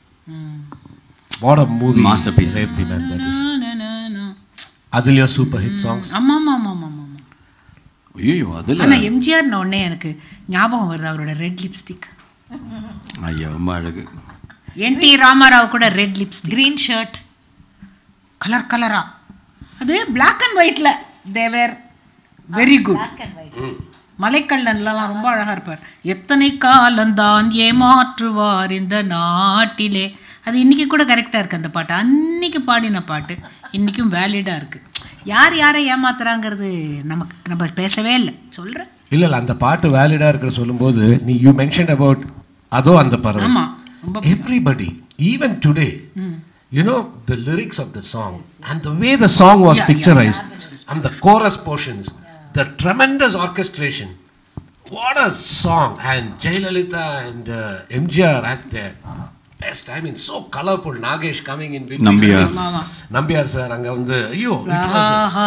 what a movie Masterpiece. Revathi ma'am that is அதுலயும் சூப்பர் ஹிட் சாங்ஸ் ஆமா ஆமா ஆமா ஆமா ஆமா ஐயோ அதுல ஆனா எம்ஜிஆர் உடனே எனக்கு ஞாபகம் வருது அவரோட ரெட் லிப்ஸ்டிக் ஐயோ ரொம்ப அழகு என் டி ராமாராவ் கூட red lipstick green shirt colour கலரா அது பிளாக் அண்ட் ஒயிட்ல தேவர் வெரி குட் மலைக்கல்லன்லாம் ரொம்ப அழகா இருப்பார் எத்தனை காலந்தான் ஏமாற்றுவார் இந்த நாட்டிலே அது இன்னைக்கு கூட கரெக்டா இருக்கு அந்த பாட்டு அன்னைக்கு பாடின பாட்டு இன்னைக்கும் வேலிடா இருக்கு யார் யாரை ஏமாத்துறாங்கிறது நமக்கு நம்ம பேசவே இல்லை சொல்றேன் இல்ல இல்ல அந்த பாட்டு வேலிடா இருக்கிற சொல்லும்போது நீ யூ மென்ஷன் அபவுட் அதோ அந்த பறவை ஆமா ரொம்ப everybody even today you know the lyrics of the song and the way the song was picturised and the chorus portions the tremendous orchestration what a song and Jayalalithaa and MGR at their best I mean so colourful Nagesh coming in Nambiar. Nambiar sir அங்க வந்து ஐயோ it was a- ஆஹா,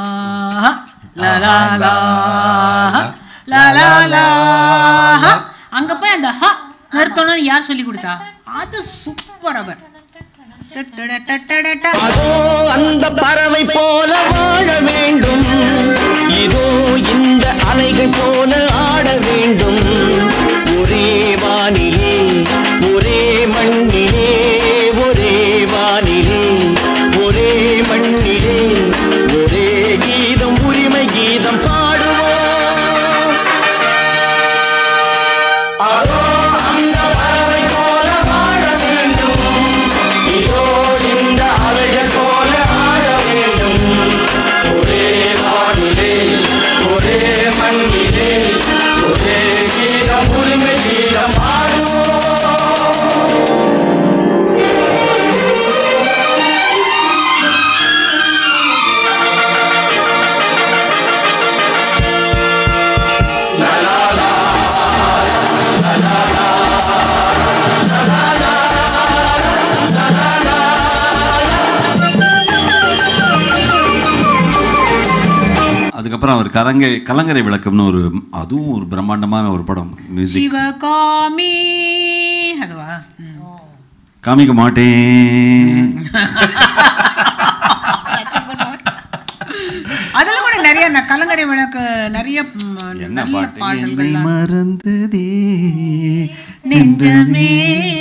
லா லா லா, லா லா லா. அங்க போய் அந்த ஹ நிறுத்தணும்னு யார் சொல்லி கொடுத்தா அது சூப்பர் அவர் டடடடடடட. அதோ அந்த பறவை போல வாழ வேண்டும் இதோ இந்த அலைகள் போல ஆட வேண்டும் ஒரே வானிலே ஒரே மண்ணிலே ஒரே வானிலே ஒரே மண்ணிலே ஒரே கீதம் உரிமை கீதம் பாடுவோம் அதோ அந்த பறவை போல வாழ வேண்டும் இதோ இந்த அலைகள் போல ஆட வேண்டும் ஒரே வானிலே ஒரே மண்ணிலே ஒரே கீதம் உரிமை கீதம் பாடுவோம் அதுக்கப்புறம் அவர் கலங்கை கலங்கரை விளக்கம்னு ஒரு அதுவும் ஒரு பிரம்மாண்டமான ஒரு படம் மியூசிக் சிவகாமி அதுவா ம். காமிக்க மாட்டேன் அதுல கூட நிறைய இந்த கலங்கரை விளக்கு நிறைய ம், என்ன நல்ல பாட்டு என்னை பாடல்கள் மறந்ததே நெஞ்சமே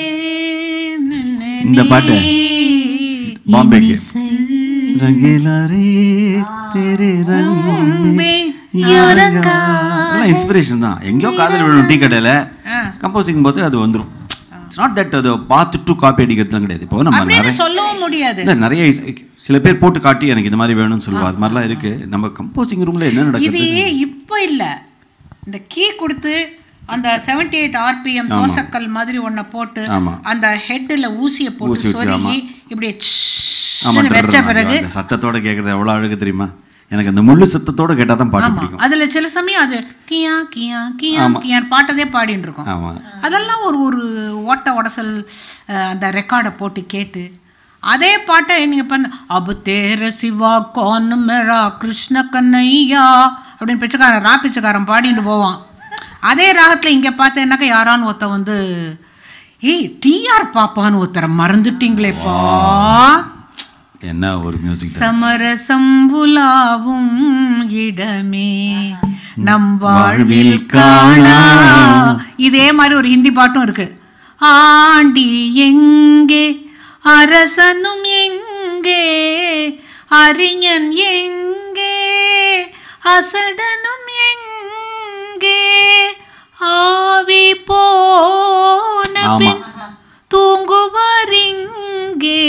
இந்த பாட்டு பாம்பேக்கு ரங்கேலாரே தேரே ரங்கே இன்ஸ்பிரேஷன் தான் எங்கேயோ காதல் விழும் டீ கடையில் கம்போசிங் போது அது வந்துடும் இட்ஸ் நாட் தட் அதை பார்த்துட்டு காப்பி அடிக்கிறதுலாம் கிடையாது இப்போ நம்ம அப்படின்னு நிறைய சொல்லவும் முடியாது இல்ல, நிறைய இசை- சில பேர் போட்டு காட்டி எனக்கு இந்த மாதிரி வேணும்னு சொல்லுவா அது மாதிரிலாம் இருக்கு நம்ம கம்போசிங் ரூம்ல என்ன இது நடக்குது இப்போ இல்ல இந்த கீ கொடுத்து அந்த 78 எயிட் ஆர்பிஎம் ஆமா. தோசைக்கல் மாதிரி ஒன்ன போட்டு ஆமா. அந்த ஹெட்ல ஊசியை ஊசி போட்டு வச்சு, ஆமா. சொருகி இப்படி ஆமா ச்ன்னு வச்ச டர்ரு, பிறகு அந்த சத்தத்தோட கேட்கறது எவ்வளவு அழகு தெரியுமா எனக்கு அந்த முள்ளு சத்தத்தோட கேட்டா தான் பாட்டு ஆமா பிடிக்கும் அதுல சில சமயம் அது கியா கியா கியா ஆமா. கியான் பாட்டதே பாடின்னு இருக்கும் ஆமா அதெல்லாம் ஒரு ஒரு ஓட்ட உடசல் அஹ், அந்த ரெக்கார்டை போட்டு கேட்டு அதே பாட்டை நீங்க பண்ண அபு தேர சிவா கோன் மேரா கிருஷ்ண கண்ணையா அப்படின்னு பிச்சைக்காரன் ரா பிச்சைக்காரன் பாடிட்டு போவான் அதே ராகத்துல இங்க பார்த்தேன்னாக்கா யாரான்னு ஒருத்த வந்து ஏய் டிஆர் பாப்பான்னு ஒருத்தரை மறந்துட்டீங்களேப்பா என்ன ஒரு மியூசிக் சமரசம் உலாவும் இடமே நம் வாழ்வில் வாழ்வில் காணா காணா. இதே மாதிரி ஒரு ஹிந்தி பாட்டும் இருக்கு ஆண்டி எங்கே அரசனும் எங்கே அறிஞன் எங்கே அசடனும் எங்கே ஆவி போன ஆமா. பின் தூங்குவரிங்கே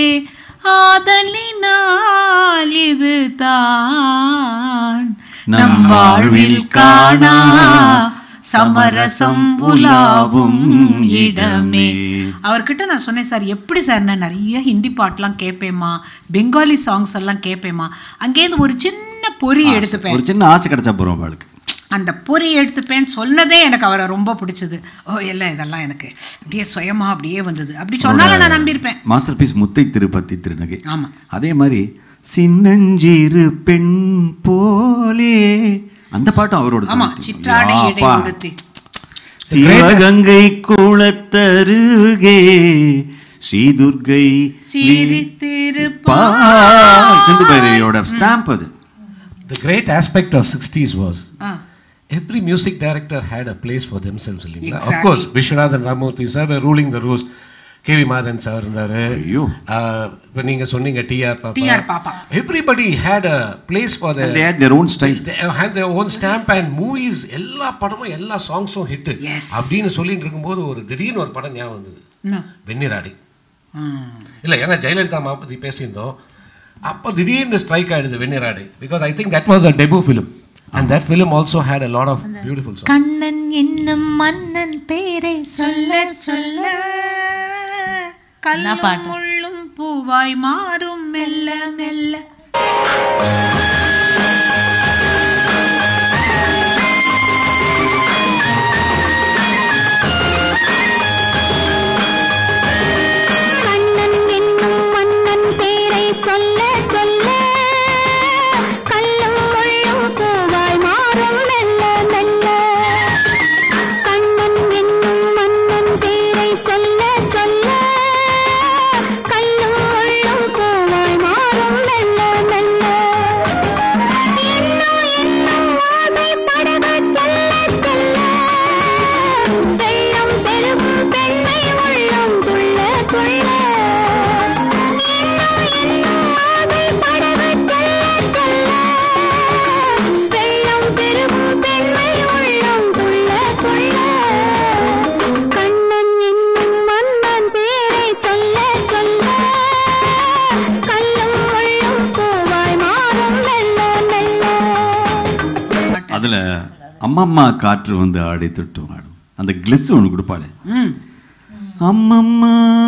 ஆதலினால் இதுதான் நம் வாழ்வில் காணா சமரசம் உலாவும் இடமே அவர்கிட்ட நான் சொன்னேன் சார் எப்படி சார் நான் நிறைய ஹிந்தி பாட்டெலாம் கேட்பேம்மா பெங்காலி சாங்ஸ் எல்லாம் கேட்பேம்மா அங்கேருந்து ஒரு சின்ன பொறி எடுத்துப்பேன் ஒரு சின்ன ஆசை கிடைச்சா போறோம் அவளுக்கு அந்த பொறி எடுத்துப்பேன்னு சொன்னதே எனக்கு அவரை ரொம்ப பிடிச்சது ஓ எல்லாம் இதெல்லாம் எனக்கு அப்படியே சுயமா அப்படியே வந்தது அப்படி சொன்னாலும் நான் நம்பியிருப்பேன் மாஸ்டர் பீஸ் முத்தை திருப்பதி திருநகை ஆமா. அதே மாதிரி சின்னஞ்சிறு பெண் போலே அந்த பாட்டும் அவரோட ஆமா தான். சிற்றாடை இடை யாப்பா. உடுத்தி சிவகங்கை குளத்தருகே ஸ்ரீதுர்கை சிரித்திருப்பா பா- சிந்து பைரவியோட ஸ்டாம்ப் அது The great aspect of 60s was ஆ. every music director had a place for themselves. இல்லைங்களா? Of Exactly. course, Vishwanathan Ramamurthy sir were ruling the roost. KV Mahadevan sir இருந்தாரு ஐயோ. இப்போ நீங்க சொன்னீங்க TR Pappa TR Pappa. Everybody had a place for And they had their own style. Had their own stamp and movies எல்லா படமும் எல்லா சாங்ஸும் hit Yes. அப்படின்னு சொல்லிட்டு இருக்கும்போது ஒரு திடீர்னு ஒரு படம் ஞாபகம் வந்தது என்ன? வெண்ணிராடி ம். இல்லை ஏன்னா ஜெயலலிதா அம்மா பற்றி பேசியிருந்தோம் அப்போ திடீர்னு ஸ்ட்ரைக் ஆயிடுது வெண்ணிராடி because I think that was a debut film and that film also had a lot of beautiful song Kannan என்னும் மன்னன் பேரை சொல்ல சொல்ல என்ன கல்லும் பாட்டு? முள்ளும் பூவாய் மாறும் மெல்ல மெல்ல கண்ணன் என்னும் மன்னன் பேரை சொல்ல சொல்ல கல்லும் முள்ளும் பூவாய் மாறும் மெல்ல மெல்ல கண்ணன் என்னும் மன்னன் பேரை சொல்ல சொல்ல கல்லும் முள்ளும் பூவாய் மாறும் மெல்ல மெல்ல இன்னும் இன்னும் ஆசை படகு செல்ல செல்ல வெள்ளம் பெருகும் பெண்மை உள்ளம் துள்ள துள்ள இன்னும் இன்னும் ஆசை படகு செல்ல செல்ல வெள்ளம் பெருகும் பெண்மை உள்ளம் துள்ள துள்ள கண்ணன் என்னும் மன்னன் பேரை சொல்ல சொல்ல கல்லும் முள்ளும் பூவாய் மாறும் மெல்ல மெல்ல அதுல அம்மா அம்மா காற்று வந்து ஆடி தொட்டும் ஆடும் அந்த கிளிஸ் ஒன்று கொடுப்பாளே ம் அம்மம்மா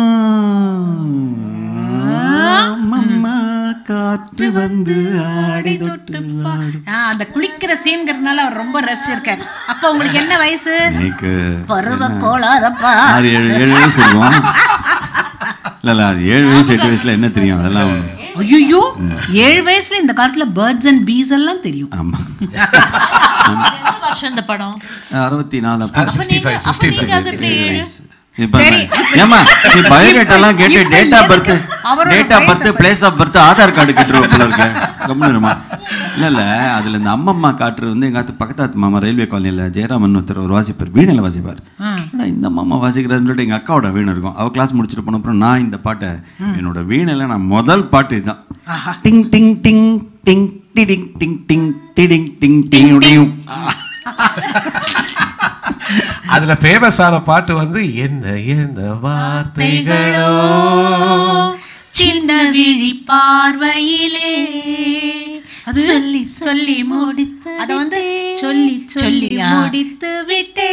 அம்மம்மா காற்று வந்து ஆடி தொட்டு ஆடும் ஆ, அந்த குளிக்கிற சீன்கிறதுனால அவர் ரொம்ப ரசிச்சிருக்கார் அப்ப உங்களுக்கு என்ன வயசு எனக்கு பருவ கோளாரப்பா ஆறு ஏழு ஏழு வயசு இருக்கும் இல்ல இல்ல அது ஏழு வயசு எட்டு வயசுல என்ன தெரியும் அதெல்லாம் ஐயோ ஏழு வயசுல இந்த காலத்துல பேர்ட்ஸ் அண்ட் பீஸ் எல்லாம் தெரியும் ஆமா எந்த வருஷம் இந்த படம் அறுபத்தி நாலு அப்ப சிக்ஸ்டி ஃபைவ் அப்ப சிக்ஸ்டி நீங்க அது எப்படி ஏழு? இப்ப சரி. ஏமா நீ பயோடேட்டா எல்லாம் கேட்டு இப்ப டேட் ஆஃப் பர்த் எதுக்கு அவரோட date of place birth of place of birth Aadhaar card கேட்டுருவோம் போல இருக்கு கம்முனுமா இல்ல இல்ல அதுல இந்த அம்மம்மா காற்று வந்து எங்க ஆத்து பக்கத்தாத்து மாமா ரயில்வே காலனியில் ஜெயராமன் ஒருத்தர் ஒரு வாசிப்பார் வீணையில வாசிப்பார் ஆனா இந்த மாமா வாசிக்கிறாருன்னு சொல்லிட்டு எங்க அக்காவோட வீணை இருக்கும் அவ கிளாஸ் முடிச்சுட்டு போன அப்புறம் நான் இந்த பாட்டை என்னோட வீணையில நான் முதல் பாட்டு இதுதான் டிங் டிங் டிங் டிங் டிடிங் டிங் டிங் டிடிங் டிங் டிங் டிங் அதுல ஃபேமஸ் ஆன பாட்டு வந்து என்ன என்ன வார்த்தைகளோ சின்ன விழி பார்வையிலே அது சொல்லி சொல்லி முடித்து அத வந்து சொல்லி சொல்லி சொல்லியா? முடித்து விட்டே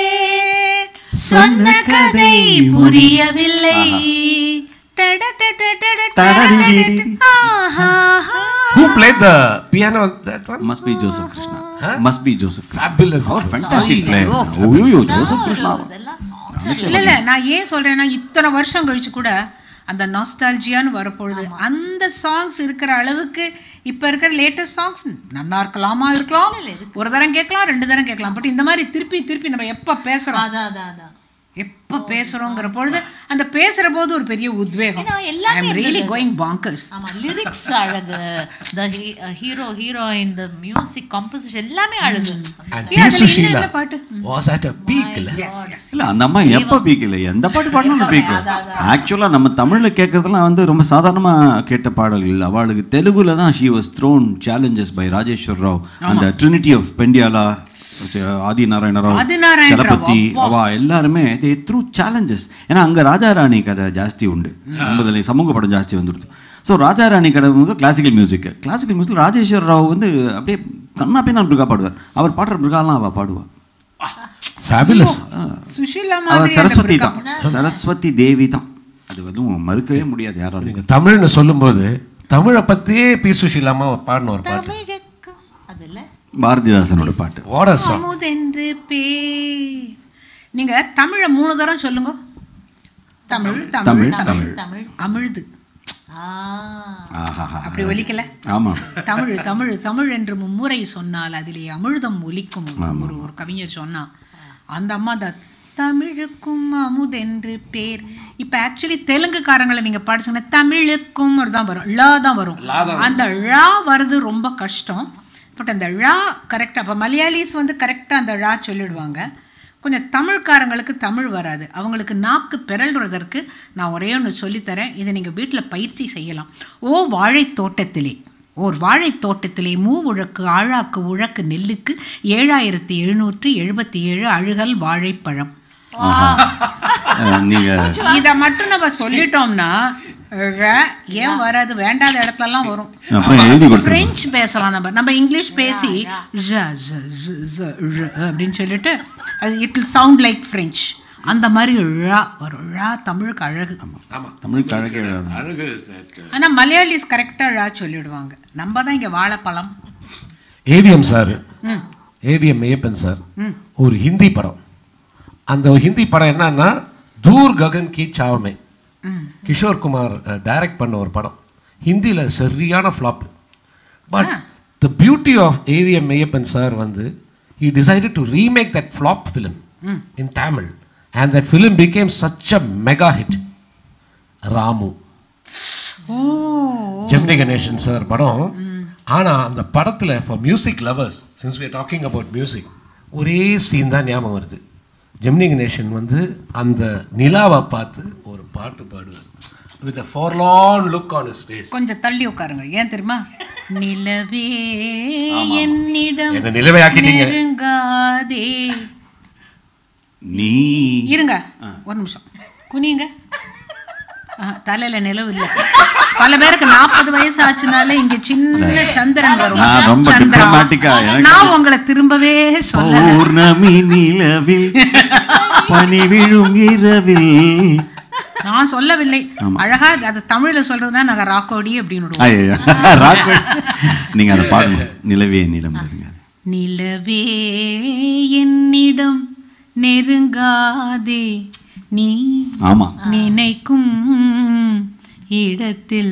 சொன்ன கதை புரியவில்லை டட டட டட தடடிடிடி. ஆஹாஹா. Who played the piano on that one? Must be Joseph Krishna. Must be Joseph Krishna. Fabulous. அவர் fantastic player. ஓய்யோ ஜோசப் கிருஷ்ணா இதெல்லாம் songs. இல்ல இல்ல நான் ஏன் சொல்றேன்னா இத்தனை வருஷம் கழிச்சு கூட அந்த நாஸ்டாலஜியான்னு வரப்பொழுது அந்த சாங்ஸ் இருக்கிற அளவுக்கு இப்ப இருக்கிற லேட்டஸ்ட் சாங்ஸ் நல்லா இருக்கலாமா இருக்கலாம் ஒரு தரம் கேட்கலாம் ரெண்டு தரம் கேட்கலாம் பட் இந்த மாதிரி திருப்பி திருப்பி நம்ம எப்ப பேசுறோம் அதான் அதான் அதான் எப்ப பேசுறோங்கிற பொழுது அந்த பேசுற போது ஒரு பெரிய உத்வேகம் ஏன்னா எல்லாமே ரியலி இருந்தது. கோயிங் பாங்கர்ஸ் ஆமா லிரிக்ஸ் அழகு the hero heroine the music composition எல்லாமே அழகு And ஏன் P. அதுல Sushila இன்னும் என்ன பாட்டு? was at a peak. இல்ல? இல்ல அந்த அம்மா எப்போ பீக்கல எந்த பாட்டு பாடணும் பீக்கும் ஆக்சுவலாக நம்ம தமிழில் கேட்கறதுலாம் வந்து ரொம்ப சாதாரணமாக கேட்ட பாடல்கள் அவளுக்கு தெலுங்குல தான் she was thrown challenges by Rajeswar Rao அந்த ட்ரினிட்டி ஆஃப் பெண்டியாலா ஆதி நாராயண ராவ் ஆதிநாராயண ராவ், சலபதி அப்பா. அவா எல்லாருமே தே த்ரூ சேலஞ்சஸ் ஏன்னா அங்கே ராஜாராணி கதை ஜாஸ்தி உண்டு ஐம்பதுல சமூக படம் ஜாஸ்தி வந்துடுது ஸோ ராஜாராணி கதை வந்து classical music classical music Rajeswar Rao வந்து அப்படியே கண்ணா பின்னா பிருகா பாடுவார் அவர் பாடுற பிருகாலாம் அவள் பாடுவாள் Fabulous. சுஷீலா அவ மாதிரி சரஸ்வதி தான் சரஸ்வதி தேவி தான் அது வந்து மறுக்கவே முடியாது யாராலும் நீங்க தமிழ்னு சொல்லும்போது தமிழை பத்தியே பி சுஷீலாமா பாடின ஒரு பாட்டு தமிழுக்கு அதுல பாரதிதாசனோட பாட்டு வாட் அ சாங் அமுதென்று பே நீங்க தமிழை மூணு தரம் சொல்லுங்க தமிழ் தமிழ் தமிழ், தமிழ் தமிழ். தமிழ் அமிழ்து ஆ ஆஹாஹா அப்படி ஒலிக்கல ஆமா தமிழ் தமிழ் தமிழ் என்று மும்முறை சொன்னால் அதிலே அமிழ்தம் ஒலிக்கும் ஒரு ஒரு கவிஞர் சொன்னா அந்த அம்மா அந்த தமிழுக்கும் அமுதென்று பேர் இப்ப ஆக்சுவலி தெலுங்குக்காரங்களை நீங்க பாடிச்சீங்கன்னா தமிழுக்கும் தான் வரும் ழ தான் வரும் அந்த ழா வருது ரொம்ப கஷ்டம் பட் அந்த ழா கரெக்டாக இப்போ மலையாளிஸ் வந்து கரெக்டாக அந்த ழா சொல்லிடுவாங்க கொஞ்சம் தமிழ்காரங்களுக்கு தமிழ் வராது அவங்களுக்கு நாக்கு பிறழ்றதற்கு நான் ஒரே ஒன்று சொல்லித்தரேன் இதை நீங்கள் வீட்டில் பயிற்சி செய்யலாம் ஓ வாழைத் தோட்டத்திலே ஓர் வாழைத் தோட்டத்திலே மூவுழக்கு ஆழாக்கு உழக்கு நெல்லுக்கு ஏழாயிரத்தி எழுநூற்றி எழுபத்தி ஏழு அழுகல் வாழைப்பழம் அஹ், நீங்க இதை மட்டும் நம்ம சொல்லிட்டோம்னா ழ ஏன் வராது வேண்டாத இடத்துலலாம் வரும் அப்புறம் எழுதி கொடுத்துருங்க பிரெஞ்சு பேசலாம் நம்ம நம்ம இங்கிலீஷ் பேசி ழ, ழ, ழ, ழ, ழ அப்படின்னு சொல்லிட்டு அது it will sound like French அந்த மாதிரி ழா வரும் ழா தமிழுக்கு அழகு தமிழுக்கு அழகே எழுதாது அழகு ஆனா மலையாளிஸ் கரெக்டா ழா சொல்லிடுவாங்க நம்ம தான் இங்க வாழைப்பழம் AVM sir AVM Ayyappan sir ஒரு ஹிந்தி படம் அந்த ஹிந்தி படம் என்னன்னா தூர் ககன் கி சாவமே கிஷோர் குமார் டைரக்ட் பண்ண ஒரு படம் ஹிந்தியில் சரியான flop but the beauty of AVM Ayyappan sir வந்து he decided to remake that flop film in Tamil and that film became such a mega hit Ramu Gemini Ganesan sir படம் ஆனா அந்த படத்துல for music lovers since we are talking about music ஒரே scene தான் ஞாபகம் வருது ஜெமினி கணேசன் வந்து அந்த நிலாவை பார்த்து ஒரு பாட்டு பாடுவார் with a forlorn look on his face கொஞ்சம் தள்ளி உட்காருங்க ஏன் தெரியுமா நிலவே என்னிடம் என்ன நிலவை ஆக்கிட்டீங்க நெருங்காதே நீ இருங்க ஒரு நிமிஷம் குனியுங்க ஆஹா, தலையில நிலவு இல்ல பல பேருக்கு நாற்பது வயசு ஆச்சுனாலே இங்க சின்ன சந்திரன் வரும் நான் ரொம்ப சந்திரா. diplomatic-ஆ, எனக்கு- நான் உங்களை திரும்பவே சொல்ல பௌர்ணமி நிலவில் பனி விழும் இரவில் நான் சொல்லவில்லை அழகா அது தமிழ்ல சொல்றதுன்னா நாங்க ராக்கோடி அப்படின்னு விடுவோம். ஐயா ராக்வெல் நீங்க அதை பாடுங்க நிலவே நிலம் இருங்க நிலவே என்னிடம் நெருங்காதே நீ ஆமா நினைக்கும் இடத்தில்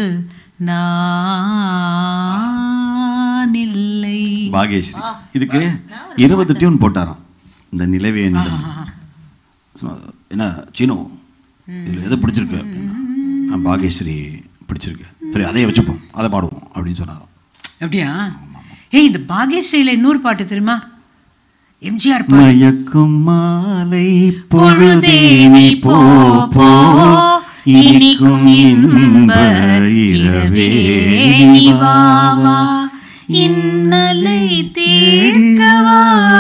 நான் இல்லை பாகேஸ்ரீ இதுக்கு இருபது டியூன் போட்டாராம் இந்த நிலவே நிலம் என்ன சீனு இதில் எது பிடிச்சிருக்கு நான் பாகேஸ்வரி பிடிச்சிருக்கு சரி அதையே வச்சுப்போம் அதை பாடுவோம் அப்படின்னு சொன்னாராம் அப்படியா ஏய் இந்த பாகேஸ்வரியில இன்னொரு பாட்டு தெரியுமா எம்ஜிஆர் பாட்டு மயக்கும் மாலை பொழுதே நீ போ போ இனிக்கும் இன்ப இரவே நீ வா வா இன்னலை தீர்க்கவா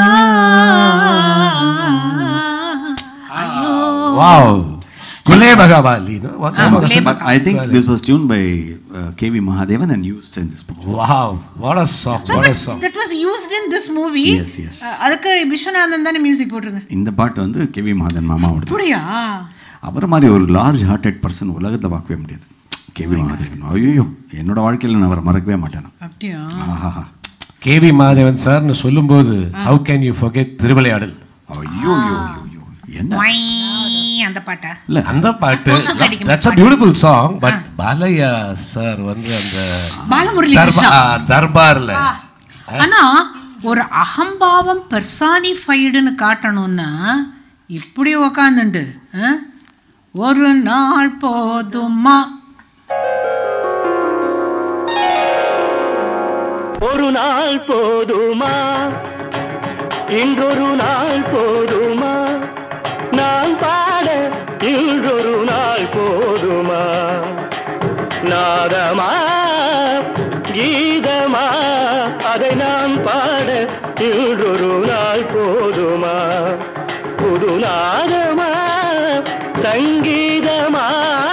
ஐயோ wow Gule Bakavali But I think this was tuned by uh, K.V. Mahadevan and used in this book. Wow what a song what a song that was used in this movie Yes, yes. அதுக்கு விஸ்வநாதன் தானே music போட்டிருந்தேன் இந்த பாட்டு வந்து KV மகாதன் மாமாவோடது அப்படியா அவர் மாதிரி ஒரு large hearted person உலகத்தை பார்க்கவே முடியாது கேவி மகாதேவன் ஐயோ என்னோட வாழ்க்கையில் நான் அவரை மறக்கவே மாட்டேன் அப்படியா ஆஹாஹா கேவி மாதேவன் சார்னு சொல்லும்போது how can you forget Thiruvilaiyadal ஐயோ ஐயோ ஐயோ ஐயோ என்ன வை, அந்த பாட்டா இல்லை அந்த பாட்டு கொசு கடிக்கும் that's a beautiful song but Balaiah sir வந்து அந்த பாலமுரளி தர்பா- கிருஷ்ணா ஆ, தர்பார்ல ஆனா ஒரு அகம்பாவம் பெர்சானிஃபைடுன்னு காட்டணும்னா இப்படி உக்காந்துண்டு ஆ? ஒரு நாள் போதுமா ஒரு நாள் போதுமா இன்றொரு நாள் போதுமா நான் பாட இன்றொரு நாள் போதுமா நாதமா கீதமா அதை நான் பாட இன்றொரு நாள் போதுமா புது நாதமா சங்கீதமா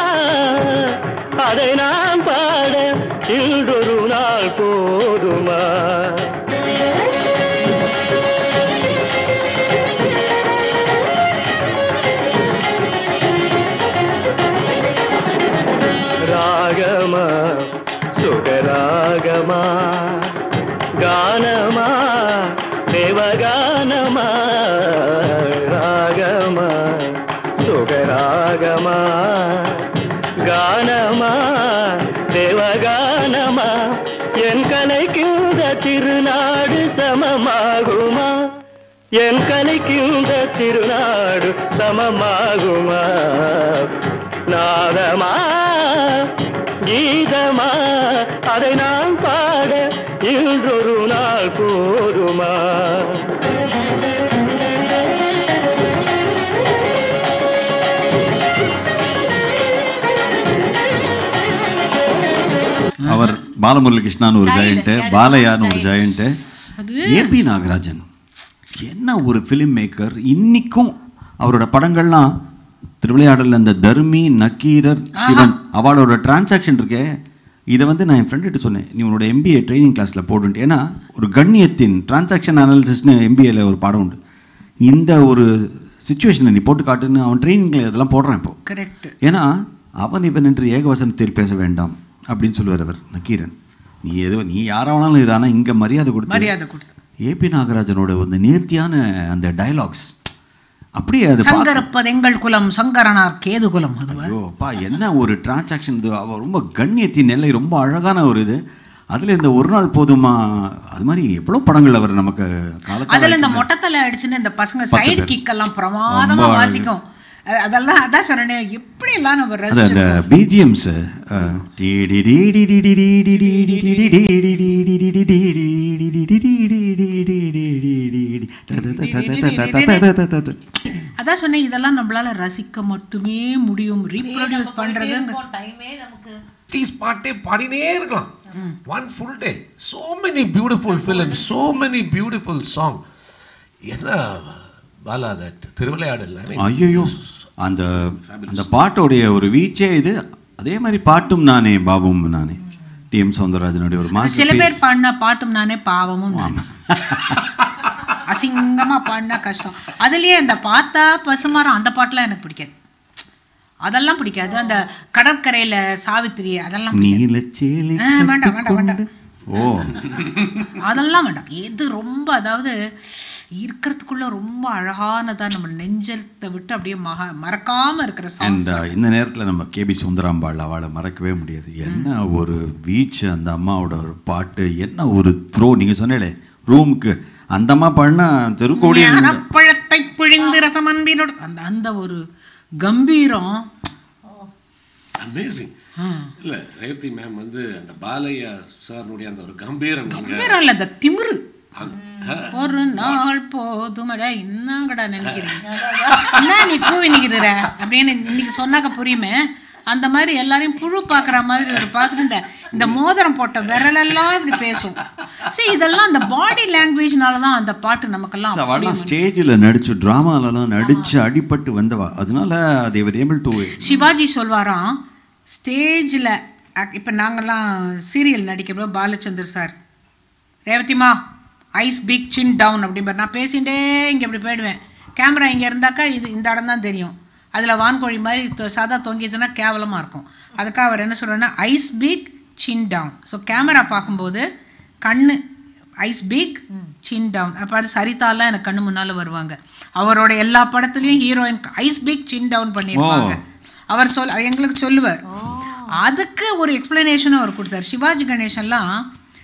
அதை நான் பாட இன்றொரு நாள் போதுமா ராகமா சுகராகமா கானமா தேவகானமா ராகமா சுகராகமா கானமா தேவகானமா என் கலைக்கின்ற திருநாடு சமமாகுமா என் கலைக்கின்ற திருநாடு சமமாகுமா நாதமா கீதமா அதை நான் பாட இன்றொரு நாள் போதுமா அவர் பாலமுரளிகிருஷ்ணான்னு ஒரு ஜெயண்ட்டு பாலையான்னு ஒரு ஜெயண்ட்டு ஏபி நாகராஜன் என்ன ஒரு ஃபிலிம் மேக்கர் இன்னிக்கும் அவரோட படங்கள்லாம் திருவிளையாடல் அந்த தர்மி நக்கீரர் சிவன் அவளோட டிரான்சாக்ஷன் இருக்கே இதை வந்து நான் என் ஃப்ரெண்டுகிட்ட சொன்னேன் நீ உன்னோட எம்பிஏ ட்ரைனிங் கிளாஸில் போடுன்ட்டு ஏன்னா ஒரு கண்ணியத்தின் டிரான்சாக்ஷன் அனாலிசிஸ்னு எம்பிஏல ஒரு பாடம் உண்டு இந்த ஒரு சுச்சுவேஷனை நீ போட்டு காட்டுன்னு அவன் ட்ரைனிங்கில் இதெல்லாம் போடுறான் இப்போ கரெக்ட் ஏன்னா அவன் இவன் என்று ஏகவசனத்தில் பேச வேண்டாம் அப்படின்னு சொல்லுவார் அவர் நக்கீரன் நீ ஏதோ நீ யாராவனாலும் இரு ஆனால் இங்கே மரியாதை கொடுத்து மரியாதை கொடுத்து ஏபி நாகராஜனோட அந்த நேர்த்தியான அந்த டயலாக்ஸ் அப்படியே அது பா- சங்கரப்பதெங்கள் குலம் சங்கரனார் கேது குலம் அதுவா ஐயோ அப்பா என்ன ஒரு டிரான்சாக்ஷன் இது அவ ரொம்ப கண்ணியத்தின் நிலை ரொம்ப அழகான ஒரு இது அதில் இந்த ஒரு நாள் போதுமா அது மாதிரி எவ்வளோ படங்கள் அவர் நமக்கு காலத்தால் அதுல இந்த மொட்டத்தலை அடிச்சுன்னு இந்த பசங்க பத்து சைடு பேர். கிக் எல்லாம் பிரமாதமா ரொம்ப அழகு. வாசிக்கும் அ- அதெல்லாம் அதான் சொன்னேன் எப்படி எல்லாம் நம்ம அது அந்த ரசிச்சிருக்கோம் பிஜிஎம்ஸ் அதான் சொன்னேன் இதெல்லாம் நம்மளால ரசிக்க மட்டுமே முடியும் ரீப்ரொடியூஸ் பண்றது சிக்ஸ்டீஸ் பாட்டே பாடினே இருக்கலாம் one full day so many beautiful film so many beautiful song என்ன Bala that Thiruvilaiyadal I mean, ஐயோ அந்த அந்த பாட்டோடைய ஒரு வீச்சே இது அதே மாதிரி பாட்டும் நானே பாபும் நானே டி எம் சௌந்தரராஜனுடைய ஒரு சில மாஸ்டர் பேர் பாடினா பாட்டும் நானே பாவமும் நானே அசிங்கமா பாடினா கஷ்டம் அதுலயே இந்த பார்த்தா பசுமாரம் அந்த பாட்டுலாம் எனக்கு பிடிக்காது அதெல்லாம் பிடிக்காது அந்த கடற்கரையில சாவித்திரி அதெல்லாம் பிடிக்காது. நீலச்சேலை ஆ, வேண்டாம் வேண்டாம் வேண்டாம் ஓ அதெல்லாம் வேண்டாம் எது ரொம்ப அதாவது இருக்கிறதுக்குள்ள ரொம்ப அழகானதா நம்ம நெஞ்சத்தை விட்டு அப்படியே மக மறக்காம இருக்கிற சாங்ஸ் அண்ட் இந்த நேரத்தில் நம்ம கேபி சுந்தராம்பாள் அவளை மறக்கவே முடியாது என்ன ஒரு வீச் அந்த அம்மாவோட ஒரு பாட்டு என்ன ஒரு த்ரோ நீங்கள் சொன்னீங்களே ரூமுக்கு அந்த அம்மா பாடினா தெருக்கோடி பழத்தை பிழிந்து ரசமன்பினோடு அந்த அந்த ஒரு கம்பீரம் அமேசிங் இல்ல ரேவதி மேம் வந்து அந்த பாலையா சார்னுடைய அந்த ஒரு கம்பீரம் நீங்க- கம்பீரம் இல்ல அந்த திமிரு அந்த- ஒரு நாள் போதுமடா என்னங்கடா நினைக்கிறீங்க என்ன நீ கூவி நிக்கிற அப்படின்னு இன்னைக்கு சொன்னாக்க புரியுமே அந்த மாதிரி எல்லாரையும் புழு பார்க்குற மாதிரி ஒரு பார்த்துட்டு இந்த இந்த மோதிரம் போட்ட விரலெல்லாம் இப்படி பேசும் சரி இதெல்லாம் அந்த பாடி லாங்குவேஜ்னால தான் அந்த பாட்டு நமக்கெல்லாம் அப்படி அவள்லாம் ஸ்டேஜில் நடிச்சு ட்ராமாலலாம் நடிச்சு அடிபட்டு வந்தவா அதனால தேவர் ஏபிள் டு சிவாஜி சொல்வாராம் ஸ்டேஜில் இப்போ நாங்கள்லாம் சீரியல் நடிக்கிறப்போ பாலச்சந்தர் சார் ரேவதிமா ஐஸ் பிக் சின் டவுன் அப்படிம்பார் நான் பேசிகிட்டே இங்கே இப்படி போயிடுவேன் கேமரா இங்கே இருந்தாக்கா இது இந்த இடம் தான் தெரியும் அதில் வான்கோழி மாதிரி தொ- சாதா தொங்கிதுன்னா கேவலமாக இருக்கும் அதுக்காக அவர் என்ன சொல்கிறேன்னா eyes big chin down so camera பார்க்கும்போது கண்ணு ஐஸ் பிக் சின் டவுன் அப்போ அது சரிதாலாம் எனக்கு கண்ணு முன்னால் வருவாங்க அவரோட எல்லா படத்துலையும் heroine eyes big chin down பண்ணியிருப்பாங்க அவர் சொல் எங்களுக்கு சொல்லுவார் அதுக்கு ஒரு எக்ஸ்பிளனேஷனும் அவர் கொடுத்தார் சிவாஜி கணேசன்லாம்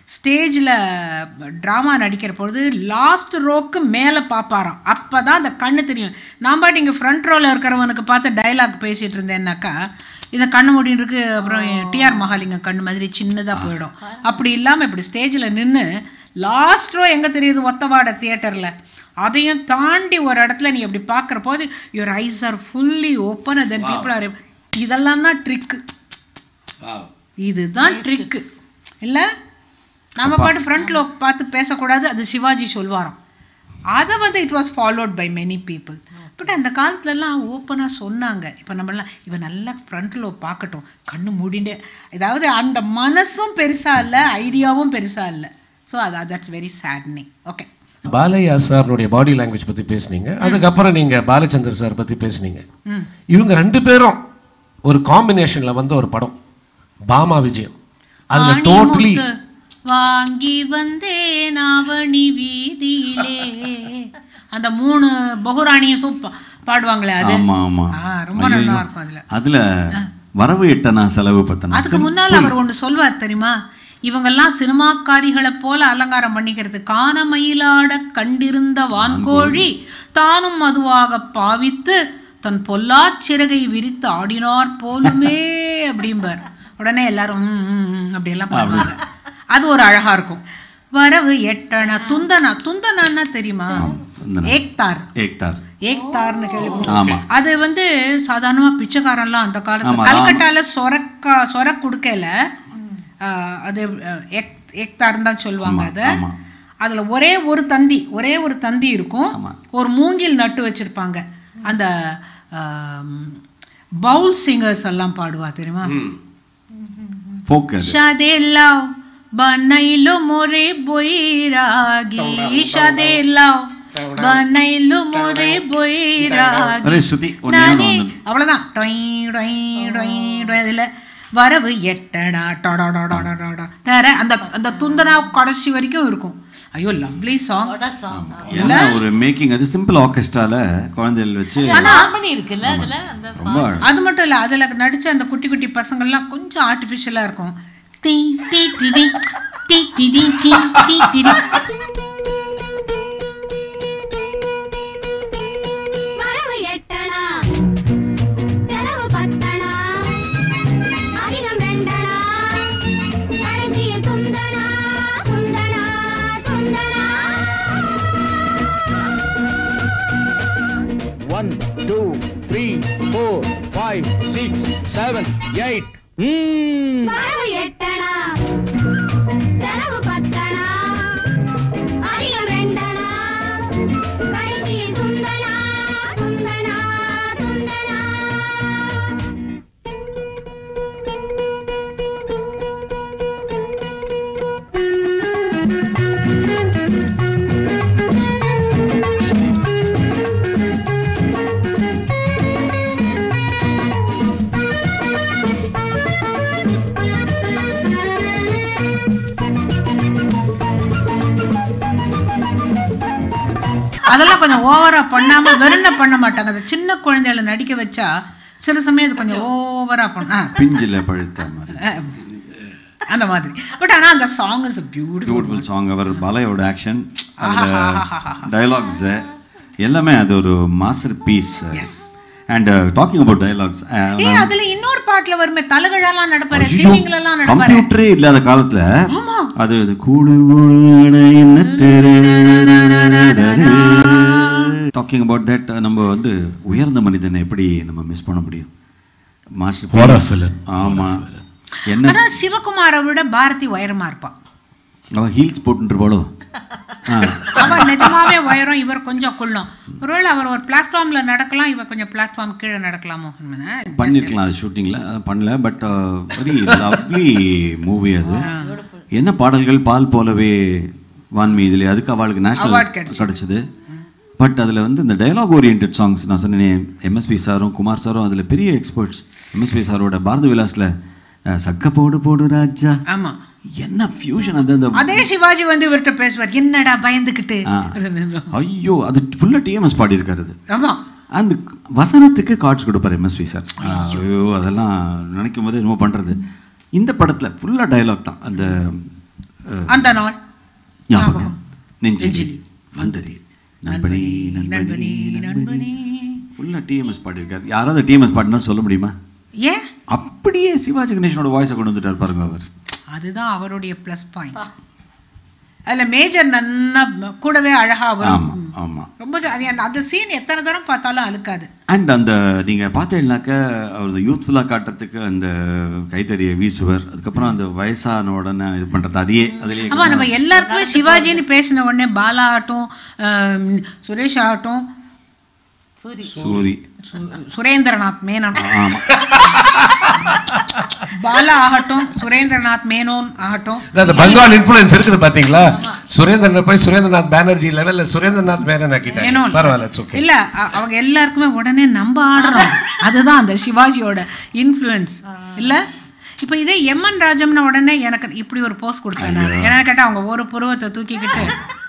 ஸ்டேஜில் ட்ராமா நடிக்கிற பொழுது லாஸ்ட் ரோக்கு மேலே பார்ப்பாராம் அப்போ தான் அந்த கண்ணு தெரியும் நான் பாட்டு இங்கே ஃப்ரண்ட் ரோவில் இருக்கிறவனுக்கு பார்த்து டைலாக் பேசிகிட்டு இருந்தேன்னாக்கா இந்த கண்ணு மூடின்னு இருக்கு அப்புறம் டிஆர் மகாலிங்கம் கண்ணு மாதிரி சின்னதாக போயிடும் அப்படி இல்லாமல் இப்படி ஸ்டேஜில் நின்று லாஸ்ட் ரோ எங்கே தெரியுது ஒத்தவாட தியேட்டரில் அதையும் தாண்டி ஒரு இடத்துல நீ அப்படி பார்க்குற போது your eyes are fully open then people are இதெல்லாம் தான் ட்ரிக்கு இதுதான் ட்ரிக்கு இல்லை நம்ம பாட்டு ஃப்ரண்ட்ல பார்த்து பேசக்கூடாது அது சிவாஜி சொல்வாராம் அதை வந்து it was followed by many people but அந்த காலத்துலலாம் ஓப்பனாக சொன்னாங்க இப்போ நம்மளாம் இவன் நல்லா ஃப்ரண்ட்டில் பார்க்கட்டும் கண்ணு மூடிண்டே அதாவது அந்த மனசும் பெருசாக இல்லை ஐடியாவும் பெருசாக இல்லை ஸோ அது that's very saddening okay Balaiah சார்னுடைய பாடி லாங்குவேஜ் பற்றி பேசுனீங்க அதுக்கப்புறம் நீங்கள் பாலச்சந்தர் சார் பற்றி பேசுனீங்க இவங்க ரெண்டு பேரும் ஒரு காம்பினேஷனில் வந்த ஒரு படம் பாமா விஜயம் அதில் டோட்டலி ஆணிமுத்து வாங்கி வந்தேன் அவனி வீதியிலே அந்த மூணு பகுராணியும் சூப்ப பாடுவாங்களே அது ஆமா ஆமா ஆ, ரொம்ப ஐயையோ. நல்லா இருக்கும் அதுல அதுல வரவு எட்டனா செலவு பத்தனா அதுக்கு முன்னால் அவர் ஒன்று சொல்வார் தெரியுமா இவங்கெல்லாம் சினிமாக்காரிகளை போல அலங்காரம் பண்ணிக்கிறது காண மயிலாட கண்டிருந்த வான்கோழி தானும் அதுவாக பாவித்து தன் பொல்லாச் சிறகை விரித்து ஆடினார் போலுமே அப்படிம்பார் உடனே எல்லாரும் ம், ம், ம் அப்படியெல்லாம் பாடுவாங்க அது ஒரு அழகா இருக்கும் வரவு எட்டணா துந்தனா துந்தனான்னா தெரியுமா துந்தனா. ஏக்தார் ஏக்தார் ஏக்தார்னு ஆமா. கேள்வி அது வந்து சாதாரணமா பிச்சைக்காரன்லாம் அந்த காலத்துல ஆமா, கல்கட்டால சொரக்கா சொர குடுக்கல அது அஹ், ஏக் ஏக்தார்னு தான் சொல்லுவாங்க அதை ஆமா. அதுல ஒரே ஒரு தந்தி ஒரே ஒரு தந்தி இருக்கும் ஆமா. ஒரு மூங்கில் நட்டு வச்சிருப்பாங்க அந்த பவுல் சிங்கர்ஸ் எல்லாம் பாடுவா தெரியுமா ஃபோக் அது शादे लाओ बनैलो मोरे बोइरागी शादे लाओ बनैलो मोरे बोइरागी அரே ஸ்ருதி ஒன்னே நானே ஒன்று அவ்வளோதான் டொய் டொய் டொய் டொய் அதில் வரவு எட்டடா டொடொடொடொடொட டர அந்த அந்த துந்தனா கடைசி வரைக்கும் இருக்கும் ஐயோ லவ்லி சாங் சாங் ஏன்னா ஒரு மேக்கிங் அது சிம்பிள் ஆர்கெஸ்ட்ரால குழந்தைகள் வச்சு ஹார்மனி இருக்குல்ல அதுல அந்த ரொம்ப அது மட்டும் இல்லை அதில் நடிச்ச அந்த குட்டி குட்டி பசங்கள்லாம் கொஞ்சம் ஆர்டிஃபிஷியலாக இருக்கும் டீ டீ டிடி டீ டிடி டீ டீ டிடி வரவு எட்டணா செலவு பத்தணா அதிகம் ரெண்டணா கடைசியில் துந்தனா துந்தனா துந்தனா one two three four five six seven eight வரவு எட்டணா செலவு பத்தணா அதிகம் ரெண்டணா கடைசியில் துந்தனா துந்தனா துந்தனா அதெல்லாம் கொஞ்சம் ஓவரா பண்ணாம வெறுன பண்ண மாட்டாங்க அந்த சின்ன குழந்தைகளை நடிக்க வச்சா சில சமயம் அது கொஞ்சம் ஓவரா பண்ண ஆ, பிஞ்சில் பழுத்த மாதிரி ஆ, அந்த மாதிரி பட் ஆனா அந்த song is beautiful beautiful song அவர் பாலையோட ஆக்ஷன் அதில் டயலாக்ஸ் எல்லாமே அது ஒரு masterpiece and talking about dialogues ஏய் அதுல இன்னொரு பாட்டுல வருமே தலகழெல்லாம் நடப்பாரு சிங்கிங்ல எல்லாம் நடப்பாரு கம்ப்யூட்டரே இல்லாத காலத்துல அது அது கூடு கூடு என்ன டாக்கிங் அபவுட் தட் நம்ம வந்து உயர்ந்த மனிதனை எப்படி நம்ம மிஸ் பண்ண முடியும் What a மாஸ்டர் film. ஆமா என்ன ஆனா சிவகுமாரை விட பாரதி உயரமா இருப்பான் அவ ஹீல்ஸ் போட்டுருப்பாளோ ஆ அவன் நிஜமாவே உயரம் இவர் கொஞ்சம் குள்ளம் ஒருவேளை அவர் ஒரு பிளாட்ஃபார்ம்ல நடக்கலாம் இவர் கொஞ்சம் பிளாட்ஃபார்ம் கீழே நடக்கலாமோ பண்ணிருக்கலாம் அது ஷூட்டிங்கில் பண்ணல பட் வெரி லவ்லி மூவி அது என்ன பாடல்கள் பால் போலவே வான்மி இதில் அதுக்கு அவளுக்கு Award நேஷனல் கிடைச்சது. கிடைச்சது பட் அதில் வந்து இந்த டயலாக் ஓரியன்ட் சாங்ஸ் நான் சொன்னேன் எம்எஸ்பி சாரும் குமார் சாரும் அதில் பெரிய எக்ஸ்பர்ட்ஸ் எம்எஸ்பி சாரோட பாரத விலாஸில் சக்க போடு போடு ராஜா ஆமா என்ன ஃபியூஷன் அது அந்த அதே சிவாஜி வந்து இவர்கிட்ட பேசுவார் என்னடா பயந்துக்கிட்டு ஆ. ஐயோ அது ஃபுல்லாக டிஎம்எஸ் பாடியிருக்காரு அது ஆமா அந்த வசனத்துக்கு கார்ட்ஸ் கொடுப்பார் எம்எஸ்வி சார் ஐயோ அதெல்லாம் நினைக்கும் போது என்னமோ பண்ணுறது இந்த படத்தில் ஃபுல்லாக டயலாக் தான் அந்த அஹ், அந்த நாள் ஞாபகம் நெஞ்சில் நெஞ்சில் வந்ததே நண்பனே நண்பனே நண்பனே நண்பனே ஃபுல்லாக டிஎம்எஸ் பாடியிருக்காரு யாராவது டிஎம்எஸ் பாடினார் சொல்ல முடியுமா ஏன் அப்படியே சிவாஜி கணேசனோட வாய்ஸை கொண்டு வந்துட்டார் பாருங்க அவர் அதுதான் அவருடைய ப்ளஸ் பாயிண்ட் அதுல மேஜர் நன்னா கூடவே அழகா வரும் ஆமாம் ஆமாம் ரொம்ப ஜா- அது அந்த- அந்த சீன் எத்தனை தரம் பார்த்தாலும் அழுக்காது அண்ட் அந்த நீங்கள் பார்த்தீங்கன்னாக்க அவர் யூத்ஃபுல்லாக காட்டுறதுக்கு அந்த கைத்தடியை வீசுவர் அதுக்கப்புறம் அந்த வயசான உடனே இது பண்ணுறது அதையே அதிலேயே ஆமா நம்ம எல்லாருக்குமே சிவாஜின்னு பேசின உடனே பாலா ஆகட்டும் ஆம், சுரேஷ் ஆகட்டும் சூரி சூரி சு- சுரேந்திரநாத் மேனன் ஆமாம் பாலா ஆகட்டும் சுரேந்திரநாத் மேனோன் ஆகட்டும் அந்த பெங்கால் இன்ஃப்ளூயன்ஸ் இருக்குது பாத்தீங்களா சுரேந்திரன் போய் சுரேந்திரநாத் பானர்ஜி லெவல்ல சுரேந்திரநாத் மேனன் ஆக்கிட்டாங்க மேனோன் பரவாயில்ல இட்ஸ் ஓகே இல்ல அ- அவங்க எல்லாருக்குமே உடனே நம்ம ஆடுறோம் அதுதான் அந்த சிவாஜியோட இன்ஃப்ளூயன்ஸ் இல்ல இப்ப இதே எம்என் ராஜம்னு உடனே எனக்கு இப்படி ஒரு போஸ் கொடுத்தேன் நான் என்ன கேட்டா அவங்க ஒரு புருவத்தை தூக்கிக்கிட்டு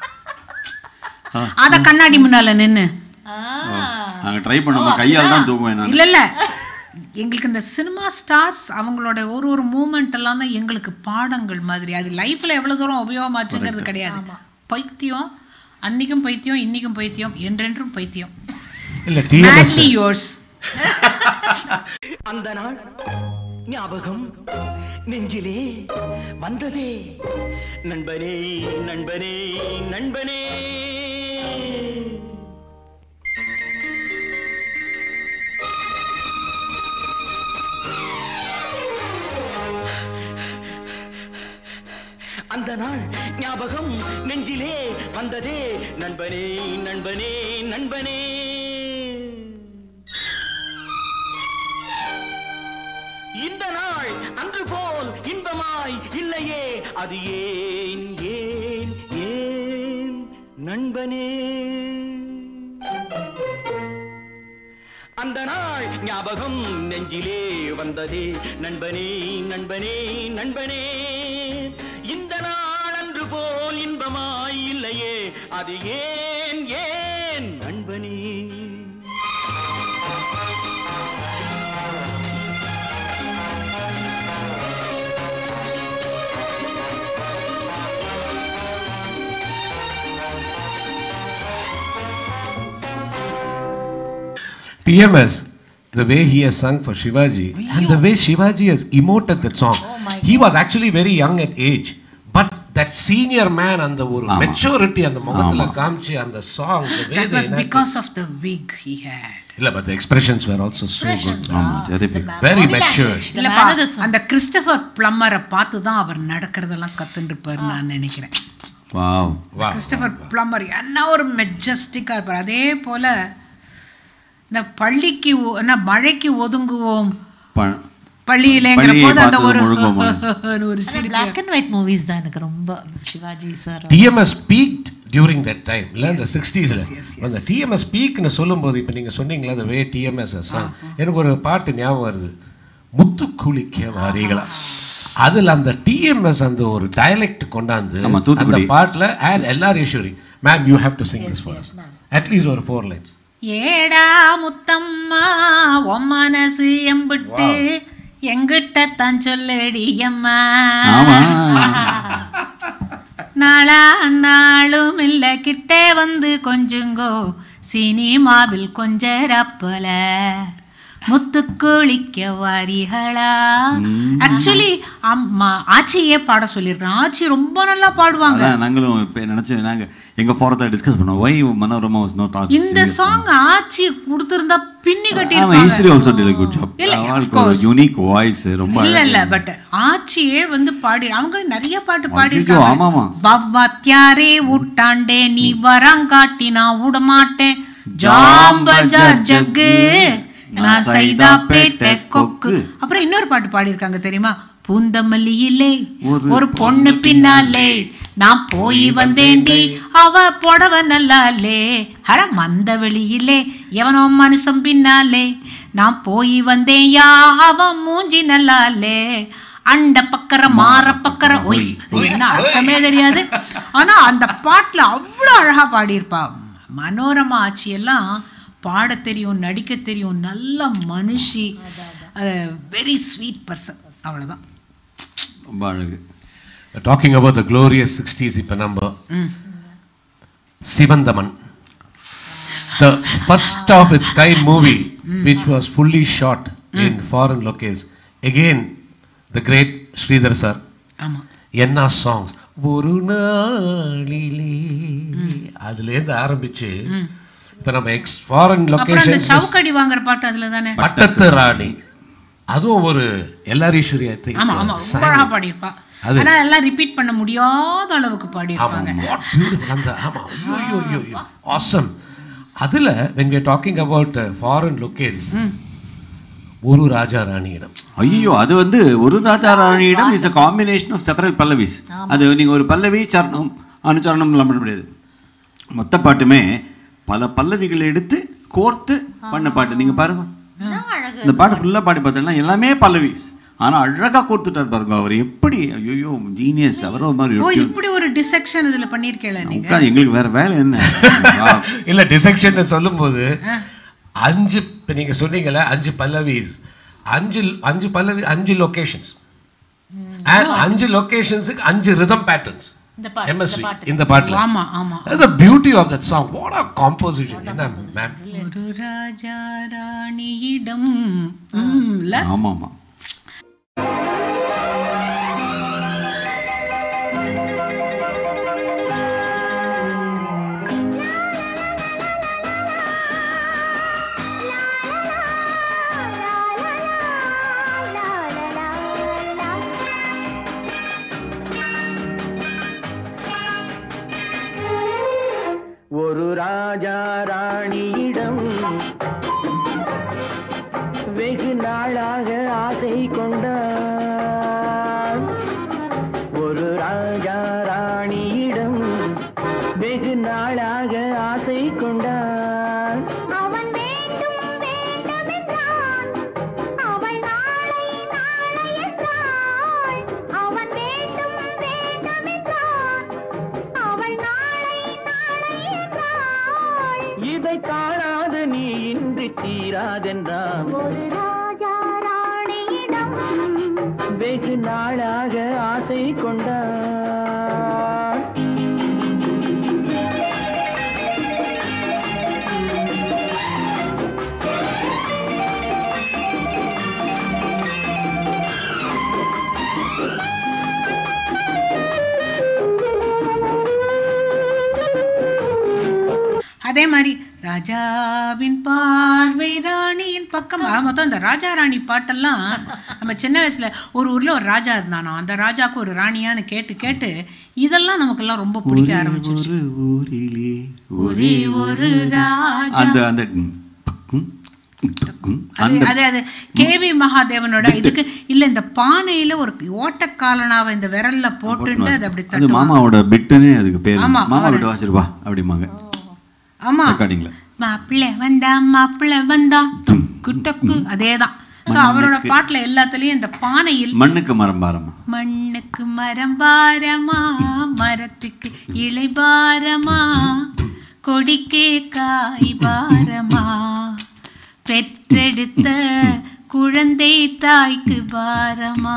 அத கண்ணாடி முன்னால நின்னு நாங்கள் ட்ரை பண்ணோம் கையால் தான் தூங்குவேன் நான் இல்ல இல்ல எங்களுக்கு இந்த சினிமா ஸ்டார்ஸ் அவங்களோட ஒரு ஒரு மூமெண்ட் எல்லாம் தான் எங்களுக்கு பாடங்கள் மாதிரி அது லைஃப்ல எவ்வளவு தூரம் உபயோகமாச்சுங்கிறது கிடையாது பைத்தியம் அன்னைக்கும் பைத்தியம் இன்னைக்கும் பைத்தியம் என்றென்றும் பைத்தியம் இல்ல டிஎம்எஸ் Madly yours. அந்த நாள் ஞாபகம் நெஞ்சிலே வந்ததே நண்பனே நண்பனே நண்பனே அந்த நாள் ஞாபகம் நெஞ்சிலே வந்ததே நண்பனே நண்பனே நண்பனே இந்த நாள் அன்று போல் இன்பமாய் இல்லையே அது ஏன் ஏன் ஏன் நண்பனே அந்த நாள் ஞாபகம் நெஞ்சிலே வந்ததே நண்பனே நண்பனே நண்பனே இந்த நாள் அன்று போல் இன்பமாய் இல்லையே அது ஏன் ஏன் நண்பனே TMS, the way he has sung for Shivaji, and the way Shivaji has emoted that song. he was actually very young at age. But that senior man அந்த ஒரு ஆமா. மெச்சூரிட்டி அந்த முகத்துல காமிச்சு அந்த song That was because of the wig he had. இல்ல but expressions were also so good ஆமாம் terrific very mature இல்லப்பா mannerisms. அந்த கிறிஸ்டபர் பிளம்மரை பார்த்து தான் அவர் நடக்கிறதெல்லாம் கத்துட்டு இருப்பாரு நான் நினைக்கிறேன் வாவ் கிறிஸ்டபர் பிளம்மர் என்ன ஒரு மெஜஸ்டிக்கா இருப்பார் அதே போல இந்த பள்ளிக்கு ஒ- என்ன மழைக்கு ஒதுங்குவோம் ப பள்ளியிலேங்கிற பள்ளியை போது அந்த பார்த்தது ஒரு முழுங்குவோம். ஒரு சிரிப்பு பிளாக் அண்ட் ஒயிட் மூவிஸ் தான் எனக்கு ரொம்ப Sivaji sir TMS peaked during that time இல்ல இந்த சிக்ஸ்டீஸ்ல அந்த டிஎம்எஸ் பீக்னு சொல்லும்போது இப்போ நீங்க சொன்னீங்களா அந்த வே டிஎம்எஸ் எனக்கு ஒரு பாட்டு ஞாபகம் வருது முத்து குளிக்க வாரீங்களா அதுல அந்த டிஎம்எஸ் அந்த ஒரு டயலெக்ட் கொண்டாந்து ஆமா, அந்த தூத்துக்குடி. பாட்டுல அண்ட் எல்லாரும் Eswari ma'am you have to sing this for at least ஒரு ஃபோர் லைன்ஸ் ஏடா முத்தம்மா உன் மனசு எம்பிட்டு எங்கிட்ட தான் சொல்லடி அம்மா ஆமா நாளா நாளும் இல்ல கிட்டே வந்து கொஞ்சுங்கோ சினிமாவில் கொஞ்சரப்பல முத்து குளிக்க வாரிகளா ஆக்சுவலி அம்மா ஆச்சியே பாட சொல்லியிருக்கேன் ஆச்சி ரொம்ப நல்லா பாடுவாங்க அதான் நாங்களும் இப்போ நினச்சி நாங்கள் எங்கே போகிறத டிஸ்கஸ் பண்ணோம் why Manorama was not also இந்த சாங் ஆச்சி கொடுத்திருந்தா பின்னி கட்டி ஆமாம் Eswari also did good job இல்ல, of அவளுக்கு course. யூனிக் வாய்ஸ் ரொம்ப இல்ல இல்ல அழகு. பட் ஆச்சியே வந்து பாடி அவங்க நிறைய பாட்டு பாடி ஐயோ, ஆமாமா. பவ்வாத்தியாரே ஊட்டாண்டே நீ வரங்காட்டி நான் விடமாட்டேன் ஜாம் பஜார் ஜக்கு நான் சைதா பேட்டை கொக்கு அப்புறம் இன்னொரு பாட்டு பாடியிருக்காங்க தெரியுமா பூந்தமல்லியிலே ஒரு ஒரு பொண்ணு பின்னாலே நான் போய் வந்தேன்டி அவ புடவ நல்லாலே ஹர மந்த வெளியிலே எவனோ மனுஷன் பின்னாலே நான் போய் வந்தேன் யா அவன் மூஞ்சி நல்லாலே அண்ட பக்கற மாற பக்கற ஒய் அது என்ன அர்த்தமே தெரியாது ஆனா அந்த பாட்டுல அவ்வளோ அழகா பாடியிருப்பா மனோரமா ஆட்சியெல்லாம் பாட தெரியும் நடிக்க தெரியும் நல்ல மனுஷி வெரி ஸ்வீட் பர்சன் அவ்வளவுதான் ரொம்ப அழகு talking about the glorious sixties இப்போ நம்ம Sivanthaman the first of its kind movie which was fully shot in foreign locales again the great Sridhar sir ஆமா என்ன சாங்ஸ் ஒரு நாளிலே அதுலேருந்து ஆரம்பிச்சு இப்போ நம்ம எக்ஸ் ஃபாரின் அப்புறம் அந்த லொக்கேஷன் சவுக்கடி வாங்குற பாட்டு அதுல தானே பட்டத்து ராணி அதுவும் ஒரு எல்லாரீஸ்வரி ஐ திங்க் ஆமா ஆமா ரொம்ப அழகா பாடியிருப்பா அது- ஆனா எல்லாம் ரிப்பீட் பண்ண முடியாத அளவுக்கு பாடியிருப்பாங்க what beautiful அந்த ஆமா ஐயோ ஐயோ ஐயோ ஆசம் அதுல when we are talking about uh, foreign locales ஒரு ராஜா ராணியிடம் ஐயோ அது வந்து ஒரு ராஜா ராணியிடம் is a combination of several pallavis அது நீங்கள் ஒரு பல்லவி சரணம் அனுச்சரணம்லாம் பண்ண முடியாது மொத்த பாட்டுமே பல பல்லவிகளை எடுத்து கோர்த்து பண்ண பாட்டு நீங்கள் பாருங்க இந்த பாட்டு ஃபுல்லாக பாடி பார்த்தீங்கன்னா எல்லாமே பல்லவிஸ் ஆனால் அழகாக கோர்த்துட்டார் பாருங்க அவர் எப்படி ஐயோ ஜீனியஸ் அவர் ஒரு மாதிரி ஓ ஒரு இப்படி ஒரு டிசெக்ஷன் இதுல பண்ணிருக்கல நீங்க உட்காந்து எங்களுக்கு வேற வேலை என்ன வா. இல்ல டிசெக்ஷன் சொல்லும்போது அஞ்சு இப்போ நீங்க சொன்னீங்கல்ல அஞ்சு பல்லவிஸ் அஞ்சு அஞ்சு பல்லவி அஞ்சு லொகேஷன்ஸ் அண்ட் அஞ்சு லொகேஷன்ஸுக்கு அஞ்சு ரிதம் பேட்டர்ன்ஸ் இந்த பாட்டு, இந்த எம்எஸ்வி பாட்டு. இந்த பாட்டுல ஆமா ஆமா That's the beauty of that song. What a composition. என்ன மேம் ஒரு ராஜா ராணியிடம் ம், இல்ல ஆமாம் ஆமாம் ஒரு ராஜா ராணியிடம் வெகு நாளாக ஆசை கொண்டார் ஒரு ராஜா ராணியிடம் வெகு நாளாக ஆசை கொண்டார் அவன் வேண்டும் வேண்டுமென்றான் அவள் நாளை நாளை என்றாள் அவன் வேண்டும் வேண்டுமென்றான் அவள் நாளை நாளை என்றாள் இதை காணாது நீ இன்றி தீராதென்றான் ஒரு ராஜா ராணியிடம் வெகு நாளாக ஆசை கொண்டார் அதே மாதிரி ராஜாவின் பார்வை ராணியின் பக்கம் ஆக மொத்தம் இந்த ராஜா ராணி பாட்டெல்லாம் நம்ம சின்ன வயசுல ஒரு ஊர்ல ஒரு ராஜா இருந்தானோ அந்த ராஜாக்கு ஒரு ராணியான்னு கேட்டு கேட்டு இதெல்லாம் நமக்கெல்லாம் ரொம்ப பிடிக்க ஆரம்பிச்சிருச்சு ஒரு ஊரிலே ஒரே ஒரு ராஜா அந்த அந்த ம், பக்கும், ம், பக்கும், அது அந்த அது அது கேவி மகாதேவனோட இதுக்கு இல்ல இந்த பானையில ஒரு ஓட்டக்காலனாவை இந்த விரல்ல போட்டுட்டு அது அப்படி அது தட்டுவாங்க மாமாவோட பிட்டுன்னு அதுக்கு பேர் ஆமா, மாமா அவரு- விட்டு வாசிருப்பா அப்படிம்பாங்க ஆமா ரெக்கார்டிங்ல மாப்பிள்ளை வந்தா மாப்பிள்ளை வந்தா டொக்கு டொக்கு அதேதான் ஸோ அவரோட பாட்டுல எல்லாத்துலயும் இந்த பானையில் மண்ணுக்கு மரம் பாரமா மண்ணுக்கு மரம் பாரமா மரத்துக்கு இலை பாரமா கொடிக்கே காய் பாரமா பெற்றெடுத்த குழந்தை தாய்க்கு பாரமா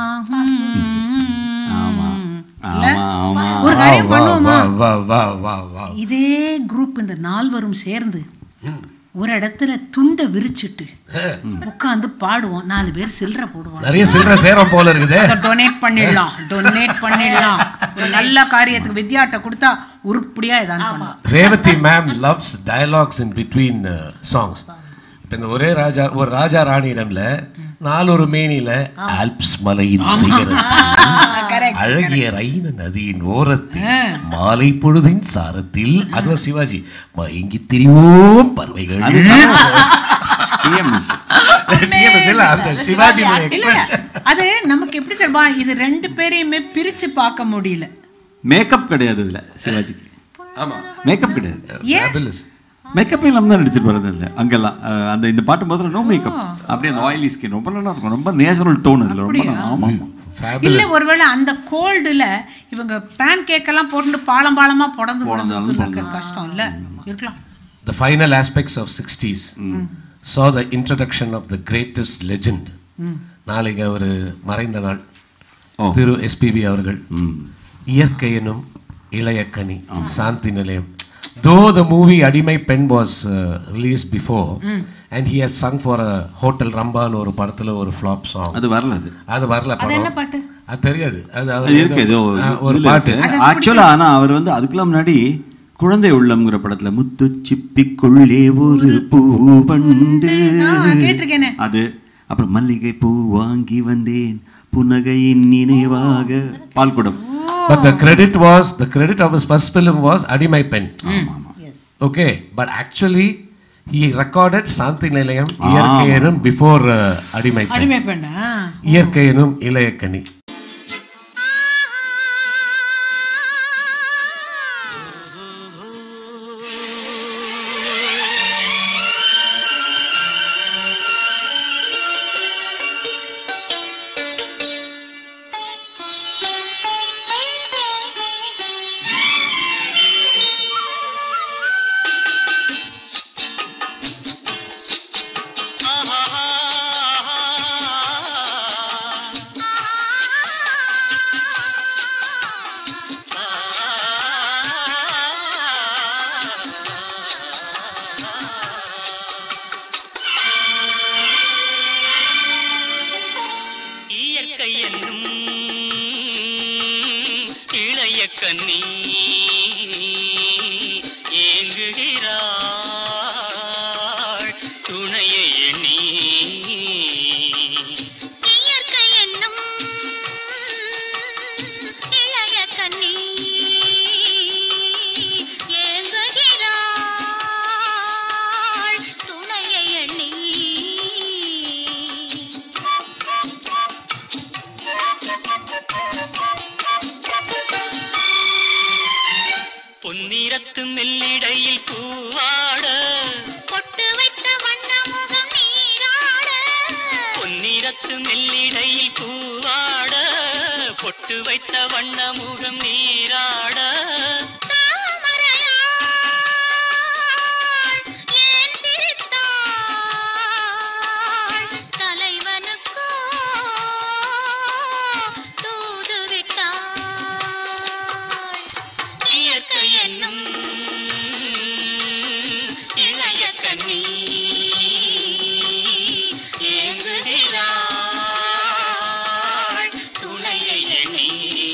ஆமா இல்ல? ஆமா ஆமா ஒரு காரியம் வா, பண்ணுவோமா வா, வா, வா, வா. இதே குரூப் இந்த நால்வரும் சேர்ந்து ஒரு இடத்துல துண்டை விரிச்சிட்டு உட்காந்து பாடுவோம் நாலு பேர் சில்லறை போடுவோம் நிறைய சில்லற தேரம் போல இருக்குது டொனேட் பண்ணிடலாம் டொனேட் பண்ணிடலாம் ஒரு நல்ல காரியத்துக்கு வித்யாட்ட கொடுத்தா உருப்படியா இதான் பண்ணலாம் Revathi ma'am loves dialogues in between songs இப்போ இந்த ஒரே ராஜா ஒரு ராஜா ராணியிடம்ல நாலொரு மேனில ஆல்ப்ஸ் மலையின் சிகரத்தில் அழகிய ரைன நதியின் ஓரத்தில் மாலை பொழுதின் சாரத்தில் அதுவா சிவாஜி மயங்கி திரிவோம் பறவைகள் TMS. TMS இல்ல, அந்த சிவாஜி இல்ல அது நமக்கு எப்படி தெரியுமா இது ரெண்டு பேரையுமே பிரிச்சு பார்க்க முடியல மேக்கப் கிடையாது இதுல சிவாஜிக்கு ஆமா மேக்கப் கிடையாது ஏன் Fabulous. மேக்கப் இல்லாம தான் நடிச்சிருப்பாரு அதுல அங்கெல்லாம் அஹ் அந்த இந்த பாட்டு முதல்ல நோ மேக்கப் அப்படியே அந்த ஆயிலி ஸ்கின் ரொம்ப நல்லா இருக்கும் ரொம்ப நேச்சுரல் டோன் இதுல ரொம்ப நல்லா- ஆமா ஆமா இல்ல ஒருவேளை அந்த கோல்டுல இவங்க பேன் கேக் எல்லாம் போட்டு பாலம் பாலமா புடந்து புடந்து இருக்க கஷ்டம் இல்ல இருக்கலாம் The final aspects of 60s saw the introduction of the greatest legend. நாளைக்கு ஒரு மறைந்த நாள் ஓ. திரு எஸ்பிபி அவர்கள் இயற்கையனும் இளையக்கனி சாந்தி நிலையம் தோ த movie Adimai Penn was release before and he has sung for a hotel ரம்பான்னு ஒரு படத்துல ஒரு ஃப்ளாப் சாங் அது வரல அது அது வரல அது என்ன படம் பாட்டு அது தெரியாது அது அது அவர் இருக்கு ஏதோ ஆ, ஒரு பாட்டு ஆக்சுவலா ஆனா அவர் வந்து அதுக்கெல்லாம் முன்னாடி குழந்தை உள்ளம்ங்கிற படத்துல முத்து சிப்பிக்குள்ளே ஒரு பூவண்டு கேட்டிருக்கேனே அது அப்புறம் மல்லிகை பூ வாங்கி வந்தேன் புன்னகையின் நினைவாக பால்குடம் But the credit was, the credit of his first film was Adimai Pen. Okay, but actually he recorded Santi Nilayam இயற்கையனும் before uh, Adimai Pen. அடிமை பெண்ணா இயற்கையனும் இளையக்கனி இயற்கை என்னும் இளைய கண்ணி ஏங்குகிறாள் துணையை எண்ணி இயற்கை என்னும் இளைய கன்னி ஏங்குகிறாள் துணையை எண்ணி பொன்னிறத்து மெல்லிடையில் பூவாட பொட்டு வைத்த வண்ண முகம் நீராட பொன்னிறத்து மெல்லிடையில் பூவாட பொட்டு வைத்த வண்ண முகம் நீராட தாமரையாள் ஏன் சிரித்தாள் தலைவனுக்கோ தூது விட்டாள் இயற்கை என்னும் இளைய கண்ணி ஏங்குகிறாள் துணையை எண்ணி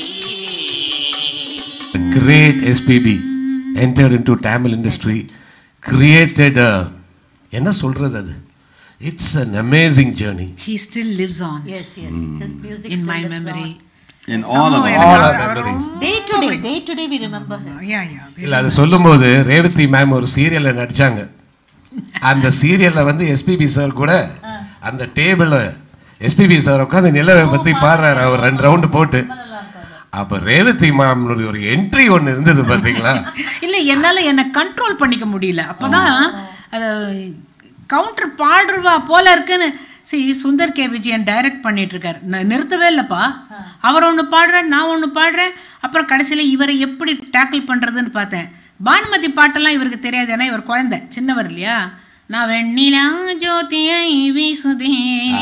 The great SPB entered into Tamil industry, created a, என்ன சொல்றது அது இட்ஸ் an amazing journey. he still lives on yes yes his music in still my lives memory on. in all of All our memories. day to day day to day we remember him yeah yeah இல்ல அது சொல்லும்போது Revathi ma'am ஒரு சீரியல்ல நடிச்சாங்க அந்த சீரியல்ல வந்து SPB sir கூட அந்த டேபிள்ல எஸ்பிபி சார் உட்காந்து நிலவை பத்தி பாடுறாரு அவர் ரெண்டு ரவுண்டு போட்டு அப்ப ரேவதி மேம் ஒரு என்ட்ரி ஒன்னு இருந்தது பாத்தீங்களா இல்ல என்னால என்னை கண்ட்ரோல் பண்ணிக்க முடியல அப்பதான் அது கவுண்டர் பாடுறவா போல இருக்குன்னு சரி சுந்தர் கே விஜயன் டைரக்ட் பண்ணிட்டு இருக்காரு நான் நிறுத்தவே இல்லைப்பா அவர் ஒன்று பாடுறேன் நான் ஒன்று பாடுறேன் அப்புறம் கடைசியில் இவரை எப்படி டேக்கிள் பண்ணுறதுன்னு பார்த்தேன் பானுமதி பாட்டெல்லாம் இவருக்கு தெரியாது ஏன்னா இவர் குழந்தை சின்னவர் இல்லையா நான் வெண்ணிலா ஜோதியை வீசுதே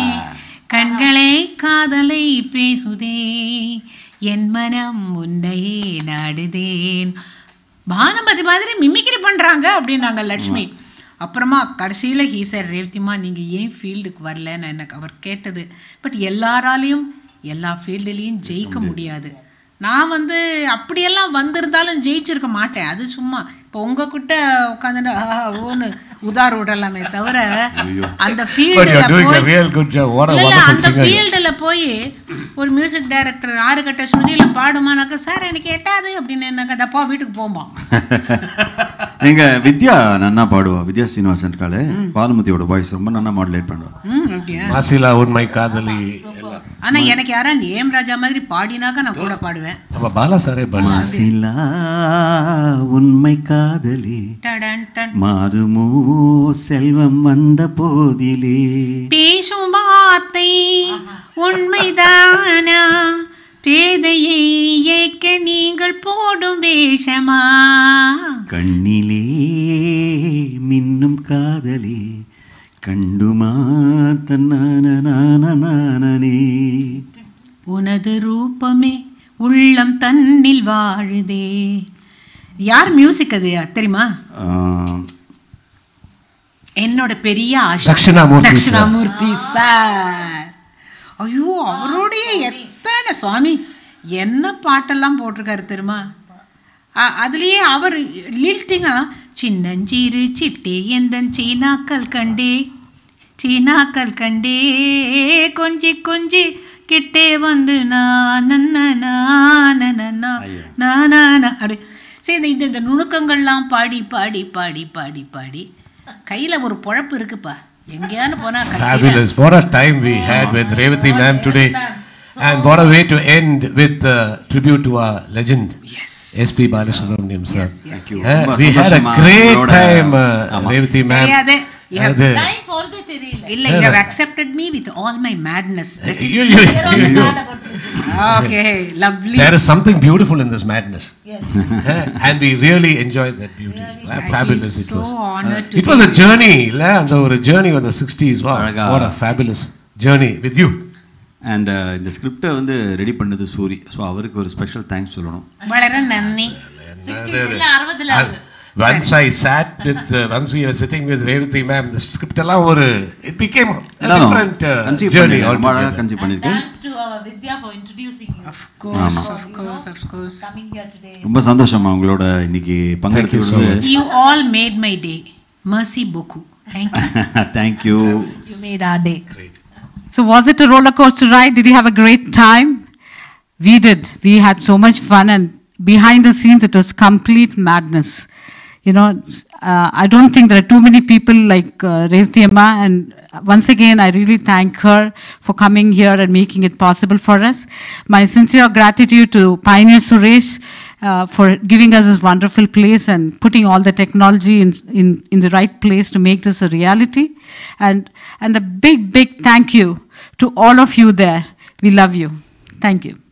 கண்களை காதலை பேசுதே என் மனம் உன்னையே நாடுதேன் பானுமதி மாதிரி மிமிக்ரி பண்ணுறாங்க அப்படின்னாங்க லட்சுமி அப்புறமா கடைசியில் ஹீ சார் ரேவதிமா நீங்கள் ஏன் ஃபீல்டுக்கு வரலன்னு எனக்கு அவர் கேட்டது பட் எல்லாராலையும் எல்லா ஃபீல்டுலேயும் ஜெயிக்க முடியாது நான் வந்து அப்படியெல்லாம் வந்திருந்தாலும் ஜெயிச்சிருக்க மாட்டேன் அது சும்மா இப்போ உங்ககிட்ட உட்காந்துட்டு ஆஹா ஓன்னு உதார் விடலாமே தவிர அந்த But you are ஃபீல்டில் doing a போய் real good job. What a இல்ல, இல்ல, wonderful அந்த singer. you are. ஃபீல்டில் போய் ஒரு மியூசிக் டைரக்டர் ஆறு கட்ட ஸ்ருதியில பாடுமானாக்கா சார் எனக்கு எட்டாது அப்படின்னு என்னக்கா தப்பா வீட்டுக்கு போமா எங்க வித்யா நன்னா பாடுவா வித்யா ஸ்ரீனிவாசன் இருக்காளே பாலுமதியோட வாய்ஸ் ரொம்ப நன்னா மாடுலேட் பண்ணுவா ம் அப்படியா மாசிலா உண்மை காதலி எல்லாம். ஆனா எனக்கு யாரா ஏம் ராஜா மாதிரி பாடினாக்கா நான் கூட பாடுவேன் நம்ம பாலா சாரே பண்ண சிலா உண்மை காதலி டடன் டன். மாறுமோ செல்வம் வந்த போதிலே பேசும் வார்த்தை உண்மைதானா பேதையை ஏக்க நீங்கள் போடும் வேஷமா கண்ணிலே மின்னும் காதலி கண்டுமா தன்னானே உனது ரூபமே உள்ளம் தன்னில் வாழுதே யார் மியூசிக் அது தெரியுமா ஆஹ், என்னோட பெரிய ஆசை தக்ஷணாமூர்த்தி sir. தக்ஷணாமூர்த்தி சார் ஐயோ அவருடைய எத்தனை சுவாமி என்ன பாட்டெல்லாம் போட்டிருக்காரு தெரியுமா அ- அதுலயே அவர் லில்ட்டிங்கா சின்னஞ்சீரு சிட்டி எந்தன் சீனாக்கள் கண்டே சீனாக்கள் கண்டே கொஞ்சி கொஞ்சி கிட்டே வந்து நான் அப்படி சரி இந்த- இந்த இந்த நுணுக்கங்கள்லாம் பாடி பாடி பாடி பாடி பாடி கையில ஒரு பொழப்பு இருக்குப்பா எங்கேயானு போனா கடைசியில Fabulous. What a time we had with Revati ma'am today. And what a way to end with uh, tribute to our legend, Yes. SP Balasubramaniam sir. Thank you. Uh, ரொம்ப we had a சந்தோஷமா great உங்களோட- time, uh, ஆமா. Revati ma'am. தெரியாதே. You have- அது time போறதே தெரியல இல்ல you have accepted me with all my madness That is- you- you- you- you- okay lovely there is something beautiful in this madness. Uh, and we really enjoyed that beauty. Uh, fabulous it so was. honored to It was a journey, இல்ல அந்த ஒரு journey of the 60s. Wow, அழகா. what a fabulous journey with you. And இந்த ஸ்கிரிப்டை வந்து ready பண்ணது Suri so அவருக்கு ஒரு ஸ்பெஷல் தேங்க்ஸ் சொல்லணும் വളരെ நന്ദി சிக்ஸ்டீஸ்ல அறுபதுல And once I sat with, uh, once we were sitting with Revati ma'am, the script எல்லாம் ஒரு, it became a எல்லாரும் different uh, கன்சீவ் journey பண்ணிருக்கேன் ரொம்ப அழகாக altogether. கன்சீவ் பண்ணியிருக்கேன் தேங்க்ஸ் டு அவர் Vidya for introducing you of course of course of course coming here today ரொம்ப சந்தோஷமா உங்களோட இன்னைக்கு பங்கெடுத்து so much. you all made my day merci beaucoup thank you thank you you made our day So, was it a roller coaster ride? Did you have a great time? We did. We had so much fun, and behind the scenes, it was complete madness. You know, uh, I don't think there are too many people like uh, Revati Amma, and once again, I really thank her for coming here and making it possible for us. My sincere gratitude to Pioneer Suresh uh, for giving us this wonderful place and putting all the technology in, in, in the right place to make this a reality. And, and a big, big thank you to all of you there. We love you. Thank you.